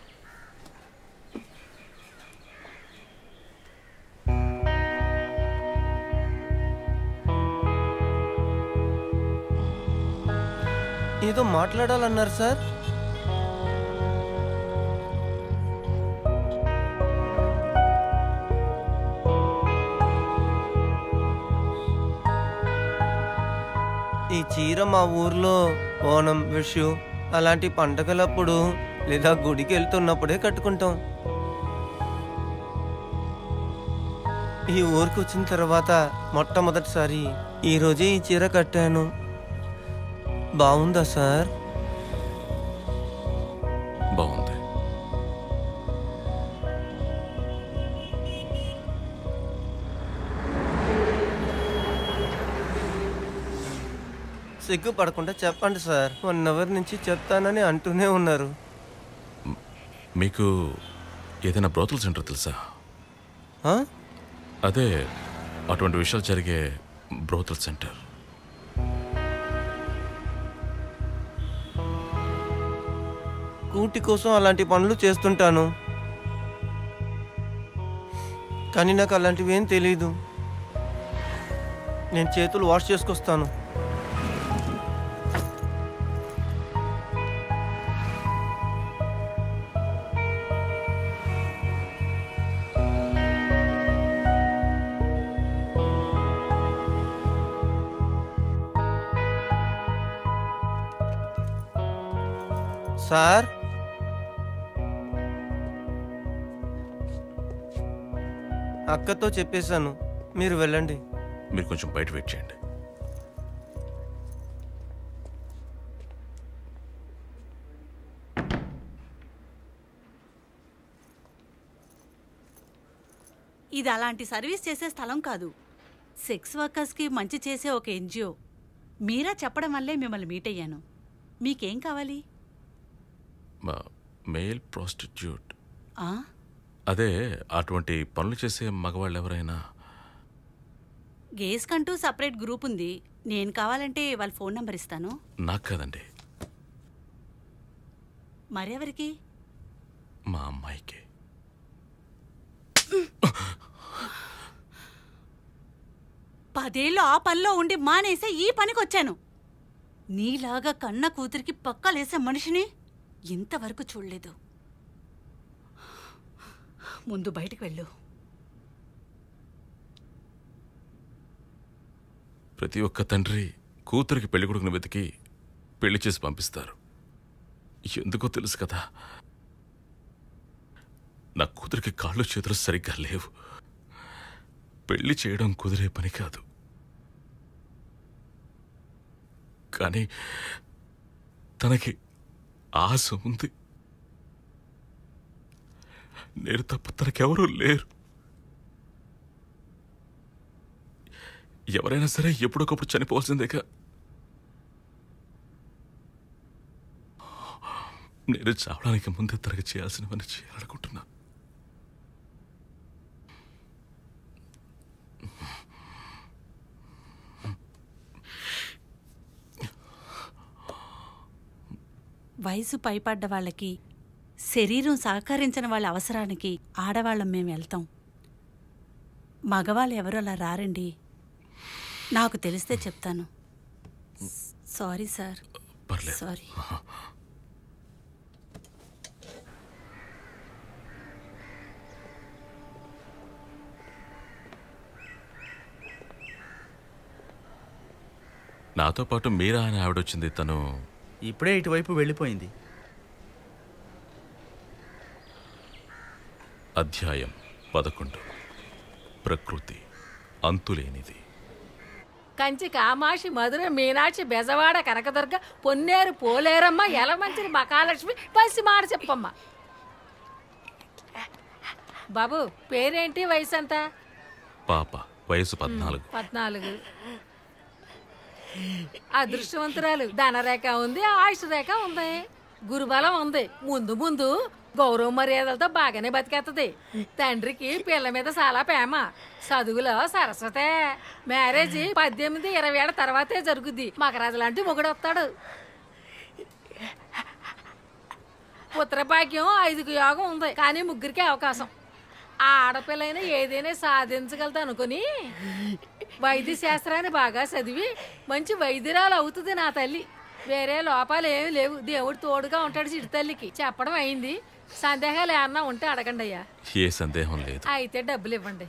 ఏదో మాట్లాడాలన్నారు సార్ ఈ చీర మా ఊర్లో ఓణం విషు అలాంటి పండగలప్పుడు లేదా గుడికి వెళ్తున్నప్పుడే కట్టుకుంటాం ఈ ఊరికి వచ్చిన తర్వాత మొట్టమొదటిసారి ఈ రోజే ఈ చీర కట్టాను బాగుందా సార్ బాగుంది సిగ్గుపడకుండా చెప్పండి సార్ వన్ అవర్ నుంచి చెప్తానని అంటూనే ఉన్నారు మీకు ఏదైనా బ్రోతల్ సెంటర్ తెలుసా ఆ? అదే అటువంటి విషయాలు జరిగే బ్రోతల్ సెంటర్ కూటి కోసం అలాంటి పనులు చేస్తుంటాను కానీ నాకు అలాంటివి ఏం తెలీదు నేను చేతులు వాష్ చేసుకొస్తాను సార్ అక్కతో చెప్పేశాను మీరు వెళ్ళండి మీరు కొంచెం బయట వెయిట్ చేయండి ఇది అలాంటి సర్వీస్ చేసే స్థలం కాదు సెక్స్ వర్కర్స్కి మంచి చేసే ఒక ఎన్జిఓ మీరా చెప్పడం వల్లే మిమ్మల్ని మీట్ అయ్యాను మీకేం కావాలి మేల్ ప్రాస్టిట్యూట్ ఆ? అదే అటువంటి పనులు చేసే మగవాళ్ళు ఎవరైనా గేస్ కంటూ సపరేట్ గ్రూప్ ఉంది నేను కావాలంటే వాళ్ళ ఫోన్ నంబర్ ఇస్తాను నాకు కదండి మరెవరికి మా అమ్మాయికి పదేళ్ళు ఆ పనిలో ఉండి మానేసే ఈ పనికి వచ్చాను నీలాగా కన్న కూతురికి పక్కలేసే మనిషిని ఇంతవరకు చూడలేదు ముందు బయటికి వెళ్ళు ప్రతి ఒక్క తండ్రి కూతురికి పెళ్లి కొడుకుని వెతికి పెళ్లి చేసి పంపిస్తారు ఎందుకో తెలుసు కదా నా కూతురికి కాళ్ళు చేతులు సరిగ్గా లేవు పెళ్లి చేయడం కుదిరే పని కాదు కానీ తనకి ఆశ ఉంది నేను తప్ప తనకెవరూ లేరు ఎవరైనా సరే ఎప్పుడొకప్పుడు చనిపోవాల్సిందేగా నేను చావడానికి ముందే తనకి చేయాల్సినవన్నీ చేయాలనుకుంటున్నా వయసు పైపడ్డ వాళ్ళకి శరీరం సహకరించిన వాళ్ళ అవసరానికి ఆడవాళ్ళం మేము వెళ్తాం మగవాళ్ళు ఎవరు అలా రారండి నాకు తెలిస్తే చెప్తాను సారీ సార్ పర్లేదు సారీ నాతో పాటు మీరా అని ఆవిడొచ్చింది తను ఇప్పుడే ఇటువైపు వెళ్ళిపోయింది అధ్యాయం పదకొండు ప్రకృతి అంతులేనిది కంచి కామాక్షి మధుర మీనాక్షి బెజవాడ కనకదుర్గ పొన్నేరు పోలేరమ్మ ఎలమంచిని మహాలక్ష్మి పసి మాట చెప్పమ్మ బాబు పేరేంటి వయసు ఎంత పాప వయసు పద్నాలుగు పద్నాలుగు అదృష్టవంతురాలు ధనరేఖ ఉంది ఆయుష్ రేఖ ఉంది గురుబలం ఉంది ముందు ముందు గౌరవ మర్యాదలతో బాగానే బతికేస్తుంది తండ్రికి పిల్ల మీద చాలా ప్రేమ చదువులో సరస్వతే మ్యారేజ్ పద్దెనిమిది ఇరవై ఏళ్ళ తర్వాతే జరుగుద్ది మకరాజు లాంటి మొగుడు వస్తాడు పుత్ర భాగ్యం ఐదుకు యోగం ఉంది కానీ ముగ్గురికి అవకాశం ఆ ఆడపిల్లైనా ఏదైనా సాధించగలదు అనుకుని వైద్య శాస్త్రాన్ని బాగా చదివి మంచి వైద్యురాలు అవుతుంది నా తల్లి వేరే లోపాలు ఏమీ లేవు దేవుడు తోడుగా ఉంటాడు చిడి తల్లికి చెప్పడం అయింది సందేహాలు ఏమన్నా ఉంటే అడగండి అయ్యా ఏ సందేహం లేదు అయితే డబ్బులు ఇవ్వండి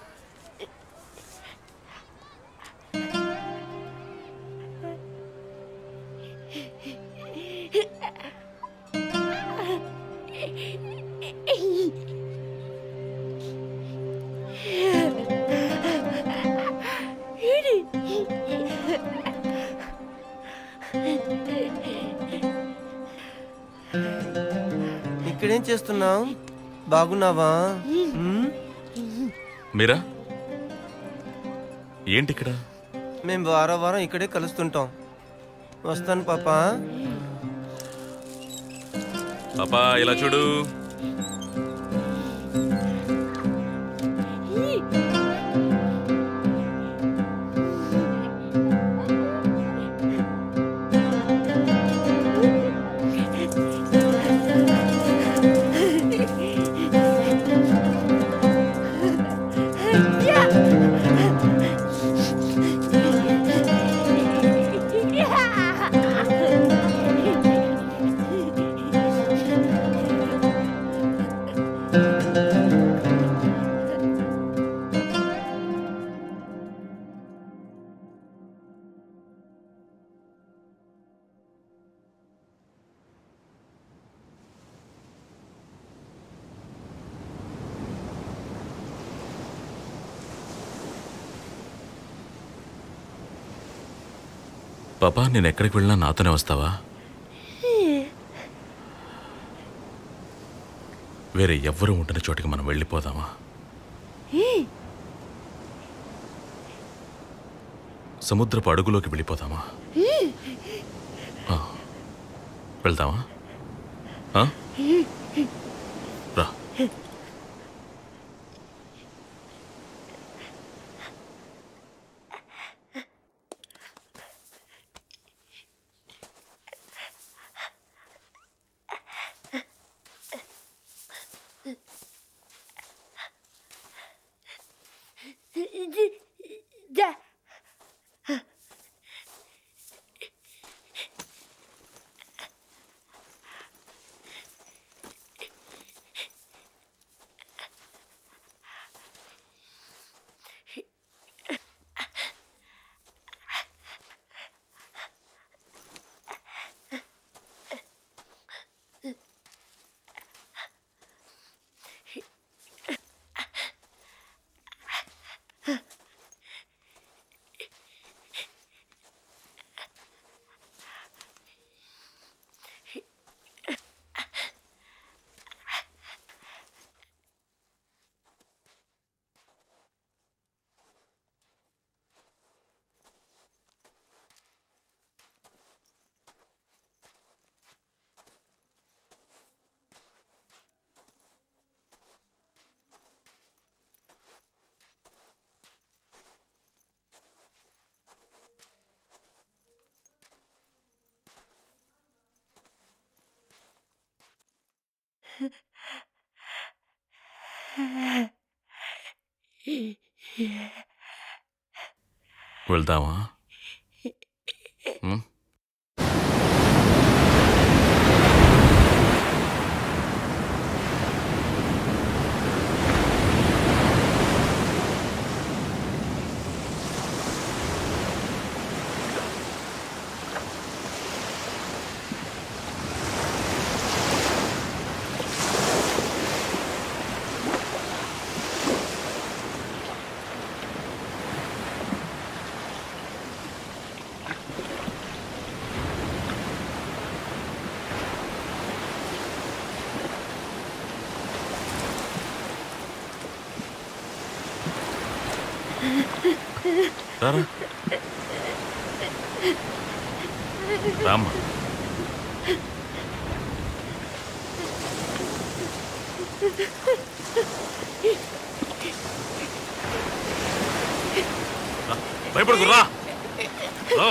ఇక్కడేం చేస్తున్నావు బాగున్నావా ఉమ్? మీరా ఏంటి ఇక్కడ మేము వారం వారం ఇక్కడే కలుస్తుంటాం వస్తాను పాపా పాపా ఇలా చూడు పాపా నేను ఎక్కడికి వెళ్ళినా నాతోనే వస్తావా వేరే ఎవ్వరూ ఉంటున్న చోటికి మనం వెళ్ళిపోదామా సముద్రపు అడుగులోకి వెళ్ళిపోదామా ఆ, వెళ్దామా ఆ? రా వెళ్దామా ఉం? రారా రామ్మా రా, భయపడకు రా రా.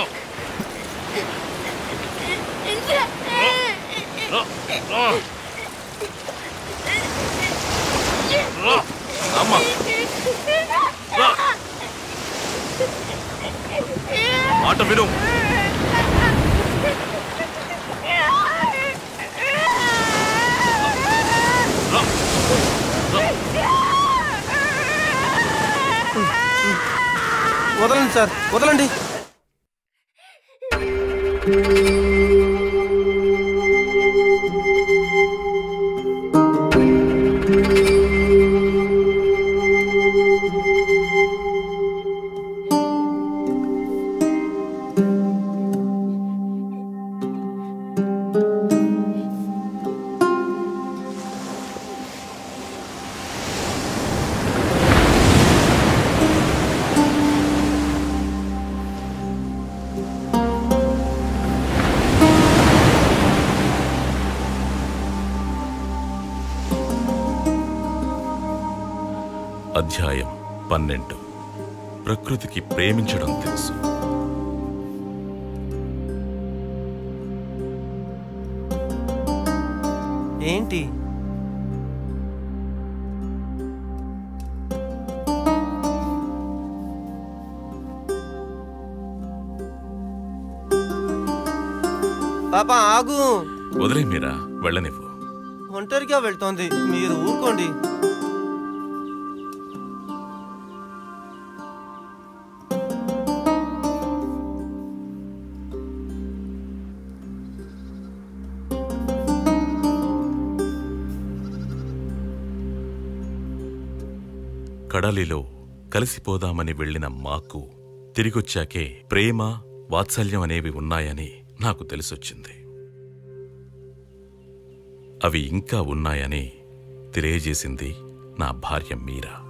రా, రా. రా. అమ్మా రా. మాట విను రా. రా. వదలండి సార్ వదలండి అధ్యాయం పన్నెండు ప్రకృతికి ప్రేమించడం తెలుసు ఏంటి పాప ఆగు వదిలే మీరా వెళ్ళనివ్వు ఒంటరిగా వెళ్తోంది మీరు ఊరుకోండి కడలిలో కలిసిపోదామని వెళ్ళిన మాకు తిరిగొచ్చాకే ప్రేమ వాత్సల్యం అనేవి ఉన్నాయని నాకు తెలిసొచ్చింది అవి ఇంకా ఉన్నాయని తెలియజేసింది నా భార్య మీరా